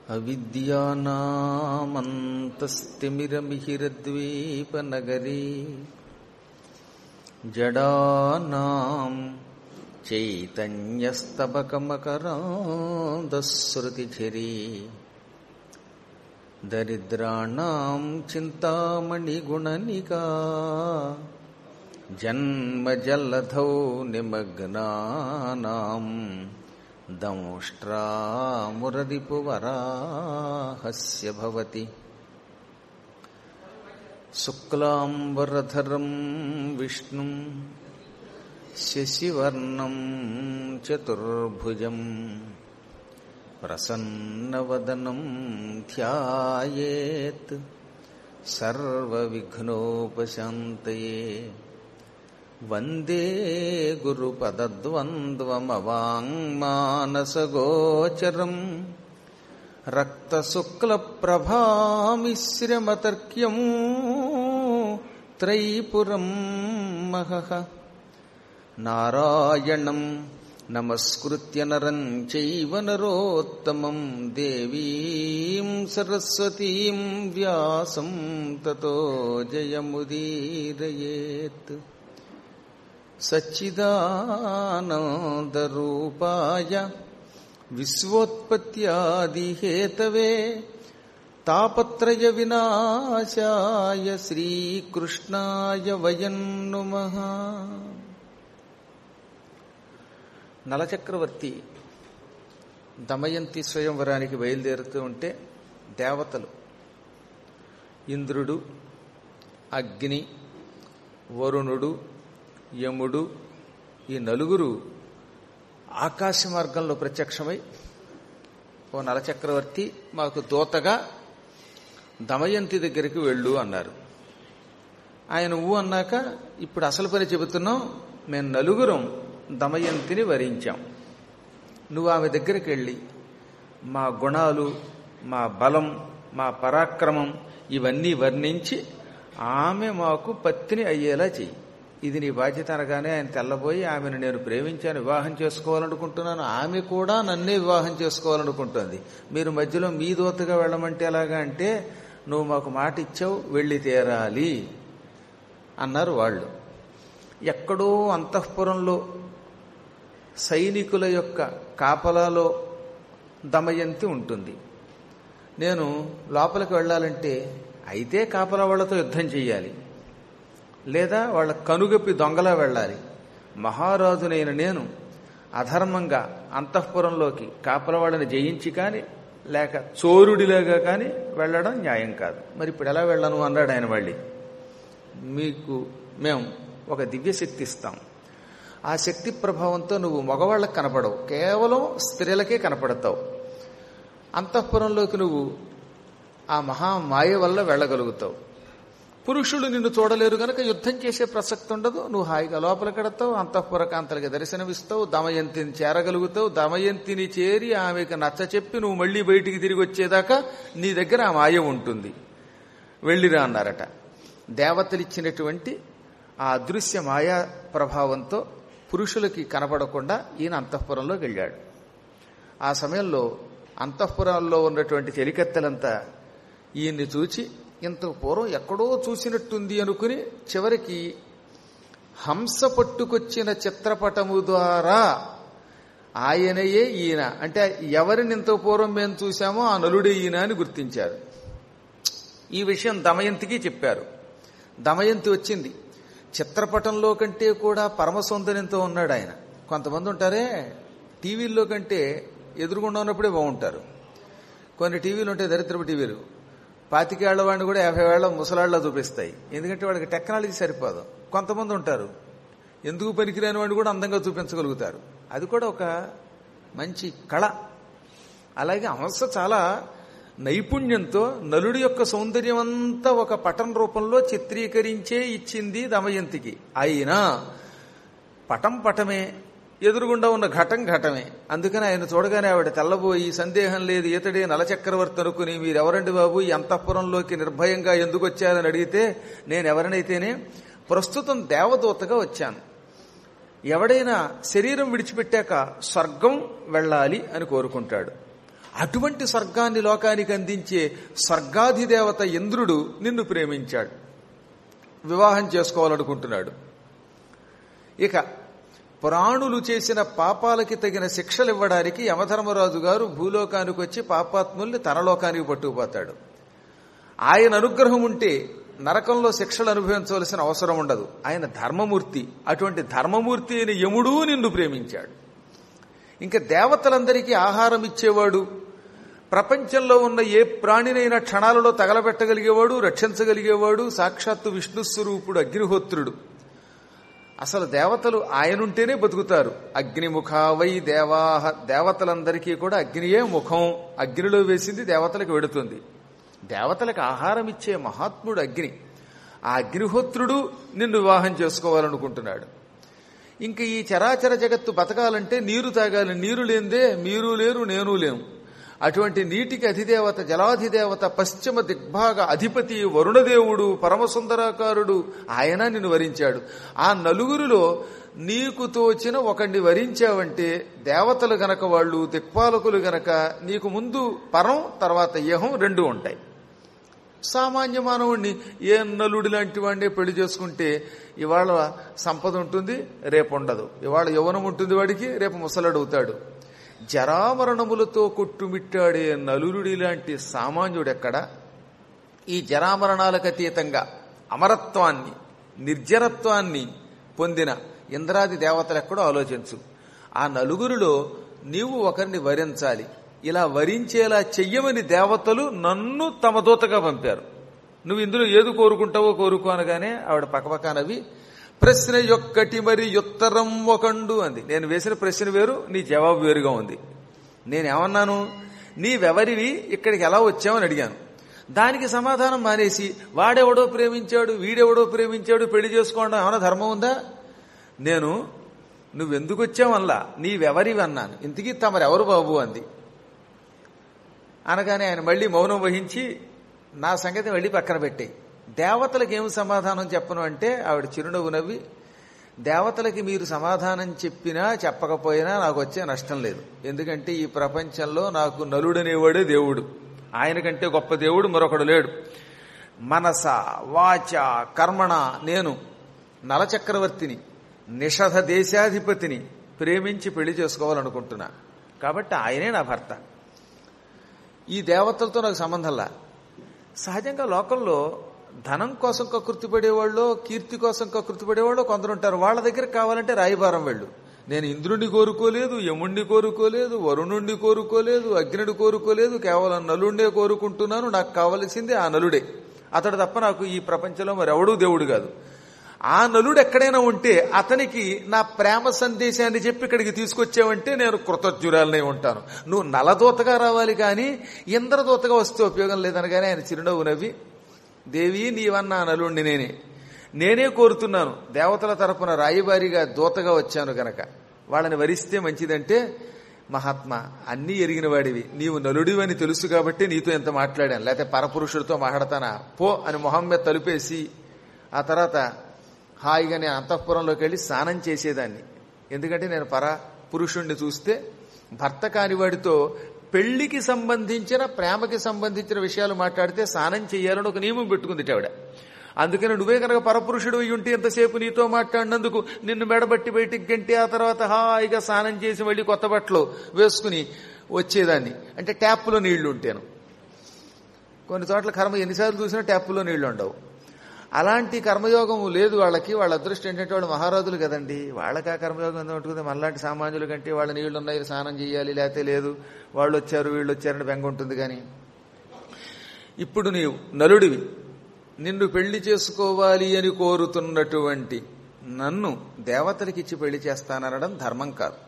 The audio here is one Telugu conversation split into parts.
అవిద్యానామంతస్తిమిరమిహిరద్వీపనగరీ జడానాం చైతన్యస్తబకమకరాంధశ్రుతిఝరీ దరిద్రాణం చింతామణిగుణనికా జన్మజల్లధౌ నిమగ్నానాం దంష్ట్రామురరిపువరాహస్య భవతి శుక్లాంబరధరం విష్ణుం శశివర్ణం చతుర్భుజం ప్రసన్నవదనం ధ్యాయేత్ సర్వవిఘ్నోపశాంతయే వందే గురుపదద్వంద్వమవాङ्మానసగోచరం రక్తశుక్లప్రభామిశ్రమతర్క్యం త్రైపురం మహః నారాయణం నమస్కృత్య నరం చైవ నరోత్తమం దేవీం సరస్వతీం వ్యాసం తతో జయముదీరయేత్ సచ్చిదానందరూపాయ విశ్వోత్పత్యాదిహేతవే తాపత్రయ వినాశాయ శ్రీకృష్ణాయ వయం నుమః నలచక్రవర్తి దమయంతి స్వయంవరానికి బయలుదేరుతూ ఉంటే దేవతలు ఇంద్రుడు అగ్ని వరుణుడు యముడు ఈ నలుగురు ఆకాశ మార్గంలో ప్రత్యక్షమై ఓ నలచక్రవర్తి మాకు దోతగా దమయంతి దగ్గరికి వెళ్ళు అన్నారు ఆయన ఊ అన్నాక ఇప్పుడు అసలు పని చెబుతున్నాం మేము నలుగురం దమయంతిని వరించాం నువ్వు ఆమె దగ్గరికి వెళ్ళి మా గుణాలు మా బలం మా పరాక్రమం ఇవన్నీ వర్ణించి ఆమె మాకు పత్ని అయ్యేలా చెయ్యి ఇది నీ బాధ్యత అనగానే ఆయన తెల్లబోయి ఆమెను నేను ప్రేమించాను వివాహం చేసుకోవాలనుకుంటున్నాను ఆమె కూడా నన్నే వివాహం చేసుకోవాలనుకుంటుంది మీరు మధ్యలో మీ దోతగా వెళ్ళమంటే ఎలాగా అంటే నువ్వు మాకు మాట ఇచ్చావు వెళ్ళి తీరాలి అన్నారు వాళ్ళు ఎక్కడో అంతఃపురంలో సైనికుల యొక్క కాపలాలో దమయంతి ఉంటుంది నేను లోపలికి వెళ్ళాలంటే అయితే కాపలా వాళ్లతో యుద్ధం చెయ్యాలి లేదా వాళ్ళ కనుగప్పి దొంగలా వెళ్ళాలి మహారాజునైన నేను అధర్మంగా అంతఃపురంలోకి కాపలవాళ్ళని జయించి కానీ లేక చోరుడిలాగా కానీ వెళ్ళడం న్యాయం కాదు మరి ఇప్పుడు ఎలా వెళ్ళను అన్నాడు ఆయన మళ్ళీ మీకు మేము ఒక దివ్యశక్తి ఇస్తాం ఆ శక్తి ప్రభావంతో నువ్వు మగవాళ్ళకి కనపడవు కేవలం స్త్రీలకే కనపడతావు అంతఃపురంలోకి నువ్వు ఆ మహామాయ వల్ల వెళ్ళగలుగుతావు పురుషులు నిన్ను చూడలేరు గనక యుద్ధం చేసే ప్రసక్తి ఉండదు నువ్వు హాయిగా లోపలికెడతావు అంతఃపుర కాంతలకి దర్శనమిస్తావు దమయంతిని చేరగలుగుతావు దమయంతిని చేరి ఆమెకు నచ్చ చెప్పి నువ్వు మళ్ళీ బయటికి తిరిగి వచ్చేదాకా నీ దగ్గర ఆ మాయ ఉంటుంది వెళ్ళిరా అన్నారట దేవతలిచ్చినటువంటి ఆ అదృశ్య మాయా ప్రభావంతో పురుషులకి కనపడకుండా ఈయన అంతఃపురంలోకి వెళ్ళాడు ఆ సమయంలో అంతఃపురంలో ఉన్నటువంటి చెలికత్తెలంతా ఈయన్ని చూచి ఇంత పూర్వం ఎక్కడో చూసినట్టుంది అనుకుని చివరికి హంస పట్టుకొచ్చిన చిత్రపటము ద్వారా ఆయనయే ఈయన అంటే ఎవరిని ఇంత పూర్వం మేము చూశామో ఆ నలుడే ఈయన అని గుర్తించారు ఈ విషయం దమయంతికి చెప్పారు దమయంతి వచ్చింది చిత్రపటంలో కంటే కూడా పరమ సౌందర్యంతో ఉన్నాడు ఆయన కొంతమంది ఉంటారే టీవీల్లో కంటే ఎదురుగుండా ఉన్నప్పుడే బాగుంటారు కొన్ని టీవీలు ఉంటాయి దరిద్రపు టీవీలు పాతికేళ్ల వాడిని కూడా యాభై ఏళ్ల ముసలాళ్ళ చూపిస్తాయి ఎందుకంటే వాడికి టెక్నాలజీ సరిపోదు కొంతమంది ఉంటారు ఎందుకు పనికిరాని వాడిని కూడా అందంగా చూపించగలుగుతారు అది కూడా ఒక మంచి కళ అలాగే హంస చాలా నైపుణ్యంతో నలుడి యొక్క సౌందర్యం అంతా ఒక పటం రూపంలో చిత్రీకరించే ఇచ్చింది దమయంతికి అయినా పటం పటమే ఎదురుగుండా ఉన్న ఘటం ఘటమే అందుకని ఆయన చూడగానే ఆవిడ తెల్లబోయి సందేహం లేదు ఈతడే నలచక్రవర్తి అనుకుని మీరెవరండి బాబు ఈ అంతఃపురంలోకి నిర్భయంగా ఎందుకు వచ్చారని అడిగితే నేను ఎవరినైతేనే ప్రస్తుతం దేవదూతగా వచ్చాను ఎవడైనా శరీరం విడిచిపెట్టాక స్వర్గం వెళ్ళాలి అని కోరుకుంటాడు అటువంటి స్వర్గాన్ని లోకానికి అందించే స్వర్గాధిదేవత ఇంద్రుడు నిన్ను ప్రేమించాడు వివాహం చేసుకోవాలనుకుంటున్నాడు ఇక ప్రాణులు చేసిన పాపాలకి తగిన శిక్షలు ఇవ్వడానికి యమధర్మరాజు గారు భూలోకానికి వచ్చి పాపాత్ముల్ని తన లోకానికి పట్టుకుపోతాడు ఆయన అనుగ్రహం ఉంటే నరకంలో శిక్షలు అనుభవించవలసిన అవసరం ఉండదు ఆయన ధర్మమూర్తి అటువంటి ధర్మమూర్తి అయిన యముడు నిన్ను ప్రేమించాడు ఇంకా దేవతలందరికీ ఆహారం ఇచ్చేవాడు ప్రపంచంలో ఉన్న ఏ ప్రాణినైనా క్షణాలలో తగలబెట్టగలిగేవాడు రక్షించగలిగేవాడు సాక్షాత్తు విష్ణు స్వరూపుడు అగ్నిహోత్రుడు అసలు దేవతలు ఆయనుంటేనే బతుకుతారు అగ్నిముఖ వై దేవాహ దేవతలందరికీ కూడా అగ్నియే ముఖం అగ్నిలో వేసింది దేవతలకు వెడుతుంది దేవతలకు ఆహారం ఇచ్చే మహాత్ముడు అగ్ని ఆ అగ్నిహోత్రుడు నిన్ను వివాహం చేసుకోవాలనుకుంటున్నాడు ఇంక ఈ చరాచర జగత్తు బతకాలంటే నీరు తాగాలి నీరు లేనిదే మీరు లేరు నేను లేను అటువంటి నీటికి అధిదేవత జలాధిదేవత పశ్చిమ దిగ్భాగ అధిపతి వరుణదేవుడు పరమసుందరాకారుడు ఆయన నిన్ను వరించాడు ఆ నలుగురిలో నీకు తోచిన ఒకడిని వరించావంటే దేవతలు గనక వాళ్ళు దిక్పాలకులు గనక నీకు ముందు పరం తర్వాత యహం రెండు ఉంటాయి సామాన్య మానవుణ్ణి ఏ నలుడి లాంటి వాడిని పెళ్లి చేసుకుంటే ఇవాళ సంపద ఉంటుంది రేపు ఉండదు ఇవాళ యవనం ఉంటుంది వాడికి రేపు ముసలాడు అవుతాడు జరామరణములతో కొట్టుమిట్టాడే నలురుడి లాంటి సామాన్యుడెక్కడ ఈ జరామరణాలకు అతీతంగా అమరత్వాన్ని నిర్జరత్వాన్ని పొందిన ఇంద్రాది దేవతలెక్కడో ఆలోచించు ఆ నలుగురిలో నీవు ఒకరిని వరించాలి ఇలా వరించేలా చెయ్యమని దేవతలు నన్ను తమ దూతగా పంపారు నువ్వు ఇందులో ఏది కోరుకుంటావో కోరుకో అనగానే ఆవిడ పక్కపక్కనవి ప్రశ్న యొక్కటి మరి ఉత్తరం ఒకండు అంది నేను వేసిన ప్రశ్న వేరు నీ జవాబు వేరుగా ఉంది నేనేమన్నాను నీవెవరివి ఇక్కడికి ఎలా వచ్చావని అడిగాను దానికి సమాధానం మానేసి వాడెవడో ప్రేమించాడు వీడెవడో ప్రేమించాడు పెళ్లి చేసుకోవడం ఏమైనా ధర్మం ఉందా నేను నువ్వెందుకు వచ్చావల్లా నీవెవరివి అన్నాను ఇంతకీ తమరెవరు బాబు అంది అనగానే ఆయన మళ్ళీ మౌనం వహించి నా సంగతి మళ్ళీ పక్కన పెట్టాయి దేవతలకు ఏం సమాధానం చెప్పను అంటే ఆవిడ చిరునవ్వు నవ్వి దేవతలకి మీరు సమాధానం చెప్పినా చెప్పకపోయినా నాకు వచ్చే నష్టం లేదు ఎందుకంటే ఈ ప్రపంచంలో నాకు నలుడనేవాడే దేవుడు ఆయన కంటే గొప్ప దేవుడు మరొకడు లేడు మనస వాచ కర్మణ నేను నలచక్రవర్తిని నిషధ దేశాధిపతిని ప్రేమించి పెళ్లి చేసుకోవాలనుకుంటున్నా కాబట్టి ఆయనే నా భర్త ఈ దేవతలతో నాకు సంబంధంలా సహజంగా లోకంలో ధనం కోసం కకృతి పడేవాళ్ళు కీర్తి కోసం కకృతి పడేవాళ్ళు కొందరు ఉంటారు వాళ్ళ దగ్గర కావాలంటే రాయిబారం వెళ్ళు నేను ఇంద్రుణ్ణి కోరుకోలేదు యముణ్ణి కోరుకోలేదు వరుణుణ్ణి కోరుకోలేదు అగ్నిని కోరుకోలేదు కేవలం నలుండే కోరుకుంటున్నాను నాకు కావలసింది ఆ నలుడే అతడు తప్ప నాకు ఈ ప్రపంచంలో మరి ఎవడూ దేవుడు కాదు ఆ నలుడు ఎక్కడైనా ఉంటే అతనికి నా ప్రేమ సందేశాన్ని చెప్పి ఇక్కడికి తీసుకొచ్చావంటే నేను కృతజ్ఞురాలనే ఉంటాను నువ్వు నలదూతగా రావాలి కానీ ఇంద్రదూతగా వస్తే ఉపయోగం లేదనగానే ఆయన చిరునవ్వు నవ్వి దేవి నీవన్న నలుణ్ణి నేనే నేనే కోరుతున్నాను దేవతల తరపున రాయిబారిగా దూతగా వచ్చాను గనక వాళ్ళని వరిస్తే మంచిదంటే మహాత్మా అన్నీ ఎరిగిన వాడివి నీవు నలుడివని తెలుసు కాబట్టి నీతో ఎంత మాట్లాడాను లేకపోతే పరపురుషుడితో మాట్లాడతానా పో అని మొహం మీద తలుపేసి ఆ తర్వాత హాయిగా నేను అంతఃపురంలోకి వెళ్ళి స్నానం చేసేదాన్ని ఎందుకంటే నేను పర పురుషుణ్ణి చూస్తే భర్త కాని వాడితో పెళ్లికి సంబంధించిన ప్రేమకి సంబంధించిన విషయాలు మాట్లాడితే స్నానం చేయాలని ఒక నియమం పెట్టుకుంది ఆవిడ అందుకని నువ్వే కనుక పరపురుషుడు అయి ఉంటే ఎంతసేపు నీతో మాట్లాడినందుకు నిన్ను మెడబట్టి బయటికి గంటి ఆ తర్వాత హాయిగా స్నానం చేసి మళ్ళీ కొత్త బట్టలు వేసుకుని వచ్చేదాన్ని అంటే ట్యాప్లో నీళ్లు ఉంటేను కొన్ని చోట్ల కర్మ ఎన్నిసార్లు చూసినా ట్యాప్లో నీళ్లు ఉండవు అలాంటి కర్మయోగం లేదు వాళ్ళకి వాళ్ళ అదృష్టం ఏంటంటే వాళ్ళు మహారాజులు కదండి వాళ్ళకి ఆ కర్మయోగం ఎంత ఉంటుంది మనలాంటి సామాన్యుల కంటే వాళ్ళ నీళ్లు ఉన్నాయి స్నానం చేయాలి లేకపోతే లేదు వాళ్ళు వచ్చారు వీళ్ళు వచ్చారని బెంగ ఉంటుంది కానీ ఇప్పుడు నీవు నలుడివి నిన్ను పెళ్లి చేసుకోవాలి అని కోరుతున్నటువంటి నన్ను దేవతలకిచ్చి పెళ్లి చేస్తాననడం ధర్మం కాదు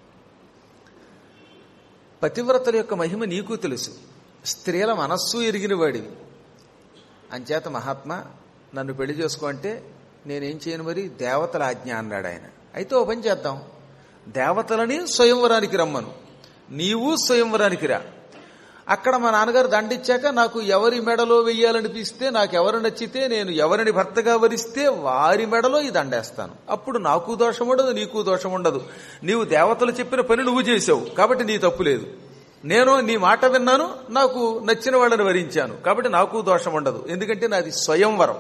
పతివ్రతల యొక్క మహిమ నీకు తెలుసు స్త్రీల మనస్సు ఎరిగిన వాడివి అంచేత మహాత్మా నన్ను పెళ్లి చేసుకో అంటే నేనేం చేయను మరి దేవతల ఆజ్ఞ అన్నాడు ఆయన అయితే ఓ పని చేద్దాం దేవతలని స్వయంవరానికి రమ్మను నీవు స్వయంవరానికి రా అక్కడ మా నాన్నగారు దండిచ్చాక నాకు ఎవరి మెడలో వెయ్యాలనిపిస్తే నాకు ఎవరు నచ్చితే నేను ఎవరిని భర్తగా వరిస్తే వారి మెడలో ఈ దండేస్తాను అప్పుడు నాకు దోషం ఉండదు నీకు దోషం ఉండదు నీవు దేవతలు చెప్పిన పని నువ్వు చేసావు కాబట్టి నీ తప్పు లేదు నేను నీ మాట విన్నాను నాకు నచ్చిన వాళ్ళని వరించాను కాబట్టి నాకు దోషం ఉండదు ఎందుకంటే నాది స్వయంవరం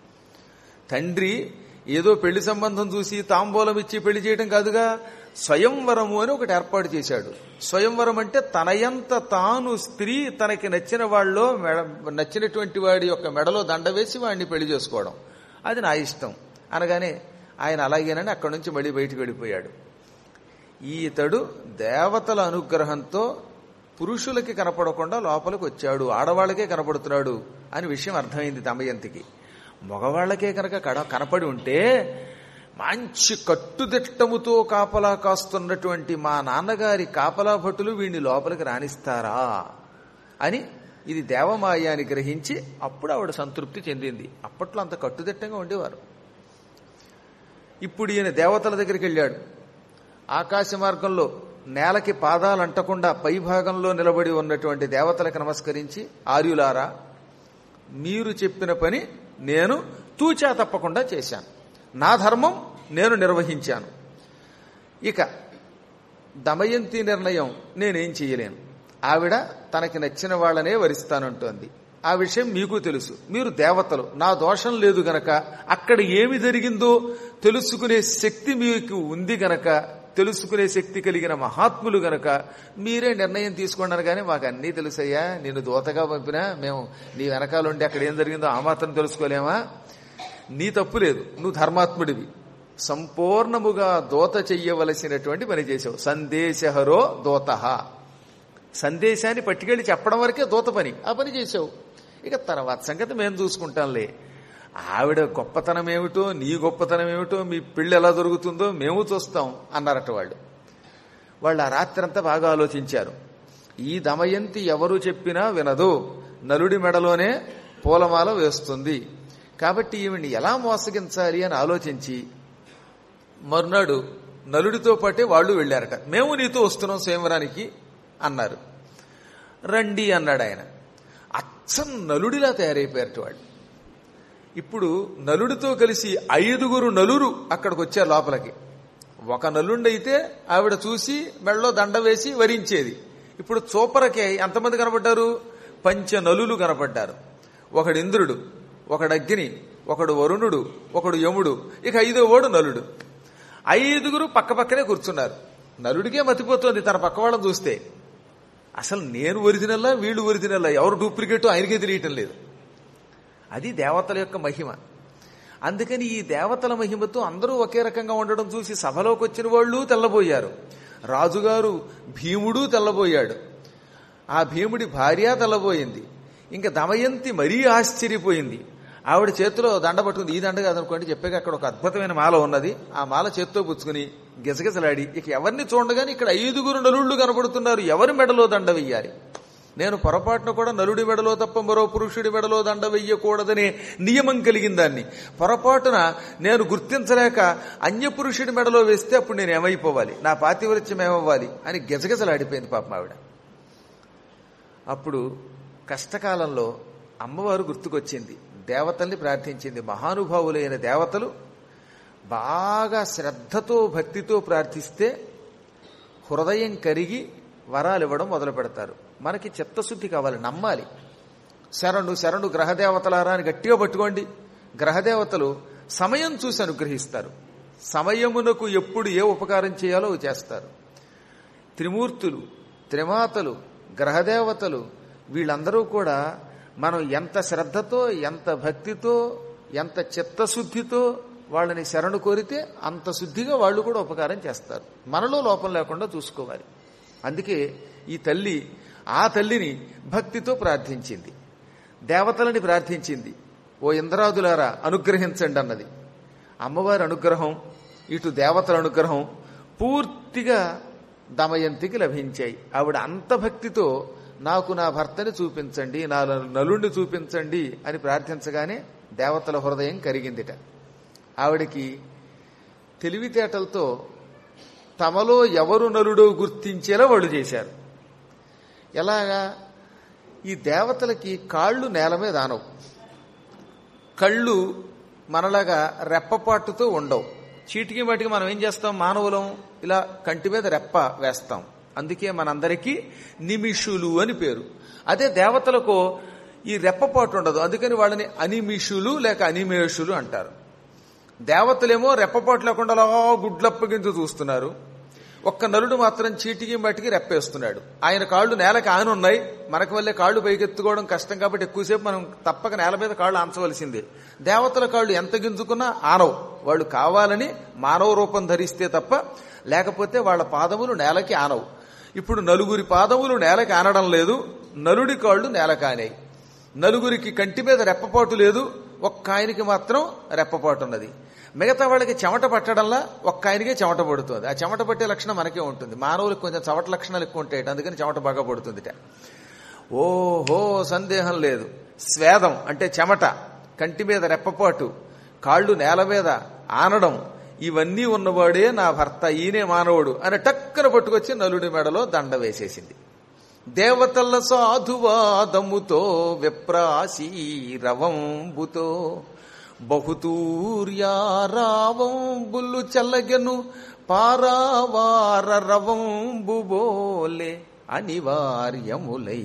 తండ్రి ఏదో పెళ్లి సంబంధం చూసి తాంబూలం ఇచ్చి పెళ్లి చేయడం కాదుగా స్వయంవరము అని ఒకటి ఏర్పాటు చేశాడు స్వయంవరం అంటే తనయంత తాను స్త్రీ తనకి నచ్చిన వాళ్ళలో మెడ నచ్చినటువంటి వాడి యొక్క మెడలో దండ వేసి వాడిని పెళ్లి చేసుకోవడం అది నా ఇష్టం అనగానే ఆయన అలాగేనని అక్కడి నుంచి మళ్ళీ బయటికి వెళ్ళిపోయాడు ఈతడు దేవతల అనుగ్రహంతో పురుషులకి కనపడకుండా లోపలికి వచ్చాడు ఆడవాళ్ళకే కనపడుతున్నాడు అని విషయం అర్థమైంది దమయంతికి మగవాళ్లకే కనుక కడ కనపడి ఉంటే మంచి కట్టుదిట్టముతో కాపలా కాస్తున్నటువంటి మా నాన్నగారి కాపలా భటులు వీడిని లోపలికి రాణిస్తారా అని ఇది దేవమాయ అని గ్రహించి అప్పుడు ఆవిడ సంతృప్తి చెందింది అప్పట్లో అంత కట్టుదిట్టంగా ఉండేవారు ఇప్పుడు ఈయన దేవతల దగ్గరికి వెళ్ళాడు ఆకాశ మార్గంలో నేలకి పాదాలు అంటకుండా పై భాగంలో నిలబడి ఉన్నటువంటి దేవతలకు నమస్కరించి ఆర్యులారా మీరు చెప్పిన పని నేను తూచా తప్పకుండా చేశాను నా ధర్మం నేను నిర్వహించాను ఇక దమయంతి నిర్ణయం నేనేం చేయలేను ఆవిడ తనకి నచ్చిన వాళ్ళనే వరిస్తానంటోంది ఆ విషయం మీకు తెలుసు మీరు దేవతలు నా దోషం లేదు గనక అక్కడ ఏమి జరిగిందో తెలుసుకునే శక్తి మీకు ఉంది గనక తెలుసుకునే శక్తి కలిగిన మహాత్ములు గనక మీరే నిర్ణయం తీసుకున్నారు కానీ మాకు అన్నీ తెలుసయ్యా నేను దూతగా పంపినా మేము నీ వెనకాలండి అక్కడ ఏం జరిగిందో ఆ మాత్రం తెలుసుకోలేమా నీ తప్పు లేదు నువ్వు ధర్మాత్ముడివి సంపూర్ణముగా దోత చెయ్యవలసినటువంటి పని చేసావు సందేశహరో దోత సందేశాన్ని పట్టుకెళ్ళి చెప్పడం వరకే దూత పని ఆ పని చేసావు ఇక తర్వాత సంగతి మేము చూసుకుంటాంలే ఆవిడ గొప్పతనం ఏమిటో నీ గొప్పతనం ఏమిటో మీ పెళ్లి ఎలా దొరుకుతుందో మేము చూస్తాం అన్నారట వాళ్ళు వాళ్ళు ఆ రాత్రంతా బాగా ఆలోచించారు ఈ దమయంతి ఎవరు చెప్పినా వినదు నలుడి మెడలోనే పూలమాల వేస్తుంది కాబట్టి ఈవిడ్ని ఎలా మోసగించాలి అని ఆలోచించి మరునాడు నలుడితో పాటే వాళ్ళు వెళ్ళారట మేము నీతో వస్తున్నాం స్వయంవరానికి అన్నారు రండి అన్నాడు ఆయన అచ్చం నలుడిలా తయారైపోయారట వాళ్ళు ఇప్పుడు నలుడితో కలిసి ఐదుగురు నలురు అక్కడికి వచ్చారు లోపలికి ఒక నలుండైతే ఆవిడ చూసి మెళ్ళలో దండ వేసి వరించేది ఇప్పుడు చూపరకే ఎంతమంది కనపడ్డారు పంచ నలులు కనపడ్డారు ఒకడు ఇంద్రుడు ఒకడు అగ్ని ఒకడు వరుణుడు ఒకడు యముడు ఇక ఐదో ఓడు నలుడు ఐదుగురు పక్క పక్కనే కూర్చున్నారు నలుడికే మతిపోతోంది తన పక్క వాళ్ళని చూస్తే అసలు నేను ఒరిజినల్లా వీళ్ళు ఒరిజినల్లా ఎవరు డూప్లికేటో ఆయనకే తెలియటం లేదు అది దేవతల యొక్క మహిమ అందుకని ఈ దేవతల మహిమతో అందరూ ఒకే రకంగా ఉండడం చూసి సభలోకి వచ్చిన వాళ్ళు తెల్లబోయారు రాజుగారు భీముడు తెల్లబోయాడు ఆ భీముడి భార్య తెల్లబోయింది ఇంకా దమయంతి మరీ ఆశ్చర్యపోయింది ఆవిడ చేతిలో దండ పట్టుకుంది ఈ దండ కాదనుకోండి చెప్పాక అక్కడ ఒక అద్భుతమైన మాల ఉన్నది ఆ మాల చేత్తో పుచ్చుకుని గిజగిజలాడి ఇక ఎవరిని చూడగానే ఇక్కడ ఐదుగురు నలుళ్ళు కనపడుతున్నారు ఎవరి మెడలో దండ వెయ్యాలి నేను పొరపాటున కూడా నలుడి మెడలో తప్ప మరో పురుషుడి మెడలో దండ వెయ్యకూడదనే నియమం కలిగిన దాన్ని పొరపాటున నేను గుర్తించలేక అన్య పురుషుడి మెడలో వేస్తే అప్పుడు నేను ఏమైపోవాలి నా పాతివృత్యం ఏమవ్వాలి అని గిజగిజలాడిపోయింది పాపం ఆవిడ అప్పుడు కష్టకాలంలో అమ్మవారు గుర్తుకొచ్చింది దేవతల్ని ప్రార్థించింది మహానుభావులైన దేవతలు బాగా శ్రద్ధతో భక్తితో ప్రార్థిస్తే హృదయం కరిగి వరాలు ఇవ్వడం మొదలు పెడతారు మనకి చిత్తశుద్ధి కావాలి నమ్మాలి శరణు శరణు గ్రహదేవతలారా అని గట్టిగా పట్టుకోండి గ్రహదేవతలు సమయం చూసి అనుగ్రహిస్తారు సమయమునకు ఎప్పుడు ఏ ఉపకారం చేయాలో చేస్తారు త్రిమూర్తులు త్రిమాతలు గ్రహదేవతలు వీళ్ళందరూ కూడా మనం ఎంత శ్రద్ధతో ఎంత భక్తితో ఎంత చిత్తశుద్ధితో వాళ్ళని శరణు కోరితే అంత శుద్ధిగా వాళ్ళు కూడా ఉపకారం చేస్తారు మనలో లోపం లేకుండా చూసుకోవాలి అందుకే ఈ తల్లి ఆ తల్లిని భక్తితో ప్రార్థించింది దేవతలని ప్రార్థించింది ఓ ఇంద్రాదులారా అనుగ్రహించండి అన్నది అమ్మవారి అనుగ్రహం ఇటు దేవతల అనుగ్రహం పూర్తిగా దమయంతికి లభించాయి ఆవిడ అంత భక్తితో నాకు నా భర్తని చూపించండి నా నలుణ్ణి చూపించండి అని ప్రార్థించగానే దేవతల హృదయం కరిగిందిట ఆవిడకి తెలివితేటలతో తమలో ఎవరు నలుడో గుర్తించేలా వాళ్ళు చేశారు ఎలాగా ఈ దేవతలకి కాళ్ళు నేల మీద ఆనవు కళ్ళు మనలాగా రెప్పపాటుతో ఉండవు చీటికి మటికి మనం ఏం చేస్తాం మానవులం ఇలా కంటి మీద రెప్ప వేస్తాం అందుకే మనందరికీ నిమిషులు అని పేరు అదే దేవతలకు ఈ రెప్పపాటు ఉండదు అందుకని వాళ్ళని అనిమిషులు లేక అనిమేషులు అంటారు దేవతలేమో రెప్పపాటు లేకుండా అలా గుడ్లప్పగించి చూస్తున్నారు ఒక్క నలుడు మాత్రం చీటికి మట్టికి రెప్పేస్తున్నాడు ఆయన కాళ్ళు నేలకి ఆనున్నాయి మనకు వల్లే కాళ్ళు పైకెత్తుకోవడం కష్టం కాబట్టి ఎక్కువసేపు మనం తప్పక నేల మీద కాళ్ళు ఆంచవలసిందే దేవతల కాళ్ళు ఎంత గింజుకున్నా ఆనవు వాళ్ళు కావాలని మానవ రూపం ధరిస్తే తప్ప లేకపోతే వాళ్ళ పాదములు నేలకి ఆనవు ఇప్పుడు నలుగురి పాదములు నేలకి ఆనడం లేదు నలుడి కాళ్ళు నేలకానాయి నలుగురికి కంటి మీద రెప్పపాటు లేదు ఒక్క ఆయనకి మాత్రం రెప్పపాటు ఉన్నది మిగతా వాళ్ళకి చెమట పట్టడంలా ఒక్క ఆయనకే చెమట పడుతుంది ఆ చెమట పట్టే లక్షణం మనకే ఉంటుంది మానవులకు కొంచెం చవట లక్షణాలు ఎక్కువ ఉంటాయి అందుకని చెమట బాగా పడుతుందిట ఓహో సందేహం లేదు స్వేదం అంటే చెమట కంటి మీద రెప్పపాటు కాళ్ళు నేల మీద ఆనడం ఇవన్నీ ఉన్నవాడే నా భర్త ఈయనే మానవుడు అని టక్కన పట్టుకొచ్చి నలుడి మెడలో దండ వేసేసింది దేవతల సాధువాదముతో విప్రాసి రవంబుతో బహుతూర్యారావంబులు చల్లగెను పారావార రవంబు బోలే అనివార్యములై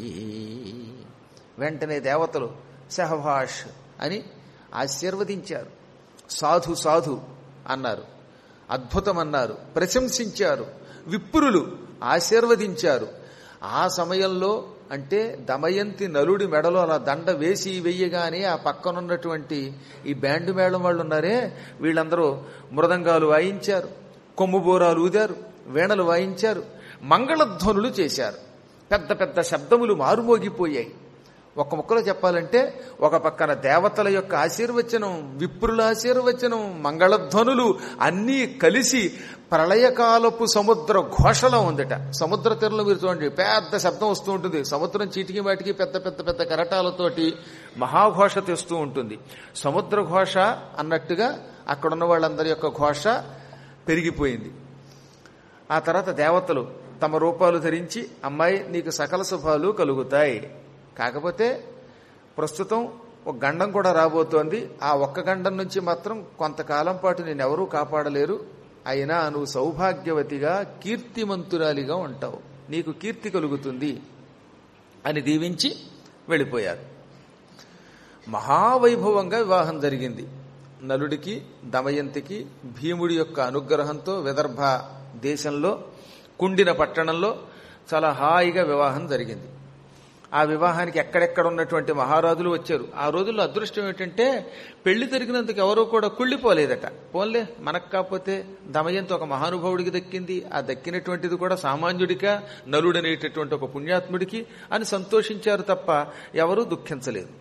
వెంటనే దేవతలు సహభాష్ అని ఆశీర్వదించారు సాధు సాధు అన్నారు అద్భుతం అన్నారు ప్రశంసించారు విప్రులు ఆశీర్వదించారు ఆ సమయంలో అంటే దమయంతి నలుడి మెడలో అలా దండ వేసి వెయ్యగానే ఆ పక్కనున్నటువంటి ఈ బ్యాండు మేళం వాళ్ళు ఉన్నారే వీళ్ళందరూ మృదంగాలు వాయించారు కొమ్ముబోరాలు ఊదారు వీణలు వాయించారు మంగళధ్వనులు చేశారు పెద్ద పెద్ద శబ్దములు మారుమోగిపోయాయి ఒక ముక్కలో చెప్పాలంటే ఒక పక్కన దేవతల యొక్క ఆశీర్వచనం విప్రుల ఆశీర్వచనం మంగళధ్వనులు అన్నీ కలిసి ప్రళయకాలపు సముద్ర ఘోషలో ఉందట సముద్ర తీరంలో మీరు చూడండి పెద్ద శబ్దం వస్తూ ఉంటుంది సముద్రం చీటికి వాటికి పెద్ద పెద్ద పెద్ద కరటాలతోటి మహాఘోష తెస్తూ ఉంటుంది సముద్ర ఘోష అన్నట్టుగా అక్కడున్న వాళ్ళందరి యొక్క ఘోష పెరిగిపోయింది ఆ తర్వాత దేవతలు తమ రూపాలు ధరించి అమ్మాయి నీకు సకల శుభాలు కలుగుతాయి కాకపోతే ప్రస్తుతం ఒక గండం కూడా రాబోతోంది ఆ ఒక్క గండం నుంచి మాత్రం కొంతకాలం పాటు నేను ఎవరూ కాపాడలేరు అయినా నువ్వు సౌభాగ్యవతిగా కీర్తిమంతురాలిగా ఉంటావు నీకు కీర్తి కలుగుతుంది అని దీవించి వెళ్ళిపోయారు మహావైభవంగా వివాహం జరిగింది నలుడికి దమయంతికి భీముడి యొక్క అనుగ్రహంతో విదర్భ దేశంలో కుండిన పట్టణంలో చాలా హాయిగా వివాహం జరిగింది ఆ వివాహానికి ఎక్కడెక్కడ ఉన్నటువంటి మహారాజులు వచ్చారు ఆ రోజుల్లో అదృష్టం ఏంటంటే పెళ్లి జరిగినందుకు ఎవరూ కూడా కుళ్ళిపోలేదట పోన్లే మనకు కాకపోతే దమయంతి ఒక మహానుభావుడికి దక్కింది ఆ దక్కినటువంటిది కూడా సామాన్యుడిగా నలుడనేటటువంటి ఒక పుణ్యాత్ముడికి అని సంతోషించారు తప్ప ఎవరూ దుఃఖించలేదు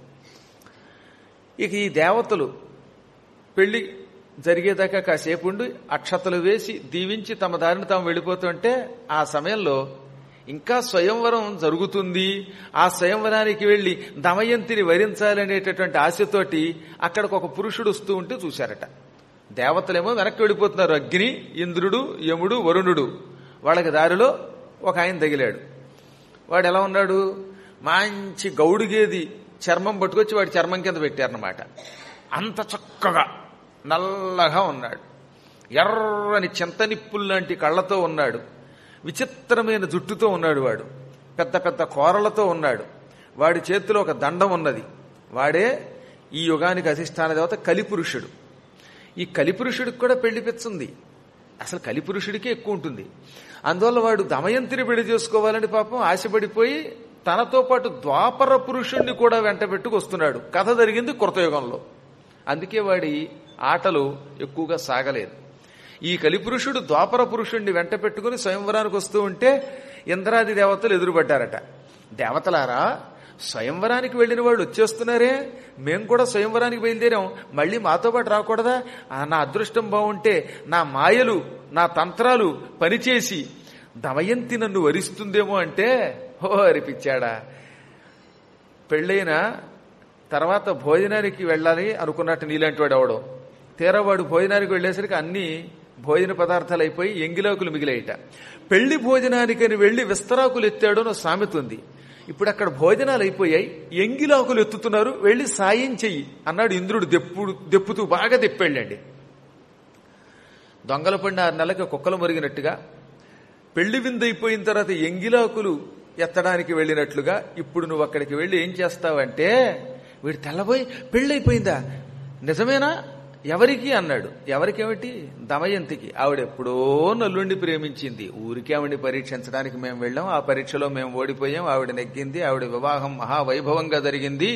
ఇక ఈ దేవతలు పెళ్లి జరిగేదాకా కాసేపు ఉండి అక్షతలు వేసి దీవించి తమ దారిని తాము వెళ్ళిపోతుంటే ఆ సమయంలో ఇంకా స్వయంవరం జరుగుతుంది ఆ స్వయంవరానికి వెళ్లి దమయంతిని వరించాలనేటటువంటి ఆశతోటి అక్కడికి ఒక పురుషుడు వస్తూ ఉంటే చూశారట దేవతలేమో వెనక్కి వెళ్ళిపోతున్నారు అగ్ని ఇంద్రుడు యముడు వరుణుడు వాళ్ళకి దారిలో ఒక ఆయన తగిలాడు వాడు ఎలా ఉన్నాడు మంచి గౌడుగేది చర్మం పట్టుకొచ్చి వాడి చర్మం కింద పెట్టారనమాట అంత చక్కగా నల్లగా ఉన్నాడు ఎర్రని చింతనిప్పుల్లాంటి కళ్ళతో ఉన్నాడు విచిత్రమైన జుట్టుతో ఉన్నాడు వాడు పెద్ద పెద్ద కోరలతో ఉన్నాడు వాడి చేతిలో ఒక దండం ఉన్నది వాడే ఈ యుగానికి అధిష్టాన దేవత కలిపురుషుడు ఈ కలిపురుషుడికి కూడా పెళ్లి పెచ్చుంది అసలు కలిపురుషుడికే ఎక్కువ ఉంటుంది అందువల్ల వాడు దమయంతిని పెళ్లి చేసుకోవాలని పాపం ఆశపడిపోయి తనతో పాటు ద్వాపర పురుషుణ్ణి కూడా వెంట పెట్టుకొస్తున్నాడు కథ జరిగింది కృతయుగంలో అందుకే వాడి ఆటలు ఎక్కువగా సాగలేదు ఈ కలిపురుషుడు ద్వాపర పురుషుణ్ణి వెంట పెట్టుకుని స్వయంవరానికి వస్తూ ఉంటే ఇంద్రాది దేవతలు ఎదురుపడ్డారట దేవతలారా స్వయంవరానికి వెళ్ళిన వాళ్ళు వచ్చేస్తున్నారే మేము కూడా స్వయంవరానికి బయలుదేరాం మళ్ళీ మాతో పాటు రాకూడదా ఆ, నా అదృష్టం బాగుంటే నా మాయలు నా తంత్రాలు పనిచేసి దమయంతి నన్ను వరిస్తుందేమో అంటే హో అరిపించాడా పెళ్ళైన తర్వాత భోజనానికి వెళ్ళాలి అనుకున్నట్టు నీలాంటి వాడు అవడం తీరా వాడు భోజనానికి వెళ్ళేసరికి అన్ని భోజన పదార్థాలు అయిపోయి ఎంగిలాకులు మిగిలాయిట పెళ్లి భోజనానికని వెళ్లి విస్తరాకులు ఎత్తాడు అని సామెత ఉంది ఇప్పుడు అక్కడ భోజనాలు అయిపోయాయి ఎంగిలాకులు ఎత్తుతున్నారు వెళ్లి సాయం చెయ్యి అన్నాడు ఇంద్రుడు దెప్పుడు దెప్పుతూ బాగా దెప్పెళ్ళండి దొంగల పడిన ఆరు నెలలకు కుక్కలు మురిగినట్టుగా పెళ్లి విందైపోయిన తర్వాత ఎంగిలాకులు ఎత్తడానికి వెళ్ళినట్లుగా ఇప్పుడు నువ్వు అక్కడికి వెళ్ళి ఏం చేస్తావంటే వీడు తెల్లబోయి పెళ్ళైపోయిందా నిజమేనా ఎవరికి అన్నాడు ఎవరికేమిటి దమయంతికి ఆవిడ ఎప్పుడో నల్లుండి ప్రేమించింది ఊరికే ఆవిడని పరీక్షించడానికి మేము వెళ్ళాం ఆ పరీక్షలో మేము ఓడిపోయాం ఆవిడ నెగ్గింది ఆవిడ వివాహం మహావైభవంగా జరిగింది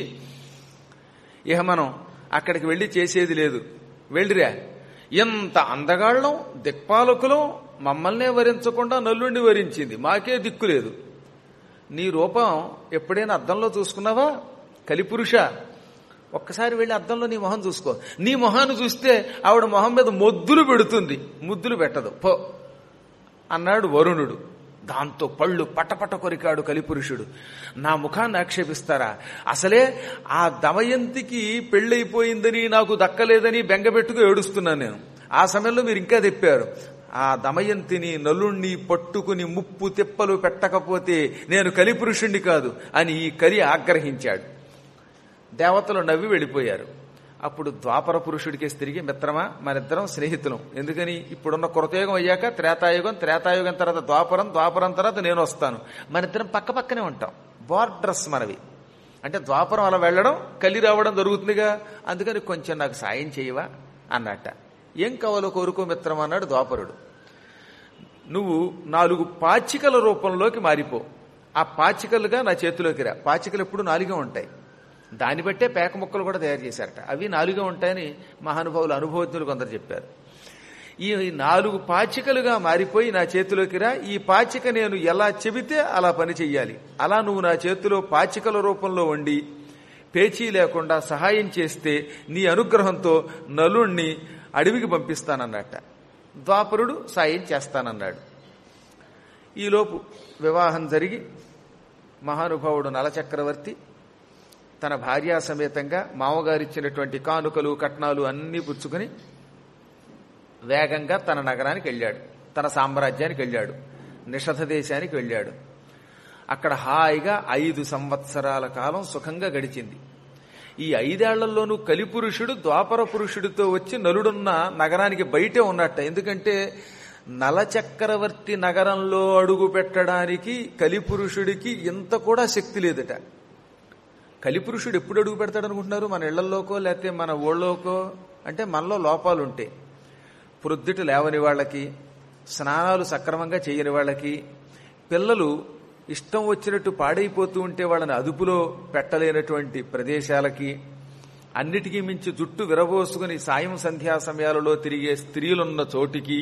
ఇక మనం అక్కడికి వెళ్ళి చేసేది లేదు వెళ్ళిరా ఎంత అందగాళ్ళం దిక్పాలకులం మమ్మల్నే వరించకుండా నల్లుండి వరించింది మాకే దిక్కు లేదు నీ రూపం ఎప్పుడైనా అద్దంలో చూసుకున్నావా కలిపురుష ఒక్కసారి వెళ్ళి అద్దంలో నీ మొహం చూసుకో నీ మొహాన్ని చూస్తే ఆవిడ మొహం మీద మొద్దులు పెడుతుంది ముద్దులు పెట్టదు పో అన్నాడు వరుణుడు దాంతో పళ్ళు పటపట కొరికాడు కలిపురుషుడు నా ముఖాన్ని ఆక్షేపిస్తారా అసలే ఆ దమయంతికి పెళ్ళైపోయిందని నాకు దక్కలేదని బెంగబెట్టుకు ఏడుస్తున్నాను నేను ఆ సమయంలో మీరు ఇంకా తెప్పారు ఆ దమయంతిని నలుణ్ణి పట్టుకుని ముప్పు తిప్పలు పెట్టకపోతే నేను కలిపురుషుణ్ణి కాదు అని ఈ కలి ఆగ్రహించాడు దేవతలు నవ్వి వెళ్ళిపోయారు అప్పుడు ద్వాపర పురుషుడికి తిరిగి మిత్రమా మనిద్దరం స్నేహితులం ఎందుకని ఇప్పుడున్న కృతయుగం అయ్యాక త్రేతాయుగం త్రేతాయుగం తర్వాత ద్వాపరం ద్వాపరం తర్వాత నేను వస్తాను మనిద్దరం పక్క పక్కనే ఉంటాం బార్డర్స్ మనవి అంటే ద్వాపరం అలా వెళ్ళడం కలి రావడం జరుగుతుందిగా అందుకని కొంచెం నాకు సాయం చేయవా అన్నట్ట ఏం కావాలో కోరుకో మిత్రం అన్నాడు ద్వాపరుడు నువ్వు నాలుగు పాచికల రూపంలోకి మారిపో ఆ పాచికలుగా నా చేతిలోకి రా పాచికలు ఎప్పుడు నాలుగే ఉంటాయి దాన్ని బట్టే పేక ముక్కలు కూడా తయారు చేశారట అవి నాలుగే ఉంటాయని మహానుభావులు అనుభవజ్ఞులు కొందరు చెప్పారు ఈ నాలుగు పాచికలుగా మారిపోయి నా చేతిలోకి రా ఈ పాచిక నేను ఎలా చెబితే అలా పని చెయ్యాలి అలా నువ్వు నా చేతిలో పాచికల రూపంలో వండి పేచీ లేకుండా సహాయం చేస్తే నీ అనుగ్రహంతో నలుణ్ణి అడవికి పంపిస్తానన్నట్ట ద్వాపరుడు సాయం చేస్తానన్నాడు ఈలోపు వివాహం జరిగి మహానుభావుడు నలచక్రవర్తి తన భార్యా సమేతంగా మామగారిచ్చినటువంటి కానుకలు కట్నాలు అన్నీ పుచ్చుకుని వేగంగా తన నగరానికి వెళ్ళాడు తన సామ్రాజ్యానికి వెళ్ళాడు నిషధ దేశానికి వెళ్ళాడు అక్కడ హాయిగా ఐదు సంవత్సరాల కాలం సుఖంగా గడిచింది ఈ ఐదేళ్లలోనూ కలిపురుషుడు ద్వాపర పురుషుడితో వచ్చి నలుడున్న నగరానికి బయటే ఉన్నట్ట ఎందుకంటే నలచక్రవర్తి నగరంలో అడుగు పెట్టడానికి కలిపురుషుడికి ఇంత కూడా శక్తి లేదట కలిపురుషుడు ఎప్పుడు అడుగు పెడతాడు అనుకుంటున్నారు మన ఇళ్లలోకో లేకపోతే మన ఊళ్ళోకో అంటే మనలో లోపాలు ఉంటాయి ప్రొద్దుట లేవని వాళ్ళకి స్నానాలు సక్రమంగా చేయని వాళ్ళకి పిల్లలు ఇష్టం వచ్చినట్టు పాడైపోతూ ఉంటే వాళ్ళని అదుపులో పెట్టలేనటువంటి ప్రదేశాలకి అన్నిటికీ మించి జుట్టు విరబోసుకుని సాయం సంధ్యా సమయాలలో తిరిగే స్త్రీలున్న చోటికి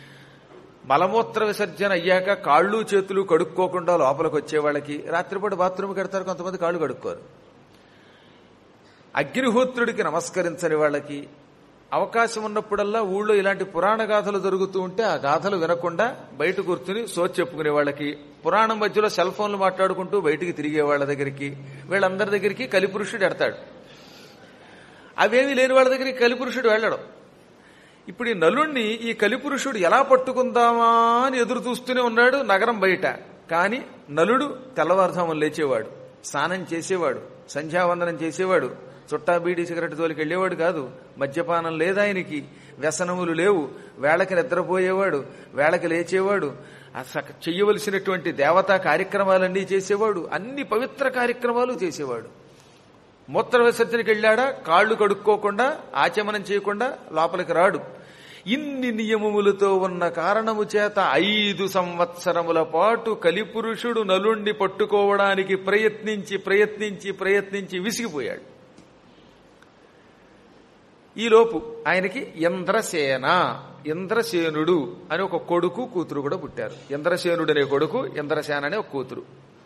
మలమూత్ర విసర్జన అయ్యాక కాళ్ళు చేతులు కడుక్కోకుండా లోపలికి వచ్చే వాళ్ళకి రాత్రిపూట బాత్రూమ్ కడతారు కొంతమంది కాళ్ళు కడుక్కోరు అగ్నిహోత్రుడికి నమస్కరించని వాళ్ళకి అవకాశం ఉన్నప్పుడల్లా ఊళ్ళో ఇలాంటి పురాణ గాథలు జరుగుతూ ఉంటే ఆ గాథలు వినకుండా బయట కూర్చుని సోచి చెప్పుకునే వాళ్ళకి పురాణం మధ్యలో సెల్ ఫోన్లు మాట్లాడుకుంటూ బయటికి తిరిగే వాళ్ళ దగ్గరికి వీళ్ళందరి దగ్గరికి కలిపురుషుడు ఎడతాడు అవేమీ లేని వాళ్ళ దగ్గరికి కలిపురుషుడు వెళ్ళడం ఇప్పుడు ఈ నలుణ్ణి ఈ కలిపురుషుడు ఎలా పట్టుకుందామా అని ఎదురు చూస్తూనే ఉన్నాడు నగరం బయట కానీ నలుడు తెల్లవారుజామున లేచేవాడు స్నానం చేసేవాడు సంధ్యావందనం చేసేవాడు చుట్టా బీడీ సిగరెట్ తోలికి వెళ్ళేవాడు కాదు మద్యపానం లేదాయనికి వ్యసనములు లేవు వేళకి నిద్రపోయేవాడు వేళకి లేచేవాడు అస- చెయ్యవలసినటువంటి దేవతా కార్యక్రమాలన్నీ చేసేవాడు అన్ని పవిత్ర కార్యక్రమాలు చేసేవాడు మూత్ర విసర్జనకి వెళ్ళాడా కాళ్ళు కడుక్కోకుండా ఆచమనం చేయకుండా లోపలికి రాడు ఇన్ని నియమములతో ఉన్న కారణము చేత ఐదు సంవత్సరముల పాటు కలిపురుషుడు నలుండి పట్టుకోవడానికి ప్రయత్నించి ప్రయత్నించి ప్రయత్నించి విసిగిపోయాడు ఈలోపు ఆయనకి ఇంద్రసేన ఇంద్రసేనుడు అని ఒక కొడుకు కూతురు కూడా పుట్టారు ఇంద్రసేనుడు అనే కొడుకు ఇంద్రసేన అనే ఒక కూతురు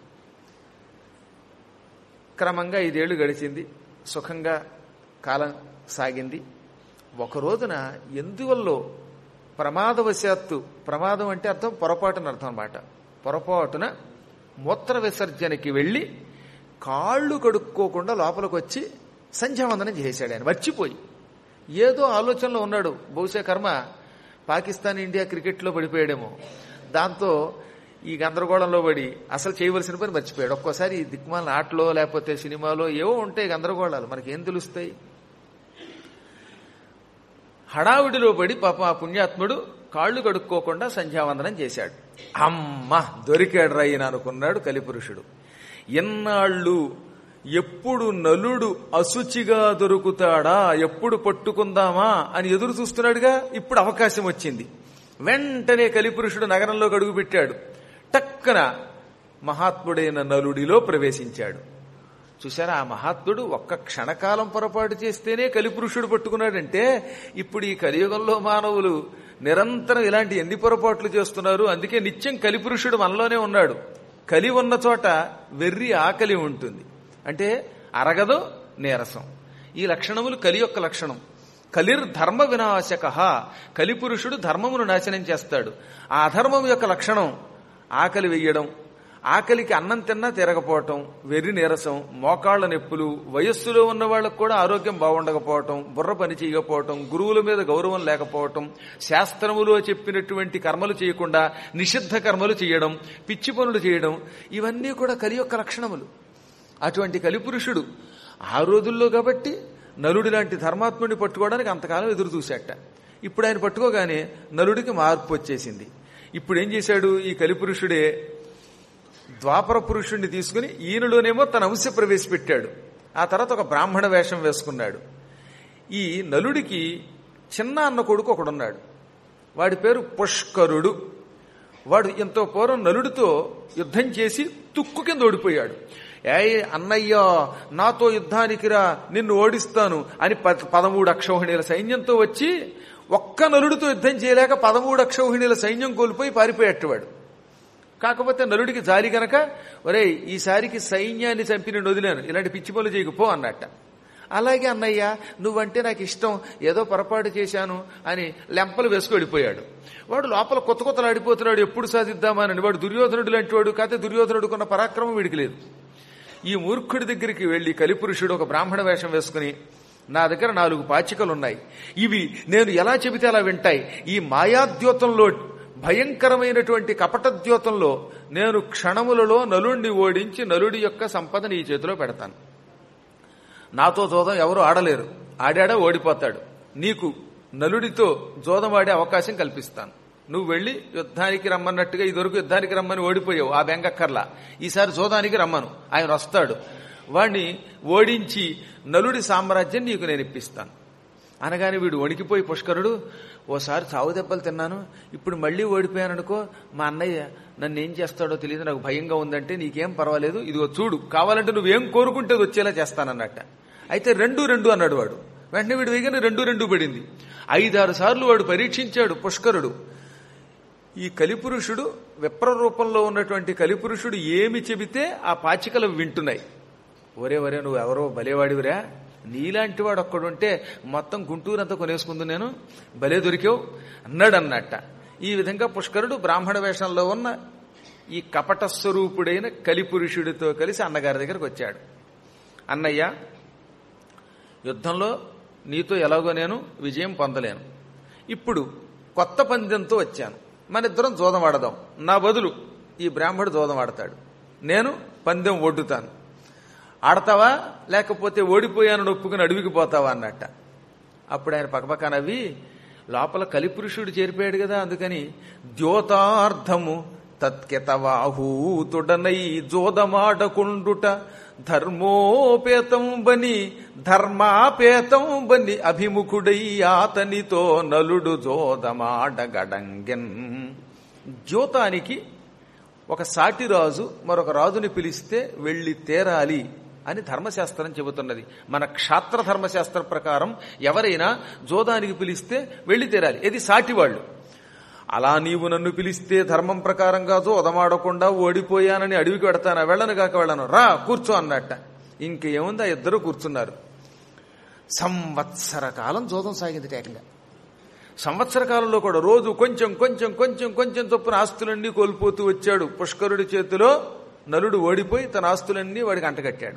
క్రమంగా ఐదేళ్లు గడిచింది సుఖంగా కాలం సాగింది ఒక రోజున ఎందువల్ల ప్రమాదవశాత్తు ప్రమాదం అంటే అర్థం పొరపాటున అర్థం అన్నమాట పొరపాటున మూత్ర విసర్జనకి వెళ్ళి కాళ్ళు కడుక్కోకుండా లోపలికి వచ్చి సంధ్యావందనం చేశాడు ఆయన మర్చిపోయి ఏదో ఆలోచనలో ఉన్నాడు బహుశా కర్మ పాకిస్తాన్ ఇండియా క్రికెట్లో పడిపోయాడేమో దాంతో ఈ గందరగోళంలో పడి అసలు చేయవలసిన పని మర్చిపోయాడు ఒక్కోసారి ఈ దిక్మాల ఆటలో లేకపోతే సినిమాలో ఏవో ఉంటాయి గందరగోళాలు మనకి ఏం తెలుస్తాయి హడావిడిలో పడి పాప ఆ పుణ్యాత్ముడు కాళ్ళు కడుక్కోకుండా సంధ్యావందనం చేశాడు అమ్మ దొరికాడు రయ్యన అనుకున్నాడు కలిపురుషుడు ఎన్నాళ్ళు ఎప్పుడు నలుడు అశుచిగా దొరుకుతాడా ఎప్పుడు పట్టుకుందామా అని ఎదురు చూస్తున్నాడుగా ఇప్పుడు అవకాశం వచ్చింది వెంటనే కలిపురుషుడు నగరంలో అడుగు పెట్టాడు టక్కన మహాత్ముడైన నలుడిలో ప్రవేశించాడు చూసారా ఆ మహాత్ముడు ఒక్క క్షణకాలం పొరపాటు చేస్తేనే కలిపురుషుడు పట్టుకున్నాడంటే ఇప్పుడు ఈ కలియుగంలో మానవులు నిరంతరం ఇలాంటి ఎన్ని పొరపాట్లు చేస్తున్నారు అందుకే నిత్యం కలిపురుషుడు మనలోనే ఉన్నాడు కలి ఉన్న చోట వెర్రి ఆకలి ఉంటుంది అంటే అరగదు నీరసం ఈ లక్షణములు కలి యొక్క లక్షణం కలిర్ ధర్మ వినాశక కలిపురుషుడు ధర్మమును నాశనం చేస్తాడు ఆ అధర్మం యొక్క లక్షణం ఆకలి వెయ్యడం ఆకలికి అన్నం తిన్నా తిరగపోవటం వెర్రి నీరసం మోకాళ్ల నొప్పులు వయస్సులో ఉన్న వాళ్ళకు కూడా ఆరోగ్యం బాగుండకపోవటం బుర్ర పని చేయకపోవటం గురువుల మీద గౌరవం లేకపోవటం శాస్త్రములో చెప్పినటువంటి కర్మలు చేయకుండా నిషిద్ధ కర్మలు చేయడం పిచ్చి పనులు చేయడం ఇవన్నీ కూడా కలి యొక్క లక్షణములు అటువంటి కలిపురుషుడు ఆ రోజుల్లో కాబట్టి నలుడి లాంటి ధర్మాత్ముడిని పట్టుకోవడానికి అంతకాలం ఎదురు చూశాట ఇప్పుడు ఆయన పట్టుకోగానే నలుడికి మార్పు వచ్చేసింది ఇప్పుడు ఏం చేశాడు ఈ కలిపురుషుడే ద్వాపర పురుషుణ్ణి తీసుకుని ఈయనలోనేమో తన అంశ ప్రవేశపెట్టాడు ఆ తర్వాత ఒక బ్రాహ్మణ వేషం వేసుకున్నాడు ఈ నలుడికి చిన్న అన్న కొడుకు ఒకడున్నాడు వాడి పేరు పుష్కరుడు వాడు ఎంతో పూర్వం నలుడితో యుద్ధం చేసి తుక్కు కింద ఓడిపోయాడు ఏ అన్నయ్య నాతో యుద్ధానికి రా నిన్ను ఓడిస్తాను అని ప- పదమూడు అక్షౌహిణీల సైన్యంతో వచ్చి ఒక్క నలుడితో యుద్ధం చేయలేక పదమూడు అక్షౌహిణీల సైన్యం కోల్పోయి పారిపోయేటవాడు కాకపోతే నలుడికి జాలి గనక ఒరేయ్ ఈసారికి సైన్యాన్ని చంపి నేను వదిలాను ఇలాంటి పిచ్చి పనులు చేయకపో అన్నట్ట అలాగే అన్నయ్య నువ్వంటే నాకు ఇష్టం ఏదో పొరపాటు చేశాను అని లెంపలు వేసుకు వెళ్ళిపోయాడు వాడు లోపల కొత్త కొత్తలు ఆడిపోతున్నాడు ఎప్పుడు సాధిద్దామని వాడు దుర్యోధనుడు లాంటి వాడు కాకపోతే దుర్యోధనుడుకున్న పరాక్రమం వీడికి లేదు ఈ మూర్ఖుడి దగ్గరికి వెళ్లి కలిపురుషుడు ఒక బ్రాహ్మణ వేషం వేసుకుని నా దగ్గర నాలుగు పాచికలున్నాయి ఇవి నేను ఎలా చెబితే అలా వింటాయి ఈ మాయాద్యోతంలో భయంకరమైనటువంటి కపటద్యోతంలో నేను క్షణములలో నలుణ్ణి ఓడించి నలుడి యొక్క సంపదని ఈ చేతిలో పెడతాను నాతో జోదం ఎవరు ఆడలేరు ఆడాడా ఓడిపోతాడు నీకు నలుడితో జోదం ఆడే అవకాశం కల్పిస్తాను నువ్వు వెళ్ళి యుద్ధానికి రమ్మన్నట్టుగా ఇదివరకు యుద్ధానికి రమ్మని ఓడిపోయావు ఆ బెంగక్కర్లా ఈసారి జోదానికి రమ్మను ఆయన వస్తాడు వాణ్ణి ఓడించి నలుడి సామ్రాజ్యం నీకు నేను ఇప్పిస్తాను అనగానే వీడు వణికిపోయి పుష్కరుడు ఓసారి చావు దెబ్బలు తిన్నాను ఇప్పుడు మళ్ళీ ఓడిపోయాననుకో మా అన్నయ్య నన్ను ఏం చేస్తాడో తెలియదు నాకు భయంగా ఉందంటే నీకేం పర్వాలేదు ఇదిగో చూడు కావాలంటే నువ్వేం కోరుకుంటే అది వచ్చేలా చేస్తానన్నట్ట అయితే రెండు రెండు అన్నాడు వాడు వెంటనే వీడు వేగని రెండు రెండు పడింది ఐదారు సార్లు వాడు పరీక్షించాడు పుష్కరుడు ఈ కలిపురుషుడు విప్ర రూపంలో ఉన్నటువంటి కలిపురుషుడు ఏమి చెబితే ఆ పాచికలు వింటున్నాయి ఒరే ఒరే నువ్వు ఎవరో బలేవాడివిరా నీలాంటి వాడు ఒక్కడుంటే మొత్తం గుంటూరంతా కొనేసుకుంది నేను భలే దొరికావు అన్నాడు అన్నట్ట ఈ విధంగా పుష్కరుడు బ్రాహ్మణ వేషంలో ఉన్న ఈ కపట స్వరూపుడైన కలిపురుషుడితో కలిసి అన్నగారి దగ్గరకు వచ్చాడు అన్నయ్య యుద్ధంలో నీతో ఎలాగో నేను విజయం పొందలేను ఇప్పుడు కొత్త పందెంతో వచ్చాను మన ఇద్దరం జోదం ఆడదాం నా బదులు ఈ బ్రాహ్మడు జోదం ఆడతాడు నేను పందెం ఒడ్డుతాను ఆడతావా లేకపోతే ఓడిపోయాను ఒప్పుకుని అడవికి పోతావా అన్నట్ట అప్పుడు ఆయన పక్కపక్క నవ్వి లోపల కలిపురుషుడు చేరిపోయాడు కదా అందుకని ద్యోతార్థము తత్కెతవాహూతుడనై జోదమాడకుండుట ధర్మోపేతం బని ధర్మాపేతం బని అభిముఖుడై ఆతనితో నలుడు జోదమాడగడంగెన్ ద్యోతానికి ఒక సాటి రాజు మరొక రాజుని పిలిస్తే వెళ్లి తేరాలి అని ధర్మశాస్త్రం చెబుతున్నది మన క్షాత్ర ధర్మశాస్త్ర ప్రకారం ఎవరైనా జోదానికి పిలిస్తే వెళ్లి తీరాలి ఇది సాటివాళ్లు అలా నీవు నన్ను పిలిస్తే ధర్మం ప్రకారంగా జోదమాడకుండా ఓడిపోయానని అడవికి పెడతానా వెళ్ళను కాక వెళ్ళను రా కూర్చో అన్నట్ట ఇంకేముంది ఆ ఇద్దరు కూర్చున్నారు సంవత్సర కాలం జోదం సాగింది ఏకంగా సంవత్సర కాలంలో కూడా రోజు కొంచెం కొంచెం కొంచెం కొంచెం చొప్పున ఆస్తులన్నీ కోల్పోతూ వచ్చాడు పుష్కరుడి చేతిలో నలుడు ఓడిపోయి తన ఆస్తులన్నీ వాడికి అంటగట్టాడు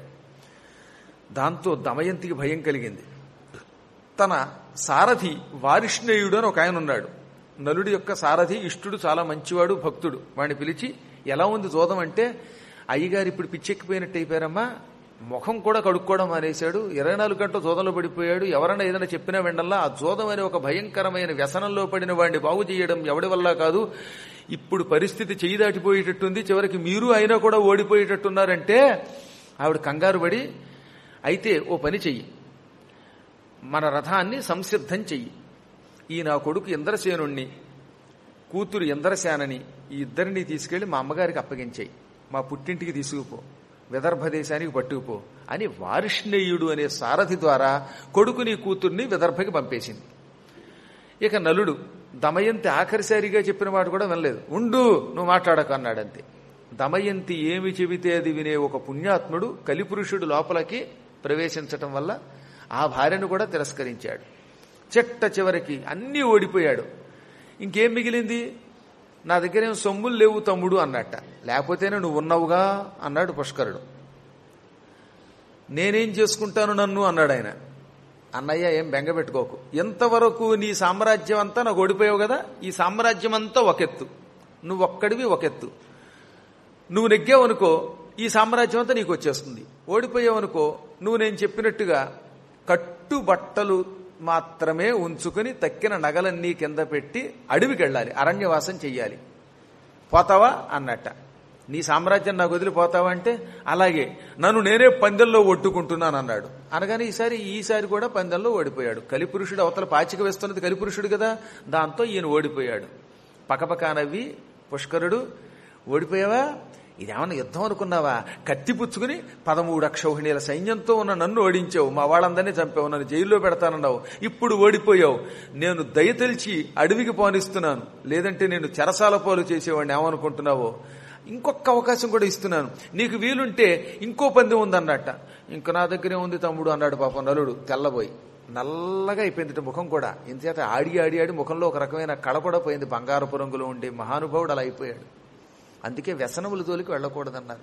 దాంతో దమయంతికి భయం కలిగింది తన సారథి వారిష్ణేయుడు అని ఒక ఆయన ఉన్నాడు నలుడి యొక్క సారథి ఇష్టుడు చాలా మంచివాడు భక్తుడు వాడిని పిలిచి ఎలా ఉంది జోదం అంటే అయ్యగారు ఇప్పుడు పిచ్చెక్కిపోయినట్టు అయిపోయారమ్మా ముఖం కూడా కడుక్కోవడం మానేశాడు ఇరవై నాలుగు గంటలు జోదంలో పడిపోయాడు ఎవరైనా ఏదైనా చెప్పినా వెండల్లా ఆ జోదం అనే ఒక భయంకరమైన వ్యసనంలో పడిన వాడిని బాగు చేయడం ఎవడి వల్ల కాదు ఇప్పుడు పరిస్థితి చెయ్యి దాటిపోయేటట్టుంది చివరికి మీరు అయినా కూడా ఓడిపోయేటట్టున్నారంటే ఆవిడ కంగారు పడి అయితే ఓ పని చెయ్యి మన రథాన్ని సంసిద్ధం చెయ్యి ఈ నా కొడుకు ఇంద్రసేనుణ్ణి కూతురు ఇంద్రసేనని ఈ ఇద్దరిని తీసుకెళ్లి మా అమ్మగారికి అప్పగించాయి మా పుట్టింటికి తీసుకుపో విదర్భ దేశానికి పట్టుకుపో అని వారిష్ణేయుడు అనే సారథి ద్వారా కొడుకుని కూతుర్ని విదర్భకి పంపేసింది ఇక నలుడు దమయంతి ఆఖరిసారిగా చెప్పిన మాట కూడా వినలేదు ఉండు నువ్వు మాట్లాడకు అన్నాడంతే దమయంతి ఏమి చెబితే అది వినే ఒక పుణ్యాత్ముడు కలిపురుషుడు లోపలికి ప్రవేశించటం వల్ల ఆ భార్యను కూడా తిరస్కరించాడు చెట్ట చివరికి అన్నీ ఓడిపోయాడు ఇంకేం మిగిలింది నా దగ్గర ఏం సొమ్ములు లేవు తమ్ముడు అన్నట్ట లేకపోతేనే నువ్వు ఉన్నావుగా అన్నాడు పుష్కరుడు నేనేం చేసుకుంటాను నన్ను అన్నాడు ఆయన అన్నయ్య ఏం బెంగ పెట్టుకోకు ఎంతవరకు నీ సామ్రాజ్యం అంతా నాకు ఓడిపోయావు కదా ఈ సామ్రాజ్యం అంతా ఒకెత్తు నువ్వు ఒక్కడివి ఒకెత్తు నువ్వు నెగ్గావనుకో ఈ సామ్రాజ్యం అంతా నీకు వచ్చేస్తుంది ఓడిపోయావనుకో నువ్వు నేను చెప్పినట్టుగా కట్టుబట్టలు మాత్రమే ఉంచుకుని తక్కిన నగలన్నీ కింద పెట్టి అడవికి వెళ్ళాలి అరణ్యవాసం చెయ్యాలి పోతావా అన్నట్ట నీ సామ్రాజ్యం నాకు వదిలిపోతావా అంటే అలాగే నన్ను నేనే పందెంలో ఒట్టుకుంటున్నాను అన్నాడు అనగానే ఈసారి ఈసారి కూడా పందెంలో ఓడిపోయాడు కలిపురుషుడు అవతల పాచిక వేస్తున్నది కలిపురుషుడు కదా దాంతో ఈయన ఓడిపోయాడు పకపకా నవ్వి పుష్కరుడు ఓడిపోయావా ఇదేమన్నా యుద్ధం అనుకున్నావా కత్తి పుచ్చుకుని పదమూడు అక్షౌహిణీల సైన్యంతో ఉన్న నన్ను ఓడించావు మా వాళ్ళందరినీ చంపావు నన్ను జైల్లో పెడతానన్నావు ఇప్పుడు ఓడిపోయావు నేను దయతెలిచి అడవికి పోనిస్తున్నాను లేదంటే నేను చెరసాల పోలు చేసేవాడిని ఏమనుకుంటున్నావో ఇంకొక అవకాశం కూడా ఇస్తున్నాను నీకు వీలుంటే ఇంకో పందెం ఉందన్నట్ట ఇంక నా దగ్గరే ఉంది తమ్ముడు అన్నాడు పాపం నలుడు తెల్లబోయి నల్లగా అయిపోయింది ముఖం కూడా ఇంతచేత ఆడి ఆడి ఆడి ముఖంలో ఒక రకమైన కళ కూడా పోయింది బంగారపు రంగులో ఉండే మహానుభావుడు అలా అయిపోయాడు అందుకే వ్యసనముల జోలికి వెళ్ళకూడదన్నారు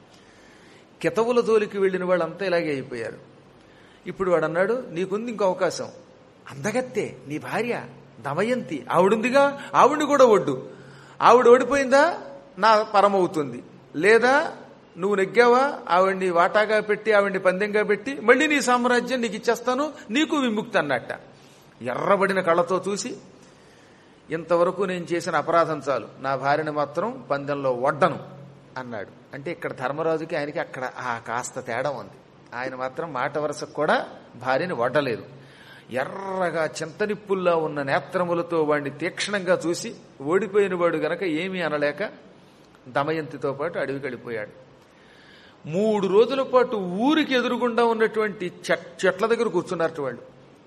కితవుల జోలికి వెళ్ళిన వాళ్ళంతా ఇలాగే అయిపోయారు ఇప్పుడు వాడు అన్నాడు నీకుంది ఇంకో అవకాశం అందగత్తే నీ భార్య దమయంతి ఆవిడుందిగా ఆవిడ్ని కూడా ఒడ్డు ఆవిడ ఓడిపోయిందా నా పరమవుతుంది లేదా నువ్వు నెగ్గావా ఆవిడ్ని వాటాగా పెట్టి ఆవిడ్ని పందెంగా పెట్టి మళ్ళీ నీ సామ్రాజ్యం నీకు ఇచ్చేస్తాను నీకు విముక్తి అన్నట్ట ఎర్రబడిన కళ్ళతో చూసి ఇంతవరకు నేను చేసిన అపరాధం చాలు నా భార్యని మాత్రం పందెంలో వడ్డను అన్నాడు అంటే ఇక్కడ ధర్మరాజుకి ఆయనకి అక్కడ ఆ కాస్త తేడా ఉంది ఆయన మాత్రం మాట వరుసకు కూడా భార్యని వడ్డలేదు ఎర్రగా చింతనిప్పుల్లా ఉన్న నేత్రములతో వాడిని తీక్షణంగా చూసి ఓడిపోయిన వాడు గనక ఏమీ అనలేక దమయంతితో పాటు అడవికి వెళ్ళిపోయాడు మూడు రోజుల పాటు ఊరికి ఎదురుగుండా ఉన్నటువంటి చెట్ చెట్ల దగ్గర కూర్చున్నారు వాళ్ళు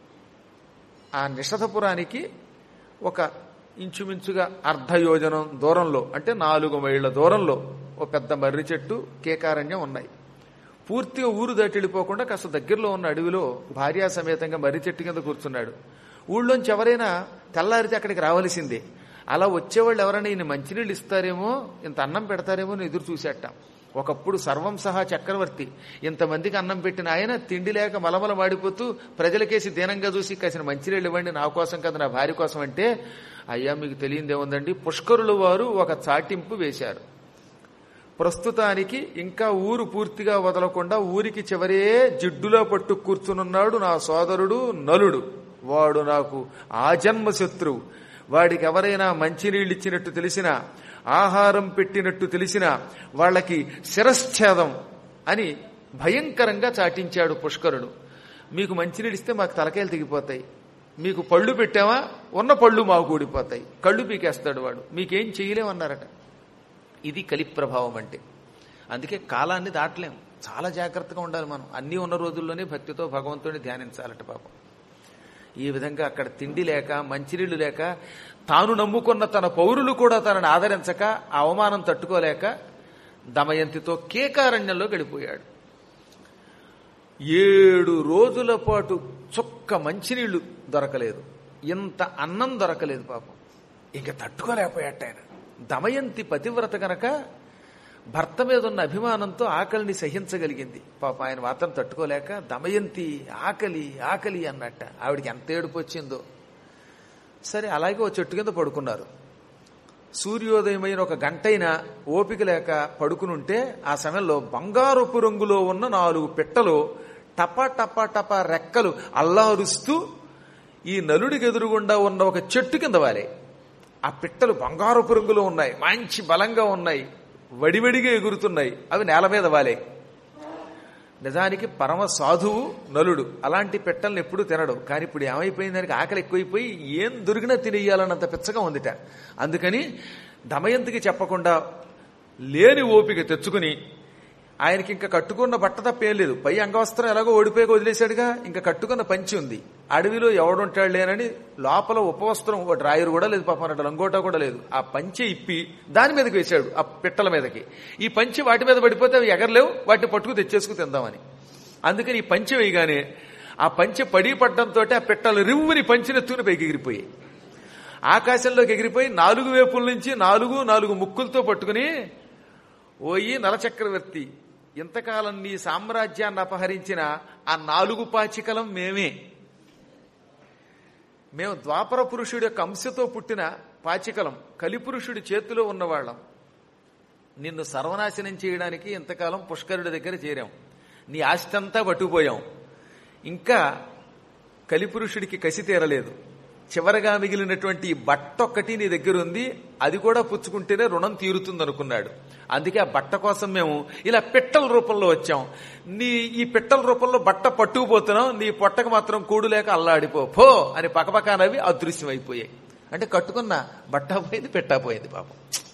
ఆ నిషధపురానికి ఒక ఇంచుమించుగా అర్ధయోజనం దూరంలో అంటే నాలుగు మైళ్ళ దూరంలో ఓ పెద్ద మర్రి చెట్టు కేకారణ్యం ఉన్నాయి పూర్తిగా ఊరు దాటి వెళ్ళిపోకుండా కాస్త దగ్గరలో ఉన్న అడవిలో భార్యా సమేతంగా మర్రి చెట్టు కింద కూర్చున్నాడు ఊళ్ళోంచి ఎవరైనా తెల్లారితే అక్కడికి రావలసిందే అలా వచ్చేవాళ్ళు ఎవరైనా ఈయన మంచినీళ్ళు ఇస్తారేమో ఇంత అన్నం పెడతారేమో అని ఎదురు చూసేట ఒకప్పుడు సర్వం సహా చక్రవర్తి ఇంతమందికి అన్నం పెట్టిన ఆయన తిండి లేక మలమల మాడిపోతూ ప్రజలకేసి దీనంగా చూసి కాసిన మంచినీళ్ళు ఇవ్వండి నా కోసం కదా నా భార్య కోసం అంటే అయ్యా మీకు తెలియదేముందండి పుష్కరుల వారు ఒక చాటింపు వేశారు ప్రస్తుతానికి ఇంకా ఊరు పూర్తిగా వదలకుండా ఊరికి చివరే జిడ్డులో పట్టు కూర్చునున్నాడు నా సోదరుడు నలుడు వాడు నాకు ఆజన్మ శత్రువు వాడికి ఎవరైనా మంచినీళ్ళు ఇచ్చినట్టు తెలిసినా ఆహారం పెట్టినట్టు తెలిసినా వాళ్ళకి శిరశ్ఛేదం అని భయంకరంగా చాటించాడు పుష్కరుడు మీకు మంచినీళ్ళు ఇస్తే మాకు తలకాయలు తెగిపోతాయి మీకు పళ్ళు పెట్టామా ఉన్న పళ్ళు మాకు కూడిపోతాయి కళ్ళు పీకేస్తాడు వాడు మీకేం చేయలేమన్నారట ఇది కలి ప్రభావం అంటే అందుకే కాలాన్ని దాటలేం చాలా జాగ్రత్తగా ఉండాలి మనం అన్నీ ఉన్న రోజుల్లోనే భక్తితో భగవంతుడిని ధ్యానించాలట పాపం ఈ విధంగా అక్కడ తిండి లేక మంచినీళ్లు లేక తాను నమ్ముకున్న తన పౌరులు కూడా తనని ఆదరించక ఆ అవమానం తట్టుకోలేక దమయంతితో కేకారణ్యంలో గడిపోయాడు ఏడు రోజుల పాటు చుక్క మంచినీళ్లు దొరకలేదు ఇంత అన్నం దొరకలేదు పాపం ఇంక తట్టుకోలేకపోయాట ఆయన దమయంతి పతివ్రత గనక భర్త మీద ఉన్న అభిమానంతో ఆకలిని సహించగలిగింది పాప ఆయన మాత్రం తట్టుకోలేక దమయంతి ఆకలి ఆకలి అన్నట్ట ఆవిడికి ఎంత ఏడుపు వచ్చిందో సరే అలాగే ఓ చెట్టు కింద పడుకున్నారు సూర్యోదయమైన ఒక గంటైనా ఓపిక లేక పడుకునుంటే ఆ సమయంలో బంగారపు రంగులో ఉన్న నాలుగు పిట్టలు టపా టపా టపా రెక్కలు అల్లారుస్తూ ఈ నలుడికి ఎదురుగుండా ఉన్న ఒక చెట్టు కింద వాలే ఆ పిట్టలు బంగారపు రంగులో ఉన్నాయి మంచి బలంగా ఉన్నాయి వడివడిగా ఎగురుతున్నాయి అవి నేల మీద వాలే నిజానికి పరమ సాధువు నలుడు అలాంటి పెట్టల్ని ఎప్పుడూ తినడు కానీ ఇప్పుడు ఏమైపోయింది దానికి ఆకలి ఎక్కువైపోయి ఏం దొరికినా తినేయాలన్నంత పిచ్చగా ఉందిట అందుకని దమయంతికి చెప్పకుండా లేని ఓపిక తెచ్చుకుని ఆయనకి ఇంకా కట్టుకున్న బట్ట తప్పేం లేదు పై అంగవస్త్రం ఎలాగో ఓడిపోయి వదిలేశాడుగా ఇంకా కట్టుకున్న పంచి ఉంది అడవిలో ఎవడుంటాడు లేనని లోపల ఉపవస్త్రం ఒక డ్రాయర్ కూడా లేదు పాపం అన్నట్టు లంగోటా కూడా లేదు ఆ పంచె ఇప్పి దాని మీదకి వేశాడు ఆ పిట్టల మీదకి ఈ పంచి వాటి మీద పడిపోతే అవి ఎగరలేవు వాటిని పట్టుకు తెచ్చేసుకు తిందామని అందుకని ఈ పంచె వేయగానే ఆ పంచె పడి పడ్డంతో ఆ పిట్టలు రివ్వుని పంచినెత్తుకుని పైకి ఎగిరిపోయాయి ఆకాశంలోకి ఎగిరిపోయి నాలుగు వేపుల నుంచి నాలుగు నాలుగు ముక్కులతో పట్టుకుని ఓయి నలచక్రవర్తి ఇంతకాలం నీ సామ్రాజ్యాన్ని అపహరించిన ఆ నాలుగు పాచికలం మేమే మేము ద్వాపర పురుషుడి యొక్క అంశతో పుట్టిన పాచికలం కలిపురుషుడి చేతిలో ఉన్నవాళ్ళం నిన్ను సర్వనాశనం చేయడానికి ఇంతకాలం పుష్కరుడి దగ్గర చేరాం నీ ఆస్తి అంతా పట్టుకుపోయాం ఇంకా కలిపురుషుడికి కసి తీరలేదు చివరగా మిగిలినటువంటి ఈ బట్ట ఒక్కటి నీ దగ్గర ఉంది అది కూడా పుచ్చుకుంటేనే రుణం తీరుతుంది అనుకున్నాడు అందుకే ఆ బట్ట కోసం మేము ఇలా పిట్టల రూపంలో వచ్చాం నీ ఈ పిట్టల రూపంలో బట్ట పట్టుకుపోతున్నాం నీ పొట్టకు మాత్రం కూడు లేక అల్లాడిపో పో అని పకపకానవి అదృశ్యం అయిపోయాయి అంటే కట్టుకున్న బట్ట పోయింది పెట్ట పోయింది పాపం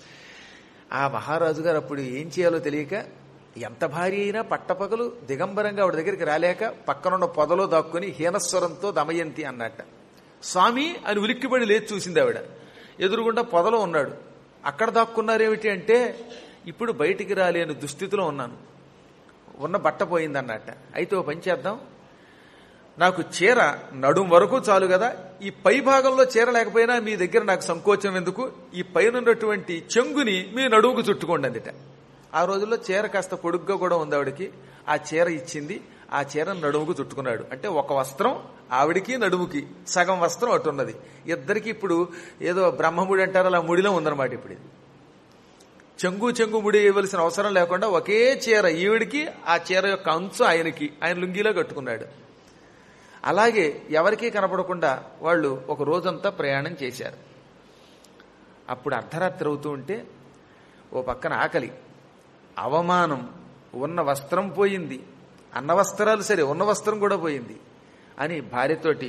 ఆ మహారాజు గారు అప్పుడు ఏం చేయాలో తెలియక ఎంత భారీ అయినా పట్టపగలు దిగంబరంగా ఆవిడ దగ్గరికి రాలేక పక్కనున్న పొదలో దాక్కుని హీనస్వరంతో దమయంతి అన్నట్ట స్వామి అని ఉలిక్కిపడి లేచి చూసింది ఆవిడ ఎదురుగుండా పొదలో ఉన్నాడు అక్కడ దాక్కున్నారేమిటి అంటే ఇప్పుడు బయటికి రాలేని దుస్థితిలో ఉన్నాను ఉన్న బట్ట పోయింది అన్నట్ట అయితే ఓ పని చేద్దాం నాకు చీర నడుం వరకు చాలు కదా ఈ పై భాగంలో చీర లేకపోయినా మీ దగ్గర నాకు సంకోచం ఎందుకు ఈ పైన ఉన్నటువంటి చెంగుని మీ నడువుకు చుట్టుకోండి అందుట ఆ రోజుల్లో చీర కాస్త పొడుగ్గా కూడా ఉంది ఆవిడకి ఆ చీర ఇచ్చింది ఆ చీర నడుముకు చుట్టుకున్నాడు అంటే ఒక వస్త్రం ఆవిడికి నడుముకి సగం వస్త్రం అటున్నది ఇద్దరికి ఇప్పుడు ఏదో బ్రహ్మముడి అంటారు అలా ముడిలో ఉందన్నమాట ఇప్పుడు ఇది చెంగు చెంగు ముడి ఇవ్వవలసిన అవసరం లేకుండా ఒకే చీర ఈవిడికి ఆ చీర యొక్క అంచు ఆయనకి ఆయన లుంగిలో కట్టుకున్నాడు అలాగే ఎవరికీ కనపడకుండా వాళ్ళు ఒక రోజంతా ప్రయాణం చేశారు అప్పుడు అర్ధరాత్రి అవుతూ ఉంటే ఓ పక్కన ఆకలి అవమానం ఉన్న వస్త్రం పోయింది అన్న వస్త్రాలు సరే ఉన్న వస్త్రం కూడా పోయింది అని భార్యతోటి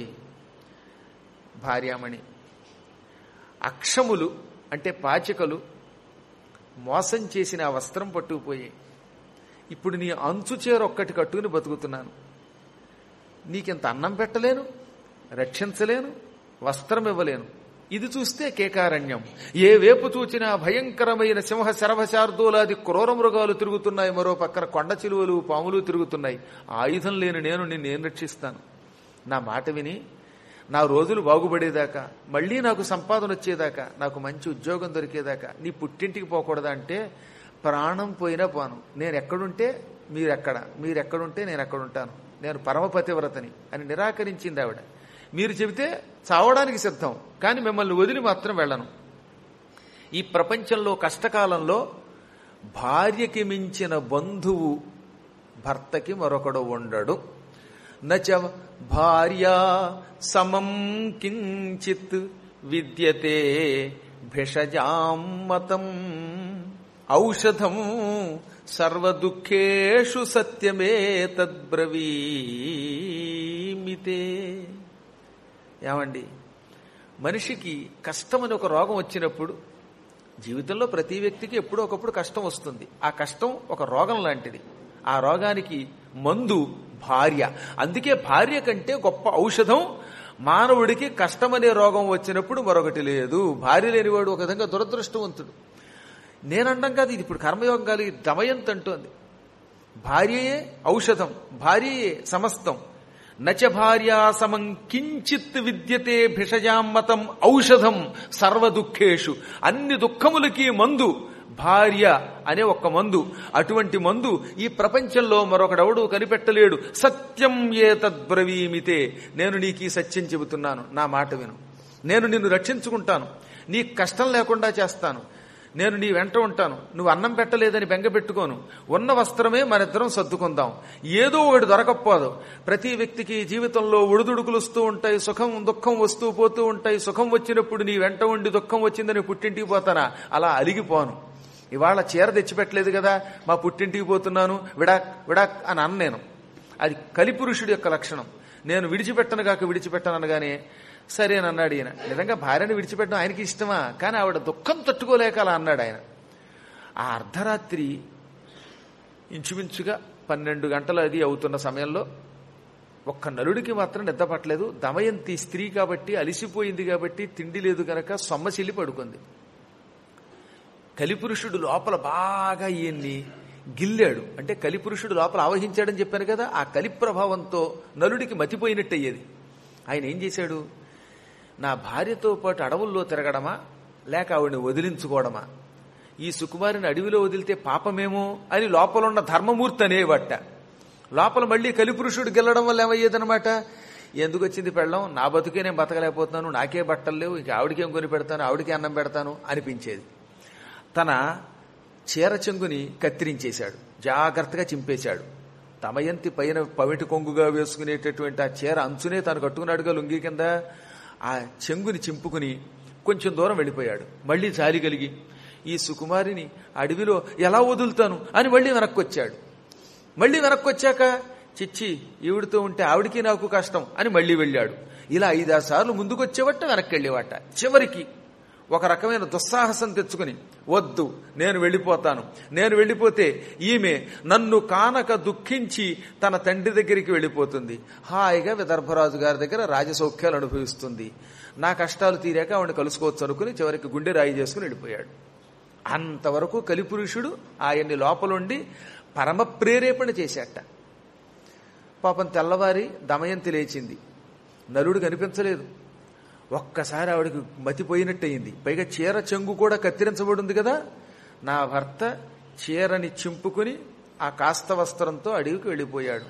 భార్యామణి అక్షములు అంటే పాచికలు మోసం చేసిన ఆ వస్త్రం పట్టుకుపోయి ఇప్పుడు నీ అంచు చీర ఒక్కటి కట్టుకుని బతుకుతున్నాను నీకింత అన్నం పెట్టలేను రక్షించలేను వస్త్రం ఇవ్వలేను ఇది చూస్తే కేకారణ్యం ఏ వేపు చూచినా భయంకరమైన సింహ శరభశార్దూలాది క్రూర మృగాలు తిరుగుతున్నాయి మరో పక్కన కొండ చిలువలు పాములు తిరుగుతున్నాయి ఆయుధం లేని నేను నిన్ను రక్షిస్తాను నా మాట విని నా రోజులు బాగుపడేదాకా మళ్ళీ నాకు సంపాదన వచ్చేదాకా నాకు మంచి ఉద్యోగం దొరికేదాకా నీ పుట్టింటికి పోకూడదా అంటే ప్రాణం పోయినా పోను నేను ఎక్కడుంటే మీరెక్కడ మీరెక్కడుంటే నేను ఎక్కడుంటాను నేను పరమపతివ్రతని అని నిరాకరించింది ఆవిడ మీరు చెబితే చావడానికి సిద్ధం కానీ మిమ్మల్ని వదిలి మాత్రం వెళ్ళను ఈ ప్రపంచంలో కష్టకాలంలో భార్యకి మించిన బంధువు భర్తకి మరొకడు ఉండడు నచ భార్యా సమం కించిత్ విద్యతే భిషజాం మతం ఔషధం సర్వదుఃఖేషు సత్యమే తద్బ్రవీమితే ఏమండి మనిషికి కష్టమని ఒక రోగం వచ్చినప్పుడు జీవితంలో ప్రతి వ్యక్తికి ఎప్పుడో ఒకప్పుడు కష్టం వస్తుంది ఆ కష్టం ఒక రోగం లాంటిది ఆ రోగానికి మందు భార్య అందుకే భార్య కంటే గొప్ప ఔషధం మానవుడికి కష్టమనే రోగం వచ్చినప్పుడు మరొకటి లేదు భార్య లేనివాడు ఒక విధంగా దురదృష్టవంతుడు నేనండం కాదు ఇది ఇప్పుడు కర్మయోగం కాదు ఇది దమయంత్ అంటోంది భార్యయే ఔషధం భార్యయే సమస్తం నచ భార్యా సమం కించిత్ విద్యతే భిషజామతం ఔషధం సర్వ దుఃఖేషు అన్ని దుఃఖములకి మందు భార్య అనే ఒక్క మందు అటువంటి మందు ఈ ప్రపంచంలో మరొకడెవడు కనిపెట్టలేడు సత్యం ఏ తద్బ్రవీమితే నేను నీకు ఈ సత్యం చెబుతున్నాను నా మాట విను నేను నిన్ను రక్షించుకుంటాను నీ కష్టం లేకుండా చేస్తాను నేను నీ వెంట ఉంటాను నువ్వు అన్నం పెట్టలేదని బెంగ పెట్టుకోను ఉన్న వస్త్రమే మనిద్దరం సర్దుకుందాం ఏదో ఒకటి దొరకపోదు ప్రతి వ్యక్తికి జీవితంలో ఒడిదుడుకులు వస్తూ ఉంటాయి సుఖం దుఃఖం వస్తూ పోతూ ఉంటాయి సుఖం వచ్చినప్పుడు నీ వెంట ఉండి దుఃఖం వచ్చిందని పుట్టింటికి పోతానా అలా అలిగిపోను ఇవాళ చీర తెచ్చిపెట్టలేదు కదా మా పుట్టింటికి పోతున్నాను విడాక్ విడాక్ అని అన్న నేను అది కలిపురుషుడి యొక్క లక్షణం నేను విడిచిపెట్టను కాక విడిచిపెట్టను అనగానే సరేనన్నాడు ఈయన నిజంగా భార్యను విడిచిపెట్టడం ఆయనకి ఇష్టమా కానీ ఆవిడ దుఃఖం తట్టుకోలేక అలా అన్నాడు ఆయన ఆ అర్ధరాత్రి ఇంచుమించుగా పన్నెండు గంటల అది అవుతున్న సమయంలో ఒక్క నలుడికి మాత్రం నిద్ర పట్టలేదు దమయంతి స్త్రీ కాబట్టి అలిసిపోయింది కాబట్టి తిండి లేదు గనక సొమ్మసిల్లి పడుకుంది కలిపురుషుడు లోపల బాగా ఈయన్ని గిల్లాడు అంటే కలిపురుషుడు లోపల ఆవహించాడని చెప్పాను కదా ఆ కలి ప్రభావంతో నలుడికి మతిపోయినట్టు అయ్యేది ఆయన ఏం చేశాడు నా భార్యతో పాటు అడవుల్లో తిరగడమా లేక ఆవిడని వదిలించుకోవడమా ఈ సుకుమారిని అడవిలో వదిలితే పాపమేమో అని లోపలున్న ధర్మమూర్తి అనేవట లోపల మళ్ళీ కలిపురుషుడు గెల్లడం వల్ల ఏమయ్యేదనమాట ఎందుకు వచ్చింది పెళ్ళం నా బతుకే నేను బతకలేకపోతున్నాను నాకే బట్టలు లేవు ఇంక ఆవిడకేం కొని పెడతాను ఆవిడకే అన్నం పెడతాను అనిపించేది తన చీర చెంగుని కత్తిరించేశాడు జాగ్రత్తగా చింపేశాడు తమయంతి పైన పవిటి కొంగుగా వేసుకునేటటువంటి ఆ చీర అంచునే తాను కట్టుకున్నాడుగా లుంగి కింద ఆ చెంగుని చింపుకుని కొంచెం దూరం వెళ్ళిపోయాడు మళ్ళీ జాలి కలిగి ఈ సుకుమారిని అడవిలో ఎలా వదులుతాను అని మళ్ళీ వెనక్కి వచ్చాడు మళ్ళీ వెనక్కి వచ్చాక చిచ్చి ఈవిడితో ఉంటే ఆవిడికి నాకు కష్టం అని మళ్ళీ వెళ్ళాడు ఇలా ఐదారు సార్లు ముందుకు వచ్చేవట్ట వెనక్కి వెళ్ళేవాట చివరికి ఒక రకమైన దుస్సాహసం తెచ్చుకుని వద్దు నేను వెళ్ళిపోతాను నేను వెళ్ళిపోతే ఈమె నన్ను కానక దుఃఖించి తన తండ్రి దగ్గరికి వెళ్ళిపోతుంది హాయిగా విదర్భరాజు గారి దగ్గర రాజసౌఖ్యాలు అనుభవిస్తుంది నా కష్టాలు తీరాక ఆవిడని కలుసుకోవచ్చు అనుకుని చివరికి గుండె రాయి చేసుకుని వెళ్ళిపోయాడు అంతవరకు కలిపురుషుడు ఆయన్ని లోపలుండి పరమ ప్రేరేపణ చేశాట పాపం తెల్లవారి దమయంతి లేచింది నలుడు కనిపించలేదు ఒక్కసారి ఆవిడకి మతిపోయినట్టయింది పైగా చీర చెంగు కూడా కత్తిరించబడింది కదా నా భర్త చీరని చింపుకుని ఆ కాస్త వస్త్రంతో అడవికి వెళ్ళిపోయాడు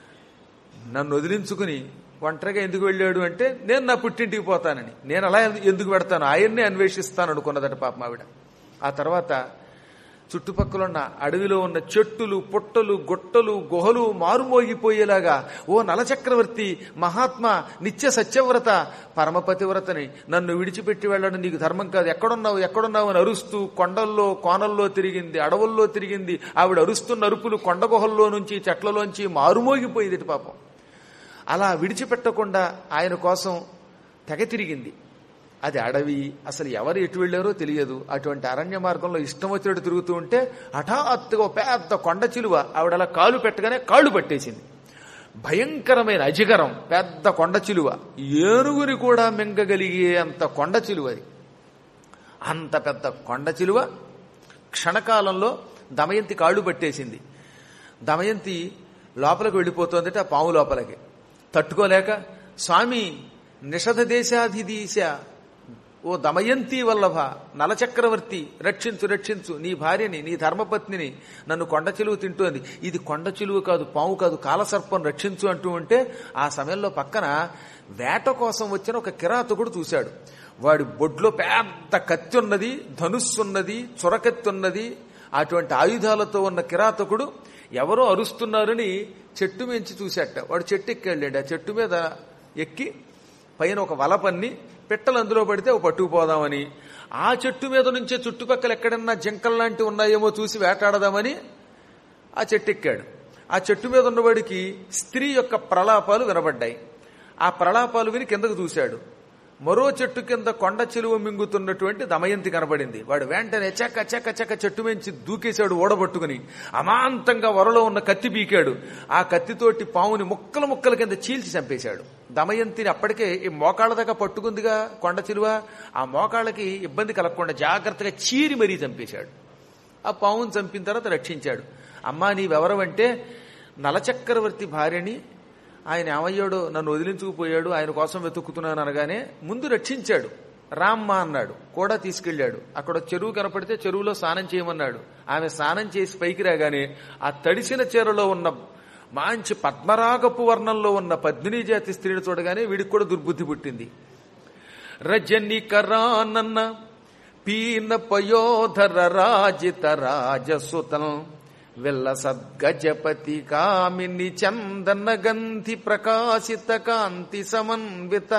నన్ను వదిలించుకుని ఒంటరిగా ఎందుకు వెళ్ళాడు అంటే నేను నా పుట్టింటికి పోతానని నేను అలా ఎందుకు పెడతాను ఆయన్నే అన్వేషిస్తాను అనుకున్నదట పాపం ఆవిడ ఆ తర్వాత చుట్టుపక్కల ఉన్న అడవిలో ఉన్న చెట్టులు పుట్టలు గుట్టలు గుహలు మారుమోగిపోయేలాగా ఓ నలచక్రవర్తి మహాత్మా నిత్య సత్యవ్రత పరమపతివ్రతని నన్ను విడిచిపెట్టి వెళ్ళడం నీకు ధర్మం కాదు ఎక్కడున్నావు ఎక్కడున్నావు అని అరుస్తూ కొండల్లో కోనల్లో తిరిగింది అడవుల్లో తిరిగింది ఆవిడ అరుస్తున్న అరుపులు కొండ గుహల్లో నుంచి చెట్లలోంచి మారుమోగిపోయింది పాపం అలా విడిచిపెట్టకుండా ఆయన కోసం తెగ తిరిగింది అది అడవి అసలు ఎవరు ఎటు వెళ్ళారో తెలియదు అటువంటి అరణ్య మార్గంలో ఇష్టం వచ్చినట్టు తిరుగుతూ ఉంటే హఠాత్తుగా ఒక పెద్ద కొండ చిలువ ఆవిడ అలా కాలు పెట్టగానే కాళ్ళు పట్టేసింది భయంకరమైన అజిగరం పెద్ద కొండ చిలువ ఏనుగుని కూడా మింగగలిగే అంత కొండ చిలువ అది అంత పెద్ద కొండ చిలువ క్షణకాలంలో దమయంతి కాళ్ళు పట్టేసింది దమయంతి లోపలికి వెళ్ళిపోతుందంటే ఆ పాము లోపలికి తట్టుకోలేక స్వామి నిషధ దేశాధిదీశ ఓ దమయంతి వల్లభ నలచక్రవర్తి రక్షించు రక్షించు నీ భార్యని నీ ధర్మపత్నిని నన్ను కొండ చిలువ తింటోంది ఇది కొండ చిలువ కాదు పాము కాదు కాలసర్పం రక్షించు అంటూ ఉంటే ఆ సమయంలో పక్కన వేట కోసం వచ్చిన ఒక కిరాతకుడు చూశాడు వాడి బొడ్లో పెద్ద కత్తి ఉన్నది ధనుస్సు ఉన్నది చురకత్తి ఉన్నది అటువంటి ఆయుధాలతో ఉన్న కిరాతకుడు ఎవరో అరుస్తున్నారని చెట్టు మించి చూశాట వాడు చెట్టు ఎక్కి వెళ్ళాడు ఆ చెట్టు మీద ఎక్కి పైన ఒక వల పన్ని పిట్టలు అందులో పడితే ఒక పట్టుకుపోదామని ఆ చెట్టు మీద నుంచే చుట్టుపక్కల ఎక్కడన్నా జింకల్లాంటివి ఉన్నాయేమో చూసి వేటాడదామని ఆ చెట్టు ఎక్కాడు ఆ చెట్టు మీద ఉన్నవాడికి స్త్రీ యొక్క ప్రలాపాలు వినబడ్డాయి ఆ ప్రలాపాలు విని కిందకు చూశాడు మరో చెట్టు కింద కొండ చెలువ మింగుతున్నటువంటి దమయంతి కనబడింది వాడు వెంటనే చెక్క చెక్క చెక్క చెట్టు మించి దూకేశాడు ఓడబట్టుకుని అమాంతంగా వరలో ఉన్న కత్తి పీకాడు ఆ కత్తితోటి పావుని ముక్కల ముక్కల కింద చీల్చి చంపేశాడు దమయంతిని అప్పటికే ఈ మోకాళ్ళ దాకా పట్టుకుందిగా కొండ చిలువ ఆ మోకాళ్ళకి ఇబ్బంది కలగకుండా జాగ్రత్తగా చీరి మరీ చంపేశాడు ఆ పావును చంపిన తర్వాత రక్షించాడు అమ్మా నీవెవరవంటే నలచక్రవర్తి భార్యని ఆయన ఏమయ్యాడో నన్ను వదిలించుకుపోయాడు ఆయన కోసం వెతుక్కుతున్నాను అనగానే ముందు రక్షించాడు రామ్మ అన్నాడు కూడా తీసుకెళ్లాడు అక్కడ చెరువు కనపడితే చెరువులో స్నానం చేయమన్నాడు ఆమె స్నానం చేసి పైకి రాగానే ఆ తడిసిన చీరలో ఉన్న మంచి పద్మరాగపు వర్ణంలో ఉన్న పద్మినీ జాతి స్త్రీని చూడగానే వీడికి కూడా దుర్బుద్ధి పుట్టింది రజనికరానన్న పీన పయోధర రాజిత రాజసుతం వెల్ల సద్గజపతి కామిని చందన గంధి ప్రకాశిత కాంతి సమన్విత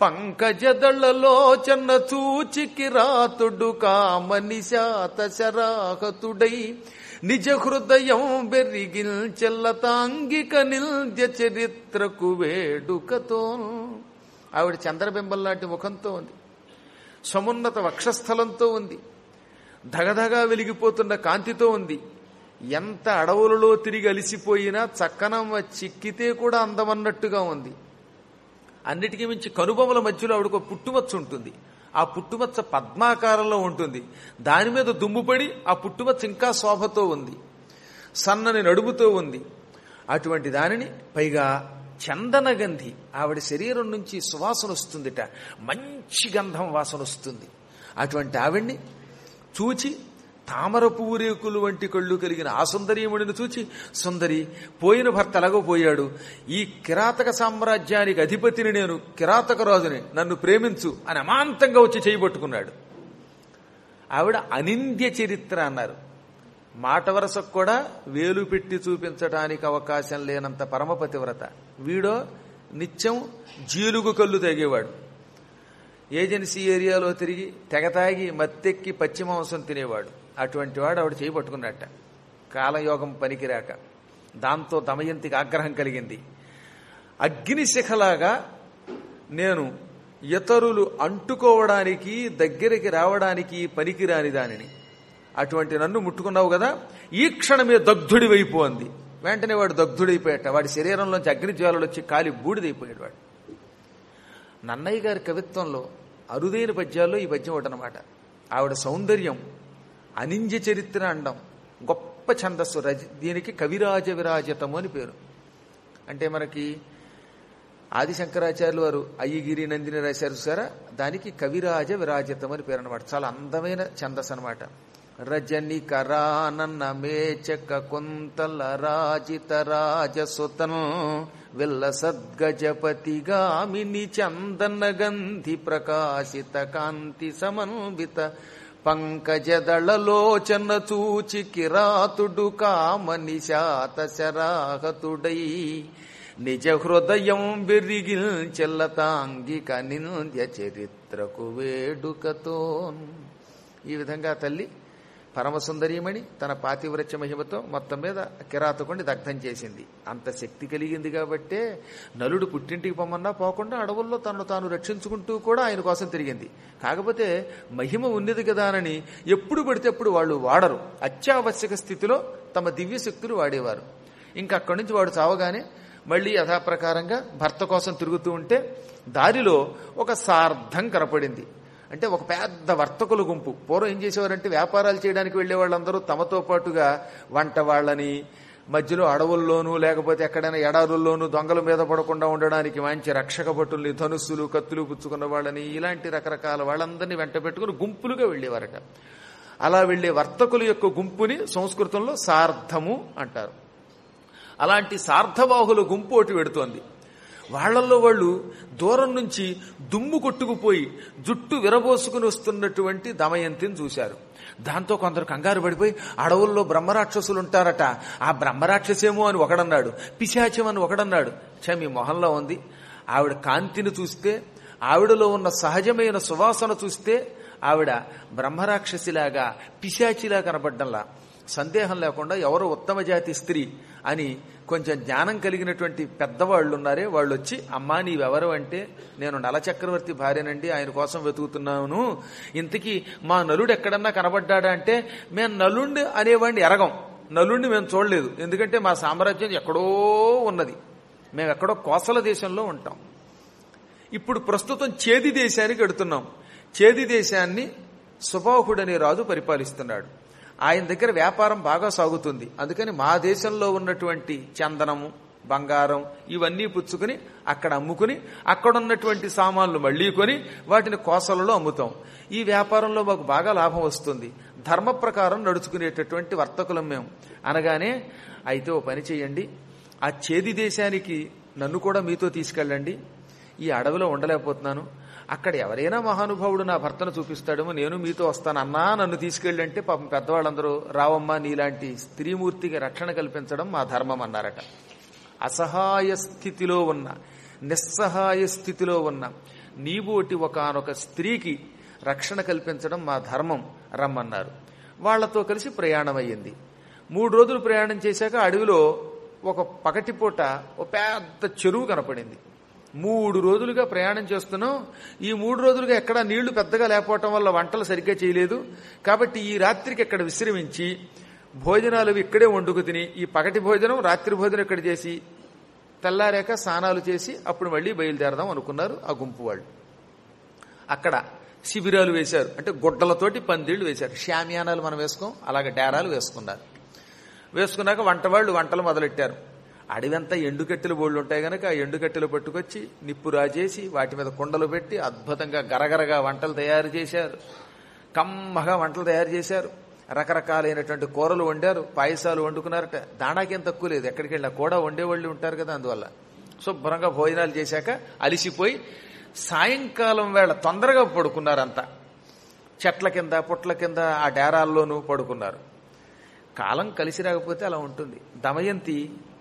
పంకజదళలోచన చూచి కిరాతుడు కామని శాత శరాహతుడై నిజ హృదయం బెరిగిల్చెల్లతాంగిక నిల్ద్య చరిత్రకు వేడుకతో ఆవిడ చంద్రబింబం లాంటి ముఖంతో ఉంది సమున్నత వక్షస్థలంతో ఉంది ధగధగా వెలిగిపోతున్న కాంతితో ఉంది ఎంత అడవులలో తిరిగి అలిసిపోయినా చక్కనమ్మ చిక్కితే కూడా అందమన్నట్టుగా ఉంది అన్నిటికీ మించి కనుబొమల మధ్యలో ఆవిడకు ఒక పుట్టుమచ్చ ఉంటుంది ఆ పుట్టుమచ్చ పద్మాకారంలో ఉంటుంది దాని మీద దుమ్ముపడి ఆ పుట్టుమచ్చ ఇంకా శోభతో ఉంది సన్నని నడుముతో ఉంది అటువంటి దానిని పైగా చందనగంధి ఆవిడ శరీరం నుంచి సువాసన వస్తుందిట మంచి గంధం వాసన వస్తుంది అటువంటి ఆవిడ్ని చూచి తామర పువ్వు రేకులు వంటి కళ్ళు కలిగిన ఆ సుందరీముడిని చూచి సుందరి పోయిన భర్త ఎలాగో పోయాడు ఈ కిరాతక సామ్రాజ్యానికి అధిపతిని నేను కిరాతక రాజుని నన్ను ప్రేమించు అని అమాంతంగా వచ్చి చేయబట్టుకున్నాడు ఆవిడ అనింద్య చరిత్ర అన్నారు మాట వరసకు కూడా వేలు పెట్టి చూపించడానికి అవకాశం లేనంత పరమపతివ్రత వీడో నిత్యం జీలుగు కళ్ళు తాగేవాడు ఏజెన్సీ ఏరియాలో తిరిగి తెగతాగి మత్తెక్కి పచ్చి మాంసం తినేవాడు అటువంటి వాడు ఆవిడ చేయబట్టుకున్నట్ట కాలయోగం పనికిరాక దాంతో దమయంతికి ఆగ్రహం కలిగింది అగ్నిశిఖలాగా నేను ఇతరులు అంటుకోవడానికి దగ్గరికి రావడానికి పనికిరాని దానిని అటువంటి నన్ను ముట్టుకున్నావు కదా ఈ క్షణమే దగ్ధుడి వైపు అంది వెంటనే వాడు దగ్ధుడైపోయాట వాడి శరీరంలోంచి అగ్నిజ్వాలలు వచ్చి కాలి బూడిదైపోయాడు వాడు నన్నయ్య గారి కవిత్వంలో అరుదైన పద్యాల్లో ఈ పద్యం ఒకటనమాట ఆవిడ సౌందర్యం అనింజ చరిత్ర అండం గొప్ప ఛందస్సు రజ దీనికి కవిరాజ విరాజతము అని పేరు అంటే మనకి ఆదిశంకరాచార్యులు వారు అయ్యగిరి నందిని రాశారు సారా దానికి కవిరాజ విరాజితం అని పేరు అనమాట చాలా అందమైన ఛందస్సు అనమాట రజని కరానన్న మేచక కుంతల రాజిత రాజసుతన్ విల్ల సద్గజపతి గామిని చందన గంధి ప్రకాశిత కాంతి సమన్విత పంకజదళలోచన చూచి కిరాతుడు కామని శాత శరాహతుడై నిజ హృదయం బెరిగిల్ చెల్లతాంగిక నింద్య చరిత్రకు వేడుకతో ఈ విధంగా తల్లి పరమసుందరీమణి తన పాతివ్రత్య మహిమతో మొత్తం మీద కిరాతకుని దగ్ధం చేసింది అంత శక్తి కలిగింది కాబట్టే నలుడు పుట్టింటికి పొమ్మన్నా పోకుండా అడవుల్లో తనను తాను రక్షించుకుంటూ కూడా ఆయన కోసం తిరిగింది కాకపోతే మహిమ ఉన్నది కదానని ఎప్పుడు పడితే అప్పుడు వాళ్ళు వాడరు అత్యావశ్యక స్థితిలో తమ దివ్య శక్తులు వాడేవారు ఇంకా అక్కడి నుంచి వాడు చావగానే మళ్ళీ యథాప్రకారంగా భర్త కోసం తిరుగుతూ ఉంటే దారిలో ఒక సార్థం కనపడింది అంటే ఒక పెద్ద వర్తకుల గుంపు పూర్వం ఏం చేసేవారంటే వ్యాపారాలు చేయడానికి వెళ్లే వాళ్ళందరూ తమతో పాటుగా వంట వాళ్ళని మధ్యలో అడవుల్లోనూ లేకపోతే ఎక్కడైనా ఎడారుల్లోనూ దొంగల మీద పడకుండా ఉండడానికి మంచి రక్షక భటుల్ని ధనుస్సులు కత్తులు పుచ్చుకున్న వాళ్ళని ఇలాంటి రకరకాల వాళ్ళందరినీ వెంట పెట్టుకుని గుంపులుగా వెళ్లేవారట అలా వెళ్లే వర్తకుల యొక్క గుంపుని సంస్కృతంలో సార్థము అంటారు అలాంటి సార్థబాహుల గుంపు ఒకటి పెడుతోంది వాళ్లలో వాళ్ళు దూరం నుంచి దుమ్ము కొట్టుకుపోయి జుట్టు విరబోసుకుని వస్తున్నటువంటి దమయంతిని చూశారు దాంతో కొందరు కంగారు పడిపోయి అడవుల్లో బ్రహ్మరాక్షసులు ఉంటారట ఆ బ్రహ్మరాక్షసేమో అని ఒకడన్నాడు పిశాచం అని ఒకడన్నాడు మీ మొహంలో ఉంది ఆవిడ కాంతిని చూస్తే ఆవిడలో ఉన్న సహజమైన సువాసన చూస్తే ఆవిడ బ్రహ్మరాక్షసిలాగా పిశాచిలా కనపడ్డంలా సందేహం లేకుండా ఎవరో ఉత్తమ జాతి స్త్రీ అని కొంచెం జ్ఞానం కలిగినటువంటి పెద్దవాళ్ళు ఉన్నారే వాళ్ళు వచ్చి అమ్మా నీవెవరు అంటే నేను నలచక్రవర్తి భార్యనండి ఆయన కోసం వెతుకుతున్నాను ఇంతకీ మా నలుడు ఎక్కడన్నా కనబడ్డాడా అంటే మేము నలుండి అనేవాడిని ఎరగం నలుండి మేము చూడలేదు ఎందుకంటే మా సామ్రాజ్యం ఎక్కడో ఉన్నది మేము ఎక్కడో కోసల దేశంలో ఉంటాం ఇప్పుడు ప్రస్తుతం చేది దేశానికి ఎడుతున్నాం చేది దేశాన్ని సుబాహుడనే రాజు పరిపాలిస్తున్నాడు ఆయన దగ్గర వ్యాపారం బాగా సాగుతుంది అందుకని మా దేశంలో ఉన్నటువంటి చందనము బంగారం ఇవన్నీ పుచ్చుకుని అక్కడ అమ్ముకుని అక్కడ ఉన్నటువంటి సామాన్లు మళ్లీ కొని వాటిని కోసలలో అమ్ముతాం ఈ వ్యాపారంలో మాకు బాగా లాభం వస్తుంది ధర్మ ప్రకారం నడుచుకునేటటువంటి వర్తకులం మేము అనగానే అయితే ఓ పని చేయండి ఆ చేది దేశానికి నన్ను కూడా మీతో తీసుకెళ్ళండి ఈ అడవిలో ఉండలేకపోతున్నాను అక్కడ ఎవరైనా మహానుభావుడు నా భర్తను చూపిస్తాడేమో నేను మీతో వస్తాను అన్నా నన్ను తీసుకెళ్ళంటే పాపం పెద్దవాళ్ళందరూ రావమ్మ నీలాంటి స్త్రీమూర్తికి రక్షణ కల్పించడం మా ధర్మం అన్నారట అసహాయ స్థితిలో ఉన్న నిస్సహాయ స్థితిలో ఉన్న నీబోటి ఒకనొక స్త్రీకి రక్షణ కల్పించడం మా ధర్మం రమ్మన్నారు వాళ్లతో కలిసి ప్రయాణం అయ్యింది మూడు రోజులు ప్రయాణం చేశాక అడవిలో ఒక పగటిపూట ఒక పెద్ద చెరువు కనపడింది మూడు రోజులుగా ప్రయాణం చేస్తున్నాం ఈ మూడు రోజులుగా ఎక్కడ నీళ్లు పెద్దగా లేకపోవటం వల్ల వంటలు సరిగ్గా చేయలేదు కాబట్టి ఈ రాత్రికి ఇక్కడ విశ్రమించి భోజనాలు ఇక్కడే వండుకు తిని ఈ పగటి భోజనం రాత్రి భోజనం ఇక్కడ చేసి తెల్లారాక స్నానాలు చేసి అప్పుడు మళ్ళీ బయలుదేరదాం అనుకున్నారు ఆ గుంపు వాళ్ళు అక్కడ శిబిరాలు వేశారు అంటే గుడ్డలతోటి పందిళ్లు వేశారు షామియానాలు మనం వేసుకోం అలాగే డేరాలు వేసుకున్నారు వేసుకున్నాక వంట వాళ్ళు వంటలు మొదలెట్టారు అడవంతా ఎండుకట్టెలు బోళ్ళు ఉంటాయి కనుక ఆ ఎండుకట్టెలు పట్టుకొచ్చి నిప్పు రాజేసి వాటి మీద కుండలు పెట్టి అద్భుతంగా గరగరగా వంటలు తయారు చేశారు కమ్మగా వంటలు తయారు చేశారు రకరకాలైనటువంటి కూరలు వండారు పాయసాలు వండుకున్నారట దానాకేం తక్కువ లేదు ఎక్కడికి వెళ్ళినా కూడా వండేవాళ్ళు ఉంటారు కదా అందువల్ల శుభ్రంగా భోజనాలు చేశాక అలిసిపోయి సాయంకాలం వేళ తొందరగా పడుకున్నారంతా చెట్ల కింద పుట్ల కింద ఆ డేరాల్లోనూ పడుకున్నారు కాలం కలిసి రాకపోతే అలా ఉంటుంది దమయంతి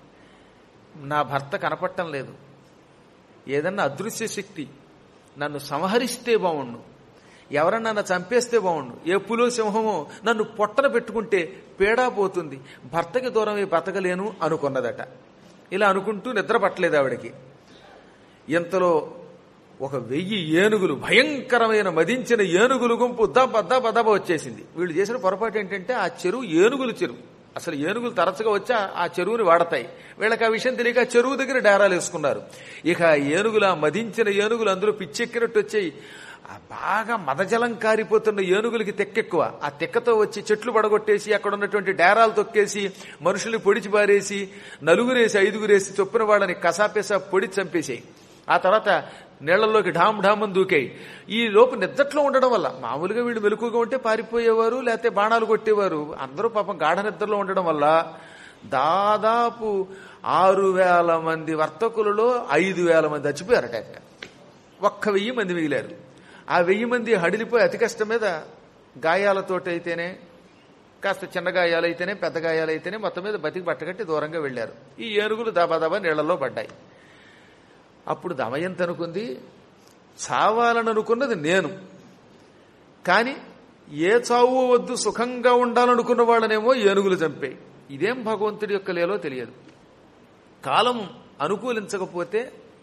నా భర్త కనపడటం లేదు ఏదన్నా అదృశ్య శక్తి నన్ను సంహరిస్తే బాగుండు ఎవరన్నా నన్ను చంపేస్తే బాగుండు ఏ పులో సింహమో నన్ను పొట్టన పెట్టుకుంటే పేడా పోతుంది భర్తకి దూరమే బతకలేను అనుకున్నదట ఇలా అనుకుంటూ నిద్ర పట్టలేదు ఆవిడకి ఇంతలో ఒక వెయ్యి ఏనుగులు భయంకరమైన మదించిన ఏనుగులు గుంపు దబ్బ దబ్బ దబ్బ వచ్చేసింది వీళ్ళు చేసిన పొరపాటు ఏంటంటే ఆ చెరువు ఏనుగుల చెరువు అసలు ఏనుగులు తరచుగా వచ్చి ఆ చెరువుని వాడతాయి వీళ్ళకి ఆ విషయం తెలియక ఆ చెరువు దగ్గర డేరాలు వేసుకున్నారు ఇక ఆ ఏనుగులు ఆ మదించిన ఏనుగులు అందులో పిచ్చెక్కినట్టు వచ్చాయి ఆ బాగా మదజలం కారిపోతున్న ఏనుగులకి తెక్కెక్కువ ఆ తెక్కతో వచ్చి చెట్లు పడగొట్టేసి అక్కడ ఉన్నటువంటి డేరాలు తొక్కేసి మనుషుల్ని పొడిచి పారేసి నలుగురేసి ఐదుగురేసి చొప్పున వాళ్ళని కసాపేసా పొడి చంపేసాయి ఆ తర్వాత నీళ్లలోకి ఢామ్ ఢామ్ దూకాయి ఈ లోపు నిద్దట్లో ఉండడం వల్ల మామూలుగా వీళ్ళు మెలకుగా ఉంటే పారిపోయేవారు లేకపోతే బాణాలు కొట్టేవారు అందరూ పాపం గాఢ నిద్రలో ఉండడం వల్ల దాదాపు ఆరు వేల మంది వర్తకులలో ఐదు వేల మంది చచ్చిపోయారట ఒక్క వెయ్యి మంది మిగిలారు ఆ వెయ్యి మంది హడిలిపోయి అతి కష్టం మీద గాయాలతోటైతేనే కాస్త చిన్న గాయాలైతేనే పెద్ద గాయాలైతేనే మొత్తం మీద బతికి పట్టగట్టి దూరంగా వెళ్లారు ఈ ఏనుగులు దాబాదాబా నీళ్లలో పడ్డాయి అప్పుడు దమయంతి అనుకుంది చావాలని అనుకున్నది నేను కానీ ఏ చావు వద్దు సుఖంగా ఉండాలనుకున్న వాళ్ళనేమో ఏనుగులు చంపాయి ఇదేం భగవంతుడి యొక్క లేలో తెలియదు కాలం అనుకూలించకపోతే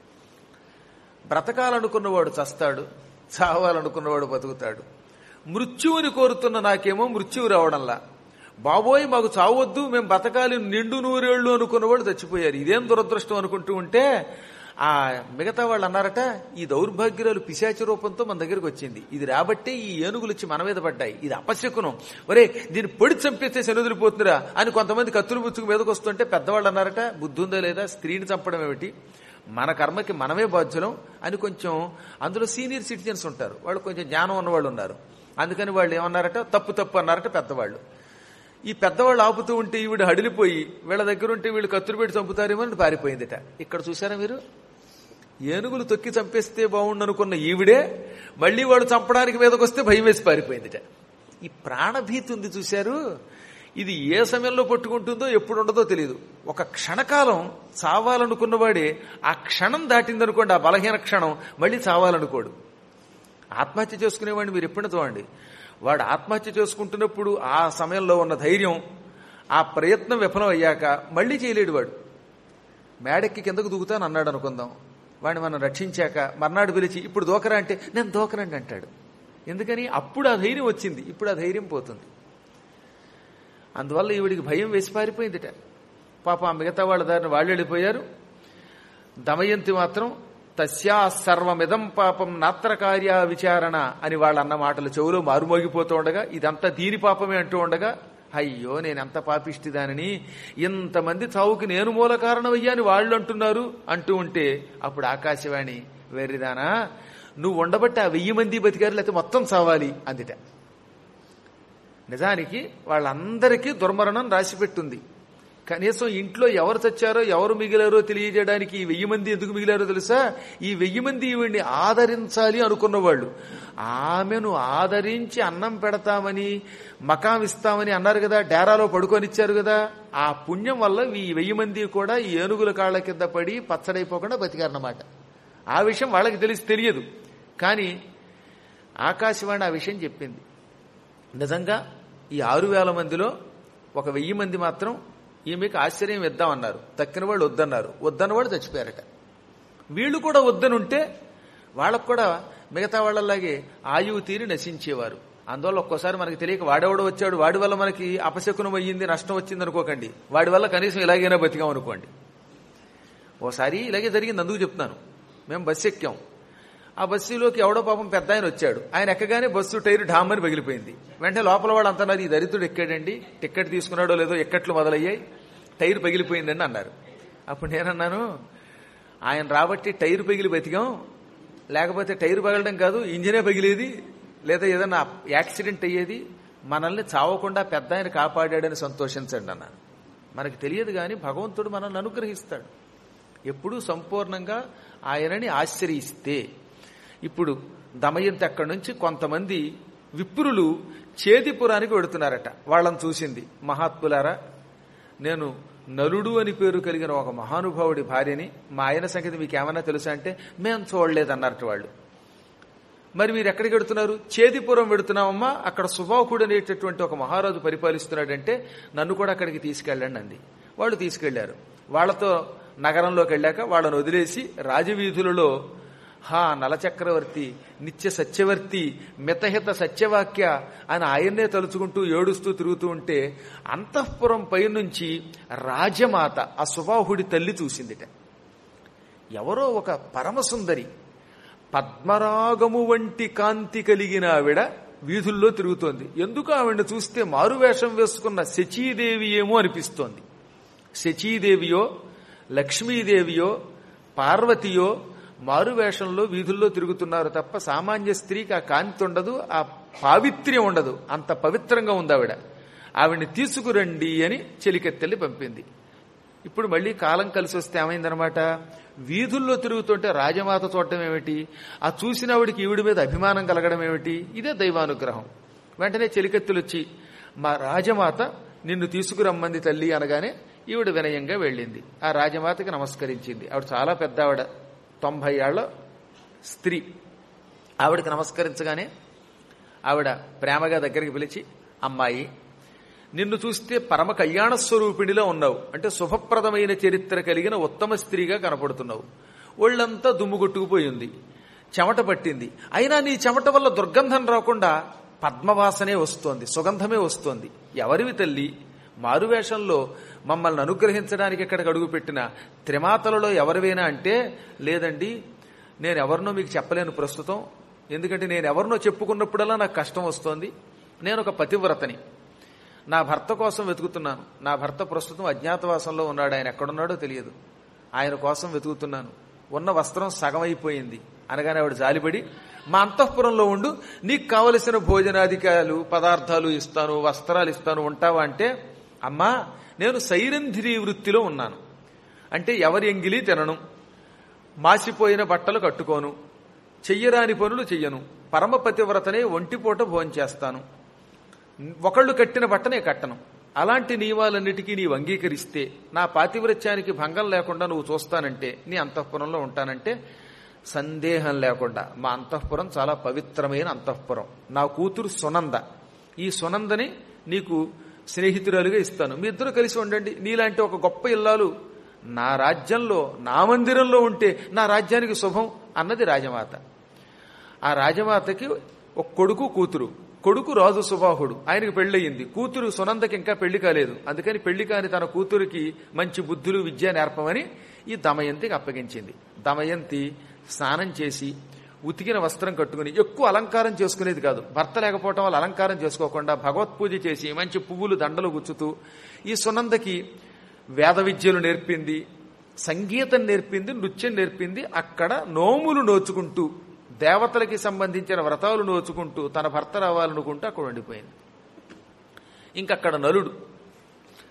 బ్రతకాలనుకున్నవాడు చస్తాడు చావాలనుకున్నవాడు బతుకుతాడు మృత్యువుని కోరుతున్న నాకేమో మృత్యువు రావడంలా బాబోయ్ మాకు చావొద్దు మేము బతకాలి నిండు నూరేళ్లు అనుకున్నవాడు చచ్చిపోయారు ఇదేం దురదృష్టం అనుకుంటూ ఉంటే ఆ మిగతా వాళ్ళు అన్నారట ఈ దౌర్భాగ్యురాలు పిశాచ రూపంతో మన దగ్గరికి వచ్చింది ఇది రాబట్టే ఈ ఏనుగులు వచ్చి మన మీద పడ్డాయి ఇది అపశకునం ఒరే దీన్ని పొడి చంపేస్తే శనుదిరిపోతుందిరా అని కొంతమంది కత్తులు బుచ్చుకు మీదకి వస్తుంటే పెద్దవాళ్ళు అన్నారట బుద్ధి ఉందా లేదా స్త్రీని చంపడం ఏమిటి మన కర్మకి మనమే బాధ్యులం అని కొంచెం అందులో సీనియర్ సిటిజన్స్ ఉంటారు వాళ్ళు కొంచెం జ్ఞానం ఉన్నవాళ్ళు ఉన్నారు అందుకని వాళ్ళు ఏమన్నారట తప్పు తప్పు అన్నారట పెద్దవాళ్ళు ఈ పెద్దవాళ్ళు ఆపుతూ ఉంటే ఈవిడ హడిలిపోయి వీళ్ళ దగ్గర ఉంటే వీళ్ళు కత్తులు పెట్టి చంపుతారేమో అని పారిపోయిందిట ఇక్కడ చూసారా మీరు ఏనుగులు తొక్కి చంపేస్తే బాగుండు అనుకున్న ఈవిడే మళ్ళీ వాడు చంపడానికి మీదకి వస్తే భయం వేసి పారిపోయిందిట ఈ ప్రాణభీతి ఉంది చూశారు ఇది ఏ సమయంలో పట్టుకుంటుందో ఎప్పుడు ఉండదో తెలియదు ఒక క్షణకాలం చావాలనుకున్నవాడే ఆ క్షణం దాటిందనుకోండి ఆ బలహీన క్షణం మళ్ళీ చావాలనుకోడు ఆత్మహత్య చేసుకునేవాడిని మీరు ఎప్పుడు చూడండి వాడు ఆత్మహత్య చేసుకుంటున్నప్పుడు ఆ సమయంలో ఉన్న ధైర్యం ఆ ప్రయత్నం విఫలం అయ్యాక మళ్ళీ చేయలేడు వాడు మేడెక్కి కిందకు దూకుతాను అన్నాడు అనుకుందాం వాడిని మనం రక్షించాక మర్నాడు పిలిచి ఇప్పుడు దూకరా అంటే నేను దూకరండి అంటాడు ఎందుకని అప్పుడు ఆ ధైర్యం వచ్చింది ఇప్పుడు ఆ ధైర్యం పోతుంది అందువల్ల ఈవిడికి భయం వేసి పారిపోయిందిట పాప ఆ మిగతా వాళ్ళ దారిని వాళ్ళు వెళ్ళిపోయారు దమయంతి మాత్రం తస్యా సర్వమిదం పాపం నాత్రకార్య విచారణ అని వాళ్ళు అన్న మాటలు చెవులో మారుమోగిపోతూ ఉండగా ఇదంతా దీని పాపమే అంటూ ఉండగా అయ్యో నేనెంత పాపిష్టిదానని ఇంతమంది చావుకి నేను మూల కారణమయ్యాని వాళ్ళు అంటున్నారు అంటూ ఉంటే అప్పుడు ఆకాశవాణి వెర్రిదానా నువ్వు ఉండబట్టి ఆ వెయ్యి మంది బతికారు లేకపోతే మొత్తం చావాలి అందిట నిజానికి వాళ్ళందరికీ దుర్మరణం రాసిపెట్టుంది కనీసం ఇంట్లో ఎవరు చచ్చారో ఎవరు మిగిలారో తెలియజేయడానికి ఈ వెయ్యి మంది ఎందుకు మిగిలారో తెలుసా ఈ వెయ్యి మంది ఈవిడ్ని ఆదరించాలి అనుకున్న వాళ్ళు ఆమెను ఆదరించి అన్నం పెడతామని మకాం ఇస్తామని అన్నారు కదా డేరాలో పడుకొనిచ్చారు కదా ఆ పుణ్యం వల్ల ఈ వెయ్యి మంది కూడా ఈ ఏనుగుల కాళ్ళ కింద పడి పచ్చడైపోకుండా బతికారన్నమాట ఆ విషయం వాళ్ళకి తెలిసి తెలియదు కానీ ఆకాశవాణి ఆ విషయం చెప్పింది నిజంగా ఈ ఆరు వేల మందిలో ఒక వెయ్యి మంది మాత్రం ఈమెకు ఆశ్చర్యం ఇద్దామన్నారు తక్కిన వాళ్ళు వద్దన్నారు వద్దన్న వాళ్ళు చచ్చిపోయారట వీళ్ళు కూడా వద్దనుంటే వాళ్ళకు కూడా మిగతా వాళ్ళలాగే ఆయువు తీరి నశించేవారు అందువల్ల ఒక్కోసారి మనకి తెలియక వాడెవడో వచ్చాడు వాడి వల్ల మనకి అపశకునం అయ్యింది నష్టం వచ్చింది అనుకోకండి వాడి వల్ల కనీసం ఇలాగైనా బతికాం అనుకోండి ఓసారి ఇలాగే జరిగింది అందుకు చెప్తున్నాను మేము బస్సు ఎక్కాం ఆ బస్సులోకి ఎవడో పాపం పెద్ద ఆయన వచ్చాడు ఆయన ఎక్కగానే బస్సు టైర్ ఢామని పగిలిపోయింది వెంటనే లోపల వాడు అంతా ఈ దరిద్రుడు ఎక్కాడండి టికెట్ తీసుకున్నాడో లేదో ఎక్కట్లు మొదలయ్యాయి టైర్ పగిలిపోయిందండి అన్నారు అప్పుడు నేనన్నాను ఆయన రాబట్టి టైర్ పగిలి బతికాం లేకపోతే టైర్ పగలడం కాదు ఇంజినే పగిలేది లేదా ఏదైనా యాక్సిడెంట్ అయ్యేది మనల్ని చావకుండా పెద్ద ఆయన కాపాడాడని సంతోషించండి అన్నాను మనకి తెలియదు కానీ భగవంతుడు మనల్ని అనుగ్రహిస్తాడు ఎప్పుడూ సంపూర్ణంగా ఆయనని ఆశ్రయిస్తే ఇప్పుడు దమయంతి అక్కడి నుంచి కొంతమంది విప్రులు చేతిపురానికి వెడుతున్నారట వాళ్ళని చూసింది మహాత్ములారా నేను నలుడు అని పేరు కలిగిన ఒక మహానుభావుడి భార్యని మా ఆయన సంగతి మీకు ఏమన్నా తెలుసా అంటే మేము చూడలేదన్నట్టు వాళ్ళు మరి మీరు ఎక్కడికి వెడుతున్నారు చేతిపురం వెడుతున్నామమ్మా అక్కడ సుబాహుడు అనేటటువంటి ఒక మహారాజు పరిపాలిస్తున్నాడంటే నన్ను కూడా అక్కడికి తీసుకెళ్ళండి అంది వాళ్ళు తీసుకెళ్లారు వాళ్లతో నగరంలోకి వెళ్ళాక వాళ్ళని వదిలేసి రాజవీధులలో హా నలచక్రవర్తి నిత్య సత్యవర్తి మితహిత సత్యవాక్య అని ఆయన్నే తలుచుకుంటూ ఏడుస్తూ తిరుగుతూ ఉంటే అంతఃపురం పైనుంచి రాజమాత ఆ సుబాహుడి తల్లి చూసిందిట ఎవరో ఒక పరమసుందరి పద్మరాగము వంటి కాంతి కలిగిన ఆవిడ వీధుల్లో తిరుగుతోంది ఎందుకు ఆవిడని చూస్తే మారువేషం వేసుకున్న శచీదేవి ఏమో అనిపిస్తోంది శచీదేవియో లక్ష్మీదేవియో పార్వతియో మారువేషంలో వీధుల్లో తిరుగుతున్నారు తప్ప సామాన్య స్త్రీకి ఆ కాంతి ఉండదు ఆ పావిత్ర్యం ఉండదు అంత పవిత్రంగా ఉంది ఆవిడ ఆవిడ్ని తీసుకురండి అని చెలికెత్తెల్లి పంపింది ఇప్పుడు మళ్ళీ కాలం కలిసి వస్తే ఏమైందనమాట వీధుల్లో తిరుగుతుంటే రాజమాత చూడటం ఏమిటి ఆ చూసిన ఆవిడికి ఈవిడి మీద అభిమానం కలగడం ఏమిటి ఇదే దైవానుగ్రహం వెంటనే చెలికెత్తులు వచ్చి మా రాజమాత నిన్ను తీసుకురమ్మంది తల్లి అనగానే ఈవిడ వినయంగా వెళ్ళింది ఆ రాజమాతకి నమస్కరించింది ఆవిడ చాలా పెద్ద ఆవిడ తొంభై ఏళ్ల స్త్రీ ఆవిడకి నమస్కరించగానే ఆవిడ ప్రేమగా దగ్గరికి పిలిచి అమ్మాయి నిన్ను చూస్తే పరమ కళ్యాణ స్వరూపిణిలో ఉన్నావు అంటే శుభప్రదమైన చరిత్ర కలిగిన ఉత్తమ స్త్రీగా కనపడుతున్నావు ఒళ్ళంతా దుమ్ము కొట్టుకుపోయింది చెమట పట్టింది అయినా నీ చెమట వల్ల దుర్గంధం రాకుండా పద్మవాసనే వస్తోంది సుగంధమే వస్తోంది ఎవరివి తల్లి మారువేషంలో మమ్మల్ని అనుగ్రహించడానికి ఎక్కడికి అడుగుపెట్టిన త్రిమాతలలో ఎవరివైనా అంటే లేదండి నేను ఎవరినో మీకు చెప్పలేను ప్రస్తుతం ఎందుకంటే నేను ఎవరినో చెప్పుకున్నప్పుడల్లా నాకు కష్టం వస్తోంది నేను ఒక పతివ్రతని నా భర్త కోసం వెతుకుతున్నాను నా భర్త ప్రస్తుతం అజ్ఞాతవాసంలో ఉన్నాడు ఆయన ఎక్కడున్నాడో తెలియదు ఆయన కోసం వెతుకుతున్నాను ఉన్న వస్త్రం సగం అయిపోయింది అనగానే ఆవిడ జాలిపడి మా అంతఃపురంలో ఉండు నీకు కావలసిన భోజనాధికాలు పదార్థాలు ఇస్తాను వస్త్రాలు ఇస్తాను ఉంటావా అంటే అమ్మా నేను సైరంధ్రీ వృత్తిలో ఉన్నాను అంటే ఎవరి ఎంగిలి తినను మాసిపోయిన బట్టలు కట్టుకోను చెయ్యరాని పనులు చెయ్యను పరమపతివ్రతనే ఒంటిపూట భోంచేస్తాను ఒకళ్ళు కట్టిన బట్టనే కట్టను అలాంటి నియమాలన్నిటికీ నీవు అంగీకరిస్తే నా పాతివ్రత్యానికి భంగం లేకుండా నువ్వు చూస్తానంటే నీ అంతఃపురంలో ఉంటానంటే సందేహం లేకుండా మా అంతఃపురం చాలా పవిత్రమైన అంతఃపురం నా కూతురు సునంద ఈ సునందని నీకు స్నేహితురాలుగా ఇస్తాను మీ ఇద్దరు కలిసి ఉండండి నీలాంటి ఒక గొప్ప ఇల్లాలు నా రాజ్యంలో నా మందిరంలో ఉంటే నా రాజ్యానికి శుభం అన్నది రాజమాత ఆ రాజమాతకి ఒక కొడుకు కూతురు కొడుకు రాజు సుబాహుడు ఆయనకి పెళ్ళయింది కూతురు సునందకి ఇంకా పెళ్లి కాలేదు అందుకని పెళ్లి కాని తన కూతురికి మంచి బుద్ధులు విద్య నేర్పమని ఈ దమయంతికి అప్పగించింది దమయంతి స్నానం చేసి ఉతికిన వస్త్రం కట్టుకుని ఎక్కువ అలంకారం చేసుకునేది కాదు భర్త లేకపోవటం వల్ల అలంకారం చేసుకోకుండా భగవత్ పూజ చేసి మంచి పువ్వులు దండలు గుచ్చుతూ ఈ సునందకి వేద విద్యలు నేర్పింది సంగీతం నేర్పింది నృత్యం నేర్పింది అక్కడ నోములు నోచుకుంటూ దేవతలకి సంబంధించిన వ్రతాలు నోచుకుంటూ తన భర్త రావాలనుకుంటూ అక్కడ ఉండిపోయింది ఇంకక్కడ నలుడు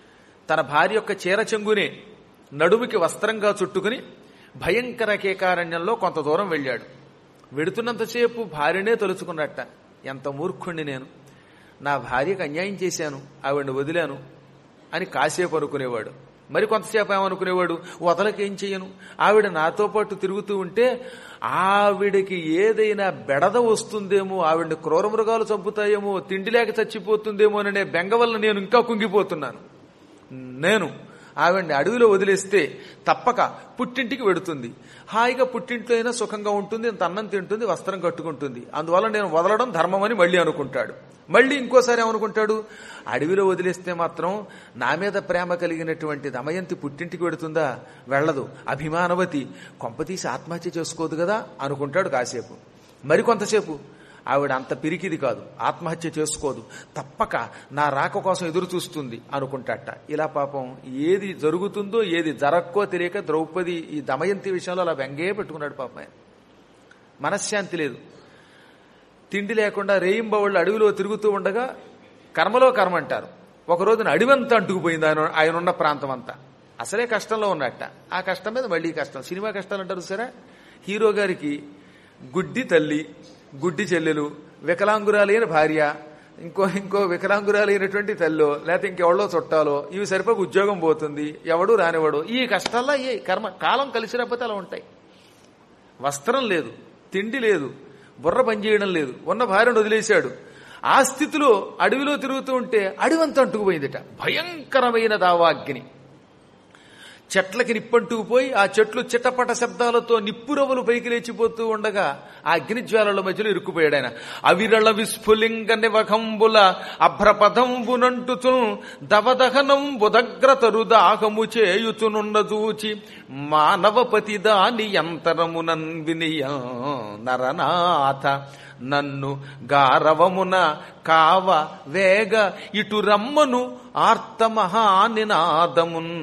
తన భార్య యొక్క చీర చెంగునే నడుముకి వస్త్రంగా చుట్టుకుని భయంకర కేకారణ్యంలో కొంత దూరం వెళ్ళాడు వెడుతున్నంతసేపు భార్యనే తలుచుకున్నట్ట ఎంత మూర్ఖుణ్ణి నేను నా భార్యకు అన్యాయం చేశాను ఆవిడ్ని వదిలాను అని కాసేపు అనుకునేవాడు మరి కొంతసేపు ఏమనుకునేవాడు వదలకేం చెయ్యను ఆవిడ నాతో పాటు తిరుగుతూ ఉంటే ఆవిడకి ఏదైనా బెడద వస్తుందేమో ఆవిడని క్రూర మృగాలు చంపుతాయేమో తిండి లేక చచ్చిపోతుందేమో అనే బెంగ వల్ల నేను ఇంకా కుంగిపోతున్నాను నేను ఆవిడ్ని అడవిలో వదిలేస్తే తప్పక పుట్టింటికి వెడుతుంది హాయిగా పుట్టింట్లో అయినా సుఖంగా ఉంటుంది ఇంత అన్నం తింటుంది వస్త్రం కట్టుకుంటుంది అందువల్ల నేను వదలడం ధర్మమని మళ్ళీ అనుకుంటాడు మళ్ళీ ఇంకోసారి ఏమనుకుంటాడు అడవిలో వదిలేస్తే మాత్రం నా మీద ప్రేమ కలిగినటువంటి దమయంతి పుట్టింటికి వెడుతుందా వెళ్ళదు అభిమానవతి కొంపతీసి ఆత్మహత్య చేసుకోదు కదా అనుకుంటాడు కాసేపు మరి కొంతసేపు ఆవిడ అంత పిరికిది కాదు ఆత్మహత్య చేసుకోదు తప్పక నా రాక కోసం ఎదురు చూస్తుంది అనుకుంటాట ఇలా పాపం ఏది జరుగుతుందో ఏది జరక్కో తెలియక ద్రౌపది ఈ దమయంతి విషయంలో అలా వెంగే పెట్టుకున్నాడు పాపం ఆయన మనశ్శాంతి లేదు తిండి లేకుండా రేయింబవళ్ళు అడవిలో తిరుగుతూ ఉండగా కర్మలో కర్మ అంటారు ఒక రోజున అడివంతా అంటుకుపోయింది ఆయన ఆయన ఉన్న ప్రాంతం అంతా అసలే కష్టంలో ఉన్నట్ట ఆ కష్టం మీద మళ్ళీ కష్టం సినిమా కష్టాలు అంటారు సరే హీరో గారికి గుడ్డి తల్లి గుడ్డి చెల్లెలు వికలాంగురాలైన భార్య ఇంకో ఇంకో వికలాంగురాలైనటువంటి తల్లో లేకపోతే ఇంకెవడో చుట్టాలో ఇవి సరిపోక ఉద్యోగం పోతుంది ఎవడు రానివాడు ఈ కష్టాల్లో ఏ కర్మ కాలం కలిసి రాకపోతే అలా ఉంటాయి వస్త్రం లేదు తిండి లేదు బుర్ర పనిచేయడం లేదు ఉన్న భార్యను వదిలేశాడు ఆ స్థితిలో అడవిలో తిరుగుతూ ఉంటే అడవంతా అంటుకుపోయిందిట భయంకరమైన దావాగ్ని చెట్లకి నిప్పంటుకుపోయి ఆ చెట్లు చిట్టపట శబ్దాలతో నిప్పురవ్వలు పైకి లేచిపోతూ ఉండగా ఆ అగ్నిజ్వాలల మధ్యలో ఇరుక్కుపోయాడు ఆయన అవిరళ విస్ఫులింగ నివకంబుల అభ్రపదంబునంటుతు దవదహనం బుధగ్రతరు దాహము చేయుచునున్న చూచి మానవపతి దాని యంతరమునన్ వినియ నరనాథ నన్ను గారవమున కావ వేగ ఇటు రమ్మను ఆర్తమహానినాదమున్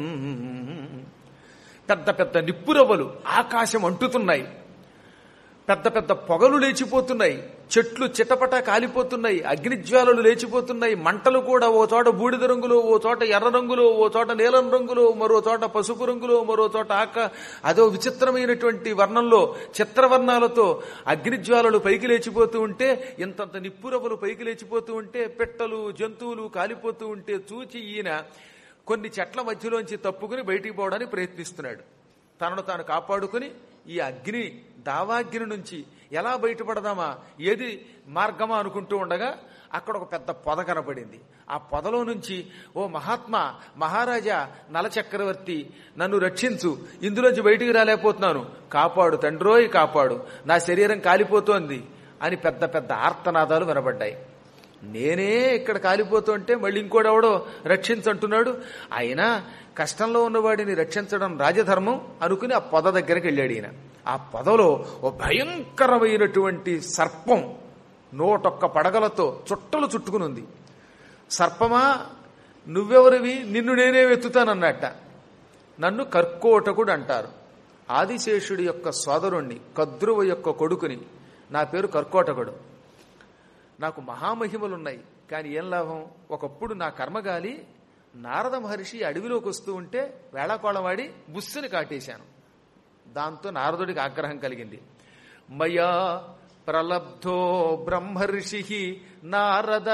పెద్ద పెద్ద నిప్పురవ్వలు ఆకాశం అంటుతున్నాయి పెద్ద పెద్ద పొగలు లేచిపోతున్నాయి చెట్లు చిటపట కాలిపోతున్నాయి అగ్నిజ్వాలలు లేచిపోతున్నాయి మంటలు కూడా ఓ చోట బూడిద రంగులో ఓ చోట ఎర్ర రంగులో ఓ చోట నీలం రంగులో మరో చోట పసుపు రంగులో మరో చోట ఆక అదో విచిత్రమైనటువంటి వర్ణంలో చిత్రవర్ణాలతో అగ్నిజ్వాలలు పైకి లేచిపోతూ ఉంటే ఇంతంత నిప్పురవ్వలు పైకి లేచిపోతూ ఉంటే పెట్టలు జంతువులు కాలిపోతూ ఉంటే చూచి ఈయన కొన్ని చెట్ల మధ్యలోంచి తప్పుకుని బయటికి పోవడానికి ప్రయత్నిస్తున్నాడు తనను తాను కాపాడుకుని ఈ అగ్ని దావాగ్ని నుంచి ఎలా బయటపడదామా ఏది మార్గమా అనుకుంటూ ఉండగా అక్కడ ఒక పెద్ద పొద కనపడింది ఆ పొదలో నుంచి ఓ మహాత్మా మహారాజా నలచక్రవర్తి నన్ను రక్షించు ఇందులోంచి బయటికి రాలేకపోతున్నాను కాపాడు తండ్రోయ్ కాపాడు నా శరీరం కాలిపోతోంది అని పెద్ద పెద్ద ఆర్తనాదాలు వినబడ్డాయి నేనే ఇక్కడ కాలిపోతుంటే మళ్ళీ ఇంకోడెవడో రక్షించంటున్నాడు అయినా కష్టంలో ఉన్నవాడిని రక్షించడం రాజధర్మం అనుకుని ఆ పొద దగ్గరికి వెళ్ళాడు ఈయన ఆ పొదలో ఓ భయంకరమైనటువంటి సర్పం నూటొక్క పడగలతో చుట్టలు చుట్టుకుని ఉంది సర్పమా నువ్వెవరివి నిన్ను నేనే వెతుతానన్నట్ట నన్ను కర్కోటకుడు అంటారు ఆదిశేషుడి యొక్క సోదరుణ్ణి కద్రువ యొక్క కొడుకుని నా పేరు కర్కోటకుడు నాకు మహామహిమలున్నాయి కానీ ఏం లాభం ఒకప్పుడు నా కర్మగాలి నారద మహర్షి అడవిలోకి వస్తూ ఉంటే వేళాకోళవాడి బుస్సుని కాటేశాను దాంతో నారదుడికి ఆగ్రహం కలిగింది మయా ప్రలబ్ధో బ్రహ్మర్షి నారద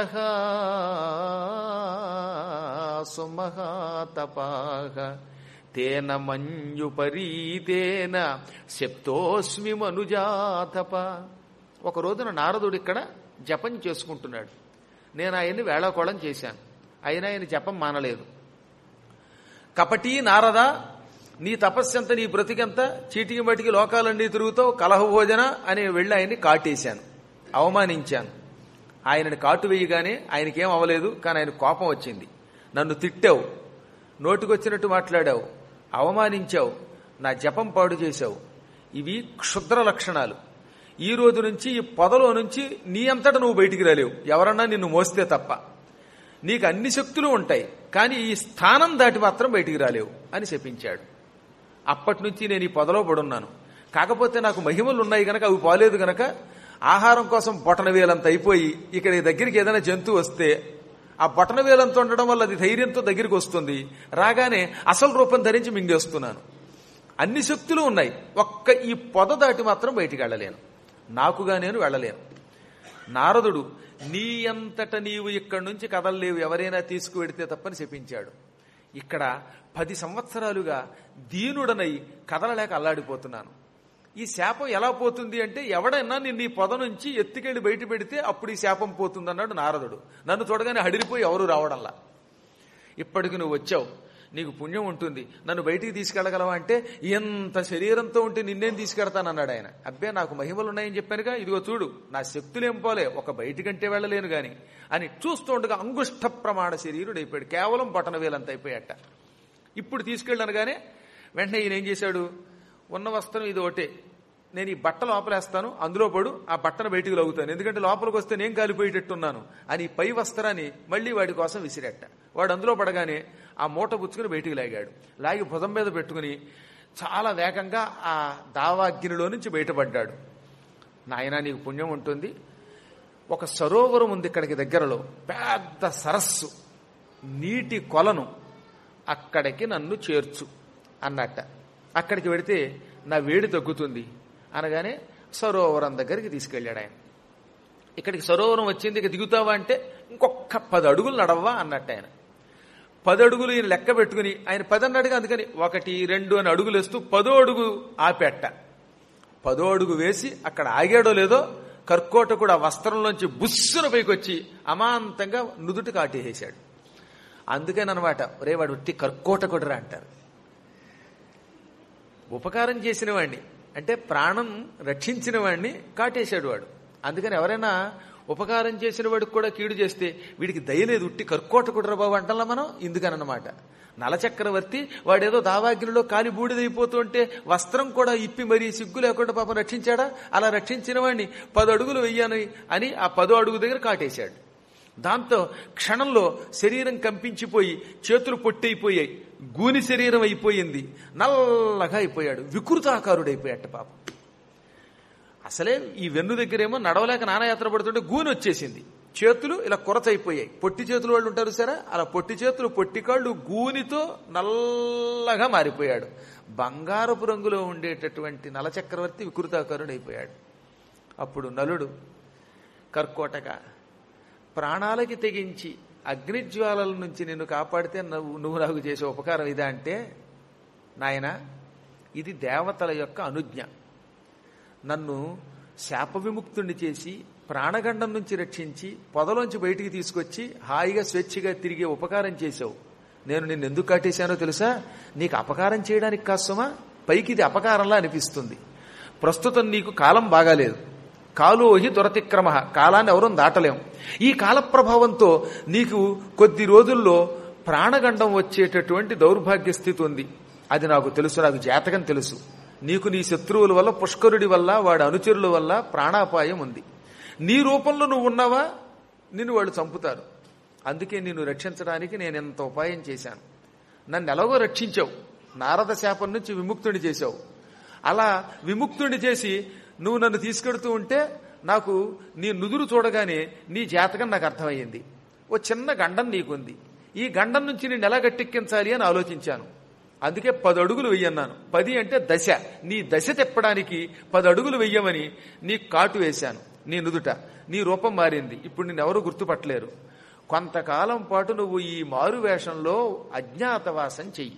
సుమహాతపాహ తేన మంజుపరీతేన శప్తోస్మి మనుజాతప ఒక రోజున నారదుడు ఇక్కడ జపం చేసుకుంటున్నాడు నేను ఆయన్ని వేళాకోళం చేశాను అయినా ఆయన జపం మానలేదు కపటీ నారద నీ తపస్సెంత నీ బ్రతికెంత చీటికి బటికి లోకాలన్నీ తిరుగుతావు కలహ భోజన అని వెళ్ళి ఆయన్ని కాటేశాను అవమానించాను ఆయనని కాటు వేయగానే ఆయనకేం అవ్వలేదు కానీ ఆయన కోపం వచ్చింది నన్ను తిట్టావు నోటికొచ్చినట్టు మాట్లాడావు అవమానించావు నా జపం పాడు చేశావు ఇవి క్షుద్ర లక్షణాలు ఈ రోజు నుంచి ఈ పొదలో నుంచి నీ అంతటా నువ్వు బయటికి రాలేవు ఎవరన్నా నిన్ను మోస్తే తప్ప నీకు అన్ని శక్తులు ఉంటాయి కానీ ఈ స్థానం దాటి మాత్రం బయటికి రాలేవు అని చెప్పించాడు అప్పటి నుంచి నేను ఈ పొదలో పడున్నాను కాకపోతే నాకు మహిమలు ఉన్నాయి గనక అవి పోలేదు గనక ఆహారం కోసం బొటన వేలంత అయిపోయి ఇక్కడ ఈ దగ్గరికి ఏదైనా జంతువు వస్తే ఆ బొటన వేలంతో ఉండడం వల్ల అది ధైర్యంతో దగ్గరికి వస్తుంది రాగానే అసలు రూపం ధరించి మింగేస్తున్నాను అన్ని శక్తులు ఉన్నాయి ఒక్క ఈ పొద దాటి మాత్రం బయటికి వెళ్ళలేను నాకుగా నేను వెళ్ళలేను నారదుడు నీ అంతట నీవు ఇక్కడి నుంచి కదలలేవు ఎవరైనా తీసుకువెడితే తప్పని చెప్పించాడు ఇక్కడ పది సంవత్సరాలుగా దీనుడనై కదలలేక అల్లాడిపోతున్నాను ఈ శాపం ఎలా పోతుంది అంటే ఎవడైనా నిన్ను ఈ పొద నుంచి ఎత్తుకెళ్ళి బయట పెడితే అప్పుడు ఈ శాపం పోతుంది అన్నాడు నారదుడు నన్ను చూడగానే హడిరిపోయి ఎవరు రావడంలా ఇప్పటికి నువ్వు వచ్చావు నీకు పుణ్యం ఉంటుంది నన్ను బయటికి తీసుకెళ్ళగలవా అంటే ఎంత శరీరంతో ఉంటే నిన్నేం తీసుకెడతానన్నాడు ఆయన అబ్బే నాకు మహిమలు ఉన్నాయని చెప్పానుగా ఇదిగో చూడు నా శక్తులేం పోలే ఒక బయటికంటే వెళ్ళలేను గాని అని చూస్తూ ఉండగా అంగుష్ట ప్రమాణ శరీరుడు అయిపోయాడు కేవలం బొటన వేలంత అయిపోయాట ఇప్పుడు తీసుకెళ్ళనగానే వెంటనే ఈయన ఏం చేశాడు ఉన్న వస్త్రం ఇది ఒకటే నేను ఈ బట్ట లోపలేస్తాను అందులో పడు ఆ బట్టను బయటికి లాగుతాను ఎందుకంటే లోపలికి వస్తే నేను కాలిపోయేటట్టున్నాను అని ఈ పై వస్త్రాన్ని మళ్ళీ వాడి కోసం విసిరెట్ట వాడు అందులో పడగానే ఆ మూట పుచ్చుకుని బయటికి లాగాడు లాగి భుజం మీద పెట్టుకుని చాలా వేగంగా ఆ దావాగ్నిలో నుంచి బయటపడ్డాడు నాయనా నీకు పుణ్యం ఉంటుంది ఒక సరోవరం ఉంది ఇక్కడికి దగ్గరలో పెద్ద సరస్సు నీటి కొలను అక్కడికి నన్ను చేర్చు అన్నట్ట అక్కడికి వెడితే నా వేడి తగ్గుతుంది అనగానే సరోవరం దగ్గరికి తీసుకెళ్ళాడు ఆయన ఇక్కడికి సరోవరం వచ్చింది ఇక దిగుతావా అంటే ఇంకొక పది అడుగులు నడవ్వా అన్నట్టు ఆయన పది అడుగులు ఈయన లెక్క పెట్టుకుని ఆయన పది అన్నాడుగా అందుకని ఒకటి రెండు అని అడుగులు వేస్తూ పదో అడుగు ఆపెట్ట పదో అడుగు వేసి అక్కడ ఆగాడో లేదో కర్కోట కూడా వస్త్రంలోంచి బుస్సున పైకొచ్చి అమాంతంగా నుదుటి కాటేసాడు అందుకని అనమాట రే వాడు ఉట్టి కర్కోట కొడరా అంటారు ఉపకారం చేసిన వాడిని అంటే ప్రాణం రక్షించిన వాడిని కాటేశాడు వాడు అందుకని ఎవరైనా ఉపకారం చేసిన వాడికి కూడా కీడు చేస్తే వీడికి దయలేదు ఉట్టి కర్కోట కుట్ర బాబు అంటలా మనం ఇందుకనమాట నలచక్రవర్తి వాడేదో దావాగ్నిలో కాలి బూడిదైపోతుంటే వస్త్రం కూడా ఇప్పి మరీ సిగ్గు లేకుండా పాపం రక్షించాడా అలా రక్షించిన వాడిని పది అడుగులు వెయ్యాని అని ఆ పదో అడుగు దగ్గర కాటేశాడు దాంతో క్షణంలో శరీరం కంపించిపోయి చేతులు పొట్టయిపోయాయి గూని శరీరం అయిపోయింది నల్లగా అయిపోయాడు వికృతాకారుడైపోయాట పాపం అసలే ఈ వెన్ను దగ్గరేమో నడవలేక నానాయాత్ర పడుతుంటే గూని వచ్చేసింది చేతులు ఇలా కొరచైపోయాయి పొట్టి చేతులు వాళ్ళు ఉంటారు సరే అలా పొట్టి చేతులు పొట్టి కాళ్ళు గూనితో నల్లగా మారిపోయాడు బంగారపు రంగులో ఉండేటటువంటి నలచక్రవర్తి వికృతాకారుడైపోయాడు అప్పుడు నలుడు కర్కోటక ప్రాణాలకి తెగించి అగ్నిజ్వాలల నుంచి నిన్ను కాపాడితే నువ్వు నువ్వు నాకు చేసే ఉపకారం ఇదా అంటే నాయన ఇది దేవతల యొక్క అనుజ్ఞ నన్ను శాప విముక్తుణ్ణి చేసి ప్రాణగండం నుంచి రక్షించి పొదలోంచి బయటికి తీసుకొచ్చి హాయిగా స్వేచ్ఛగా తిరిగే ఉపకారం చేశావు నేను నిన్ను ఎందుకు కాటేశానో తెలుసా నీకు అపకారం చేయడానికి కాసమా పైకి ఇది అపకారంలా అనిపిస్తుంది ప్రస్తుతం నీకు కాలం బాగాలేదు కాలోహి దురతిక్రమ కాలాన్ని ఎవరూ దాటలేం ఈ కాల ప్రభావంతో నీకు కొద్ది రోజుల్లో ప్రాణగండం వచ్చేటటువంటి దౌర్భాగ్య స్థితి ఉంది అది నాకు తెలుసు నాకు జాతకం తెలుసు నీకు నీ శత్రువుల వల్ల పుష్కరుడి వల్ల వాడి అనుచరుల వల్ల ప్రాణాపాయం ఉంది నీ రూపంలో నువ్వు ఉన్నావా నిన్ను వాళ్ళు చంపుతారు అందుకే నిన్ను రక్షించడానికి నేను ఎంత ఉపాయం చేశాను నన్ను ఎలాగో రక్షించావు నారద శాపం నుంచి విముక్తుడి చేశావు అలా విముక్తుడి చేసి నువ్వు నన్ను తీసుకెడుతూ ఉంటే నాకు నీ నుదురు చూడగానే నీ జాతకం నాకు అర్థమయ్యింది ఓ చిన్న గండం నీకుంది ఈ గండం నుంచి నేను ఎలా గట్టెక్కించాలి అని ఆలోచించాను అందుకే పది అడుగులు వెయ్యన్నాను పది అంటే దశ నీ దశ తెప్పడానికి పది అడుగులు వెయ్యమని నీ కాటు వేశాను నీ నుదుట నీ రూపం మారింది ఇప్పుడు నిన్నెవరూ గుర్తుపట్టలేరు కొంతకాలం పాటు నువ్వు ఈ మారు వేషంలో అజ్ఞాతవాసం చెయ్యి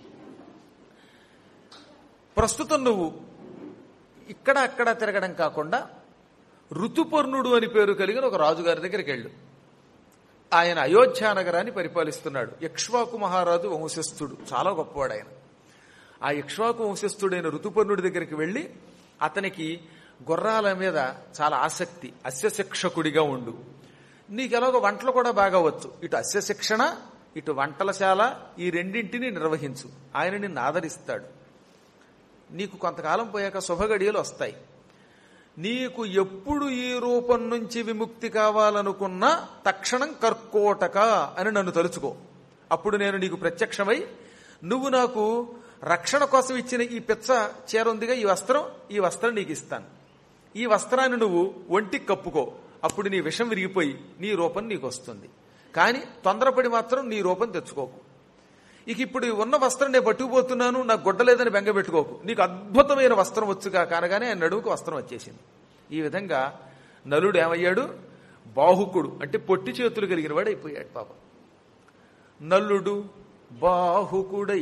ప్రస్తుతం నువ్వు ఇక్కడ అక్కడ తిరగడం కాకుండా ఋతుపర్ణుడు అని పేరు కలిగిన ఒక రాజుగారి దగ్గరికి వెళ్ళు ఆయన అయోధ్య నగరాన్ని పరిపాలిస్తున్నాడు యక్ష్వాకు మహారాజు వంశస్థుడు చాలా గొప్పవాడు ఆయన ఆ యక్ష్వాకు వంశస్థుడైన ఋతుపర్ణుడి దగ్గరికి వెళ్ళి అతనికి గుర్రాల మీద చాలా ఆసక్తి అస్యశిక్షకుడిగా ఉండు నీకు ఎలాగో వంటలు కూడా బాగా వచ్చు ఇటు అస్య శిక్షణ ఇటు వంటలశాల ఈ రెండింటిని నిర్వహించు ఆయన నిన్ను ఆదరిస్తాడు నీకు కొంతకాలం పోయాక శుభగడియలు వస్తాయి నీకు ఎప్పుడు ఈ రూపం నుంచి విముక్తి కావాలనుకున్నా తక్షణం కర్కోటక అని నన్ను తలుచుకో అప్పుడు నేను నీకు ప్రత్యక్షమై నువ్వు నాకు రక్షణ కోసం ఇచ్చిన ఈ పిచ్చ చీర ఉందిగా ఈ వస్త్రం ఈ వస్త్రం నీకు ఇస్తాను ఈ వస్త్రాన్ని నువ్వు ఒంటికి కప్పుకో అప్పుడు నీ విషం విరిగిపోయి నీ రూపం నీకు వస్తుంది కానీ తొందరపడి మాత్రం నీ రూపం తెచ్చుకోకు ఇక ఇప్పుడు ఉన్న వస్త్రం నేను పట్టుకుపోతున్నాను నాకు గుడ్డలేదని బెంగ పెట్టుకోకు నీకు అద్భుతమైన వస్త్రం వచ్చుగా కానగానే ఆయన నడువుకు వస్త్రం వచ్చేసింది ఈ విధంగా నలుడు ఏమయ్యాడు బాహుకుడు అంటే పొట్టి చేతులు కలిగిన వాడు అయిపోయాడు పాపం నల్లుడు బాహుకుడై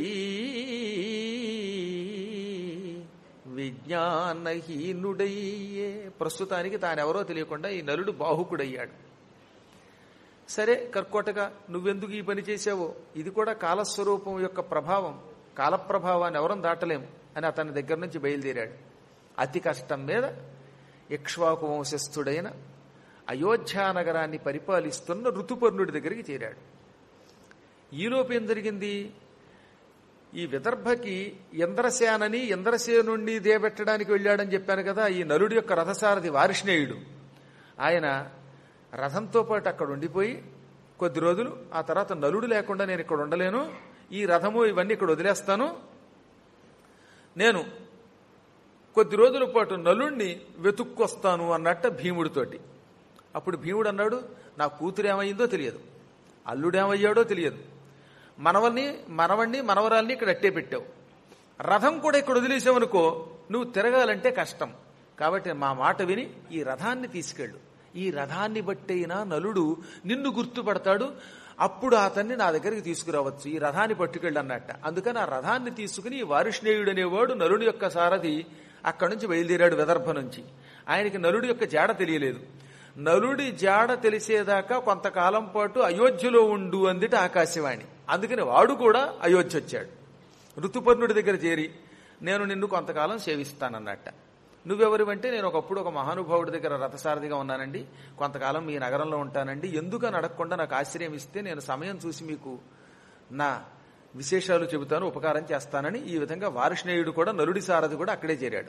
విజ్ఞానహీనుడయ్యే ప్రస్తుతానికి తానెవరో తెలియకుండా ఈ నలుడు బాహుకుడయ్యాడు సరే కర్కోటగా నువ్వెందుకు ఈ పని చేసావో ఇది కూడా కాలస్వరూపం యొక్క ప్రభావం కాలప్రభావాన్ని ఎవరం దాటలేం అని అతని దగ్గర నుంచి బయలుదేరాడు అతి కష్టం మీద ఇక్ష్వాకు వంశస్థుడైన అయోధ్యా నగరాన్ని పరిపాలిస్తున్న ఋతుపర్ణుడి దగ్గరికి చేరాడు ఈలోపు ఏం జరిగింది ఈ విదర్భకి ఇంద్రసేనని ఇంద్రసేనుణ్ణి దేబెట్టడానికి వెళ్ళాడని చెప్పాను కదా ఈ నలుడి యొక్క రథసారథి వారిష్ణేయుడు ఆయన రథంతో పాటు అక్కడ ఉండిపోయి కొద్ది రోజులు ఆ తర్వాత నలుడు లేకుండా నేను ఇక్కడ ఉండలేను ఈ రథము ఇవన్నీ ఇక్కడ వదిలేస్తాను నేను కొద్ది రోజుల పాటు నలుణ్ణి వెతుక్కొస్తాను అన్నట్ట భీముడితోటి అప్పుడు భీముడు అన్నాడు నా కూతురు ఏమైందో తెలియదు అల్లుడేమయ్యాడో తెలియదు మనవల్ని మనవణ్ణి మనవరాల్ని ఇక్కడ అట్టే పెట్టావు రథం కూడా ఇక్కడ వదిలేసావనుకో నువ్వు తిరగాలంటే కష్టం కాబట్టి మా మాట విని ఈ రథాన్ని తీసుకెళ్ళు ఈ రథాన్ని బట్టైనా నలుడు నిన్ను గుర్తుపడతాడు అప్పుడు అతన్ని నా దగ్గరికి తీసుకురావచ్చు ఈ రథాన్ని పట్టుకెళ్ళు అన్నట్ట అందుకని ఆ రథాన్ని తీసుకుని ఈ వారుష్ణేయుడు అనేవాడు నలుడి యొక్క సారథి అక్కడి నుంచి బయలుదేరాడు విదర్భ నుంచి ఆయనకి నలుడి యొక్క జాడ తెలియలేదు నలుడి జాడ తెలిసేదాకా కొంతకాలం పాటు అయోధ్యలో ఉండు అందిట ఆకాశవాణి అందుకని వాడు కూడా అయోధ్య వచ్చాడు ఋతుపర్ణుడి దగ్గర చేరి నేను నిన్ను కొంతకాలం సేవిస్తానన్నట్ట నువ్వెవరివంటే నేను ఒకప్పుడు ఒక మహానుభావుడి దగ్గర రథసారథిగా ఉన్నానండి కొంతకాలం మీ నగరంలో ఉంటానండి ఎందుకని అడగకుండా నాకు ఆశ్రయం ఇస్తే నేను సమయం చూసి మీకు నా విశేషాలు చెబుతాను ఉపకారం చేస్తానని ఈ విధంగా వారిష్ణేయుడు కూడా నలుడి సారథి కూడా అక్కడే చేరాడు